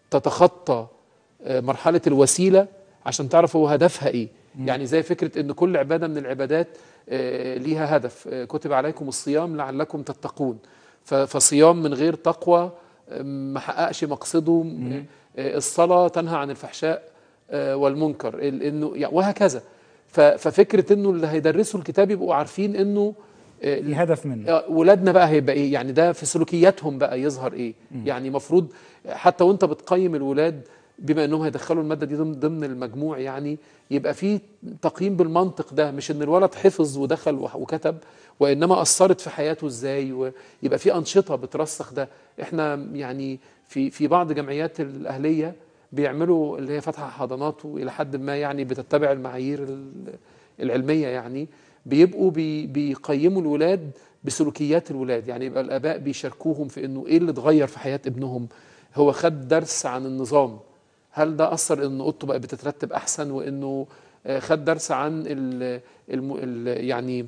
Speaker 11: تتخطى آه، مرحله الوسيله عشان تعرف هو هدفها ايه يعني زي فكره ان كل عباده من العبادات آه، ليها هدف آه، كتب عليكم الصيام لعلكم تتقون ف- فصيام من غير تقوى آه، ما حققش مقصده آه، الصلاه تنهى عن الفحشاء آه، والمنكر ال- انه يعني وهكذا ف- ففكره انه اللي هيدرسوا الكتاب يبقوا عارفين انه آه،
Speaker 1: في هدف منه
Speaker 11: آه، ولادنا بقى هيبقى ايه يعني ده في سلوكياتهم بقى يظهر ايه يعني مفروض حتى وانت بتقيم الولاد بما انهم هيدخلوا الماده دي ضمن ضمن المجموع يعني يبقى في تقييم بالمنطق ده مش ان الولد حفظ ودخل وح- وكتب وانما اثرت في حياته ازاي ويبقى في انشطه بترسخ ده احنا يعني في في بعض جمعيات الاهليه بيعملوا اللي هي فتح حضانات والى حد ما يعني بتتبع المعايير ال- العلميه يعني بيبقوا بي بيقيموا الولاد بسلوكيات الولاد يعني يبقى الاباء بيشاركوهم في انه ايه اللي اتغير في حياه ابنهم هو خد درس عن النظام هل ده اثر ان اوضته بقى بتترتب احسن وانه آه، خد درس عن ال الم ال يعني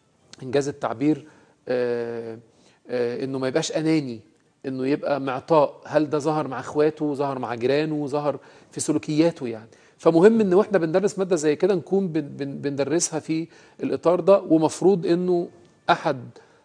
Speaker 11: انجاز التعبير آه، آه، انه ما يبقاش اناني انه يبقى معطاء هل ده ظهر مع اخواته ظهر مع جيرانه ظهر في سلوكياته يعني فمهم ان واحنا بندرس ماده زي كده نكون بن- بن- بندرسها في الاطار ده ومفروض انه احد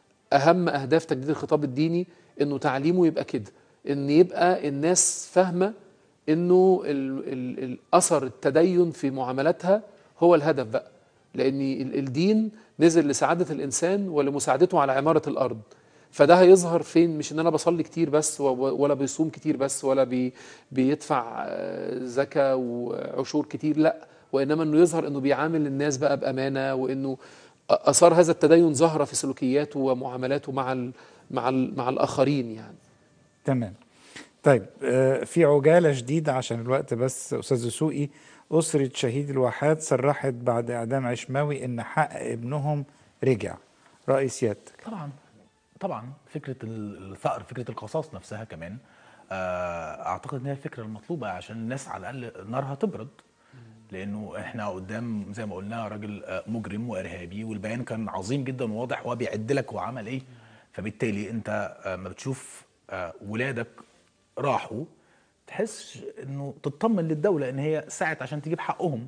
Speaker 11: اهم اهداف تجديد الخطاب الديني انه تعليمه يبقى كده ان يبقى الناس فاهمه انه ال ال الاثر التدين في معاملاتها هو الهدف بقى لان ال- الدين نزل لسعاده الانسان ولمساعدته على عماره الارض فده هيظهر فين مش ان انا بصلي كتير بس و- و- ولا بيصوم كتير بس ولا بي بيدفع آه، زكاة وعشور كتير لا وانما انه يظهر انه بيعامل الناس بقى بامانه وانه اثار هذا التدين ظاهره في سلوكياته ومعاملاته مع ال مع ال مع الاخرين يعني
Speaker 1: تمام طيب آه، في عجالة شديدة عشان الوقت بس أستاذ دسوقي أسرة شهيد الواحات صرحت بعد إعدام عشماوي إن حق ابنهم رجع رأي سيادتك
Speaker 2: طبعا طبعا فكره ال- الثأر فكره القصاص نفسها كمان آه، اعتقد ان هي الفكره المطلوبه عشان الناس على الاقل نارها تبرد لانه احنا قدام زي ما قلنا راجل آه، مجرم وارهابي والبيان كان عظيم جدا وواضح هو بيعد لك هو عمل ايه فبالتالي انت آه، ما بتشوف آه، ولادك راحوا تحس انه تطمن للدوله ان هي سعت عشان تجيب حقهم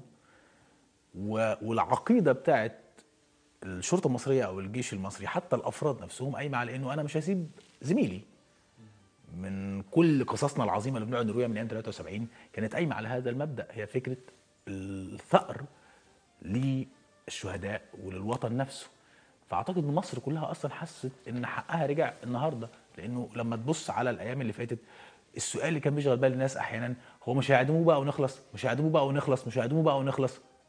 Speaker 2: و- والعقيده بتاعت الشرطه المصريه او الجيش المصري حتى الافراد نفسهم قايمه على انه انا مش هسيب زميلي من كل قصصنا العظيمه اللي بنقعد نرويها من ايام 73 كانت قايمه على هذا المبدا هي فكره الثأر للشهداء وللوطن نفسه فاعتقد ان مصر كلها اصلا حست ان حقها رجع النهارده لانه لما تبص على الايام اللي فاتت السؤال اللي كان بيشغل بال الناس احيانا هو مش هيعدموه بقى ونخلص مش هيعدموه بقى ونخلص مش هيعدموه بقى ونخلص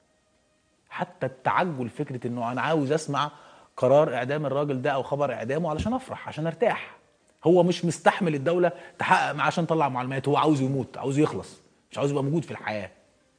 Speaker 2: حتى التعجل فكره انه انا عاوز اسمع قرار اعدام الراجل ده او خبر اعدامه علشان افرح عشان ارتاح هو مش مستحمل الدوله تحقق معاه عشان تطلع معلومات هو عاوز يموت عاوز يخلص مش عاوز يبقى موجود في الحياه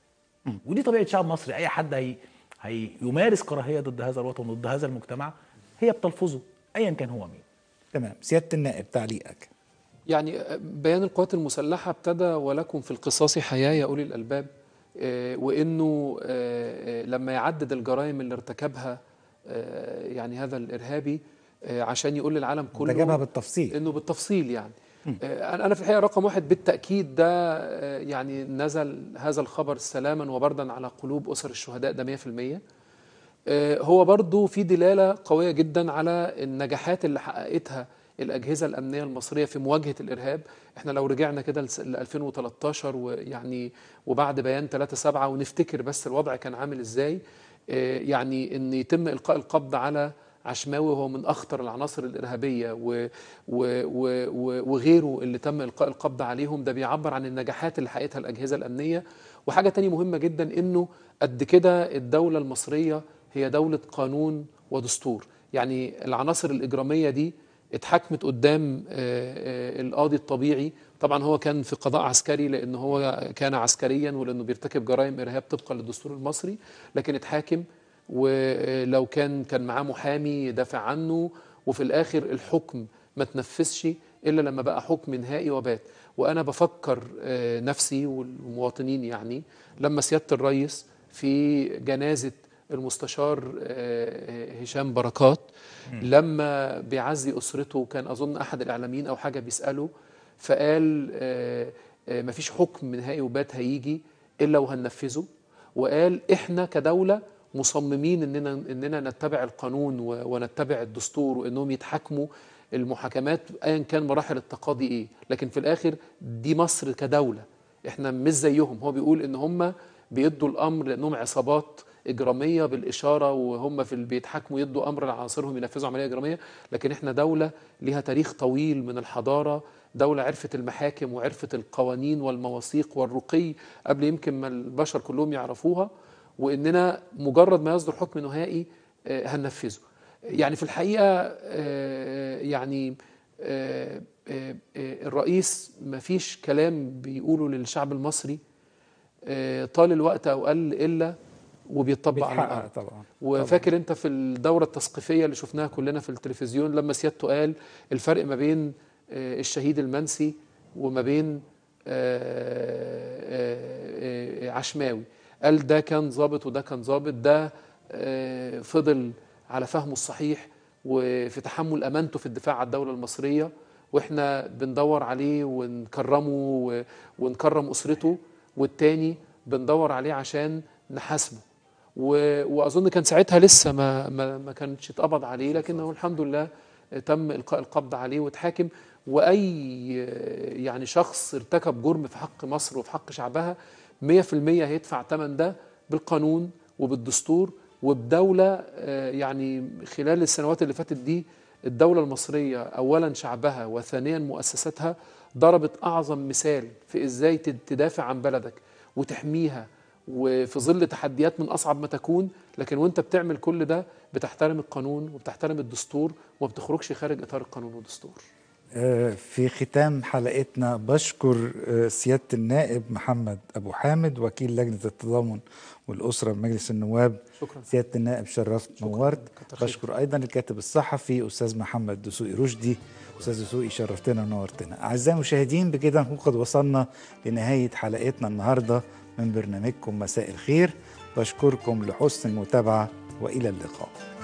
Speaker 2: ودي طبيعه شعب مصري اي حد هي هيمارس كراهيه ضد هذا الوطن وضد هذا المجتمع هي بتلفظه ايا كان هو مين
Speaker 1: تمام سيادة النائب تعليقك
Speaker 11: يعني بيان القوات المسلحة ابتدى ولكم في القصاص حياة يا أولي الألباب آه، وإنه آه، آه، لما يعدد الجرائم اللي ارتكبها آه، يعني هذا الإرهابي آه، عشان يقول للعالم كله
Speaker 1: ده جابها بالتفصيل
Speaker 11: انه بالتفصيل يعني آه، انا أنا في الحقيقه رقم واحد بالتاكيد ده آه، يعني نزل هذا الخبر سلاما وبردا على قلوب اسر الشهداء ده 100% آه، هو برضو في دلاله قويه جدا على النجاحات اللي حققتها الاجهزه الامنيه المصريه في مواجهه الارهاب احنا لو رجعنا كده لس- ل 2013 ويعني وبعد بيان 3 7 ونفتكر بس الوضع كان عامل ازاي آه، يعني ان يتم القاء القبض على عشماوي وهو من اخطر العناصر الارهابيه و و و و وغيره اللي تم القاء القبض عليهم ده بيعبر عن النجاحات اللي حققتها الاجهزه الامنيه وحاجه تانية مهمه جدا انه قد كده الدوله المصريه هي دوله قانون ودستور يعني العناصر الاجراميه دي اتحكمت قدام آه، آه، القاضي الطبيعي طبعا هو كان في قضاء عسكري لان هو كان عسكريا ولانه بيرتكب جرائم ارهاب طبقا للدستور المصري لكن اتحاكم ولو كان كان معاه محامي يدافع عنه وفي الاخر الحكم ما تنفذش الا لما بقى حكم نهائي وبات وانا بفكر آه، نفسي والمواطنين يعني لما سياده الرئيس في جنازه المستشار آه، هشام بركات لما بيعزي اسرته كان اظن احد الاعلاميين او حاجه بيساله فقال آه، آه، مفيش حكم نهائي وبات هيجي الا وهننفذه وقال احنا كدوله مصممين اننا اننا نتبع القانون و- ونتبع الدستور وانهم يتحاكموا المحاكمات ايا كان مراحل التقاضي ايه لكن في الاخر دي مصر كدوله احنا مش زيهم هو بيقول ان هم بيدوا الامر لانهم عصابات اجراميه بالاشاره وهم في اللي بيتحاكموا يدوا امر لعناصرهم ينفذوا عمليه اجراميه لكن احنا دوله ليها تاريخ طويل من الحضاره دوله عرفت المحاكم وعرفت القوانين والمواثيق والرقي قبل يمكن ما البشر كلهم يعرفوها واننا مجرد ما يصدر حكم نهائي آه، هننفذه يعني في الحقيقه آه، يعني آه، آه، آه، الرئيس ما فيش كلام بيقوله للشعب المصري آه، طال الوقت او قل الا وبيطبق على
Speaker 1: بيتحقق
Speaker 11: الارض
Speaker 1: طبعا
Speaker 11: وفاكر انت في الدوره التثقيفيه اللي شفناها كلنا في التلفزيون لما سيادته قال الفرق ما بين آه، الشهيد المنسي وما بين آه، آه، آه، عشماوي قال ده كان ظابط وده كان ظابط ده آه، فضل على فهمه الصحيح وفي تحمل امانته في الدفاع عن الدوله المصريه واحنا بندور عليه ونكرمه و- ونكرم اسرته والتاني بندور عليه عشان نحاسبه و- واظن كان ساعتها لسه ما ما, ما كانش اتقبض عليه لكنه الحمد لله تم القاء القبض عليه واتحاكم واي يعني شخص ارتكب جرم في حق مصر وفي حق شعبها 100% هيدفع ثمن ده بالقانون وبالدستور وبدوله آه، يعني خلال السنوات اللي فاتت دي الدولة المصرية أولا شعبها وثانيا مؤسساتها ضربت أعظم مثال في إزاي تد- تدافع عن بلدك وتحميها وفي ظل تحديات من أصعب ما تكون لكن وانت بتعمل كل ده بتحترم القانون وبتحترم الدستور وما بتخرجش خارج إطار القانون والدستور
Speaker 1: آه، في ختام حلقتنا بشكر آه، سيادة النائب محمد أبو حامد وكيل لجنة التضامن والأسرة بمجلس النواب
Speaker 11: شكرا
Speaker 1: سيادة النايب شرفت نورت
Speaker 11: كتر خيرك.
Speaker 1: بشكر أيضا الكاتب الصحفي أستاذ محمد دسوقي رشدي أستاذ دسوقي شرفتنا ونورتنا أعزائي المشاهدين بكده نكون قد وصلنا لنهاية حلقتنا النهاردة من برنامجكم مساء الخير بشكركم لحسن المتابعة وإلى اللقاء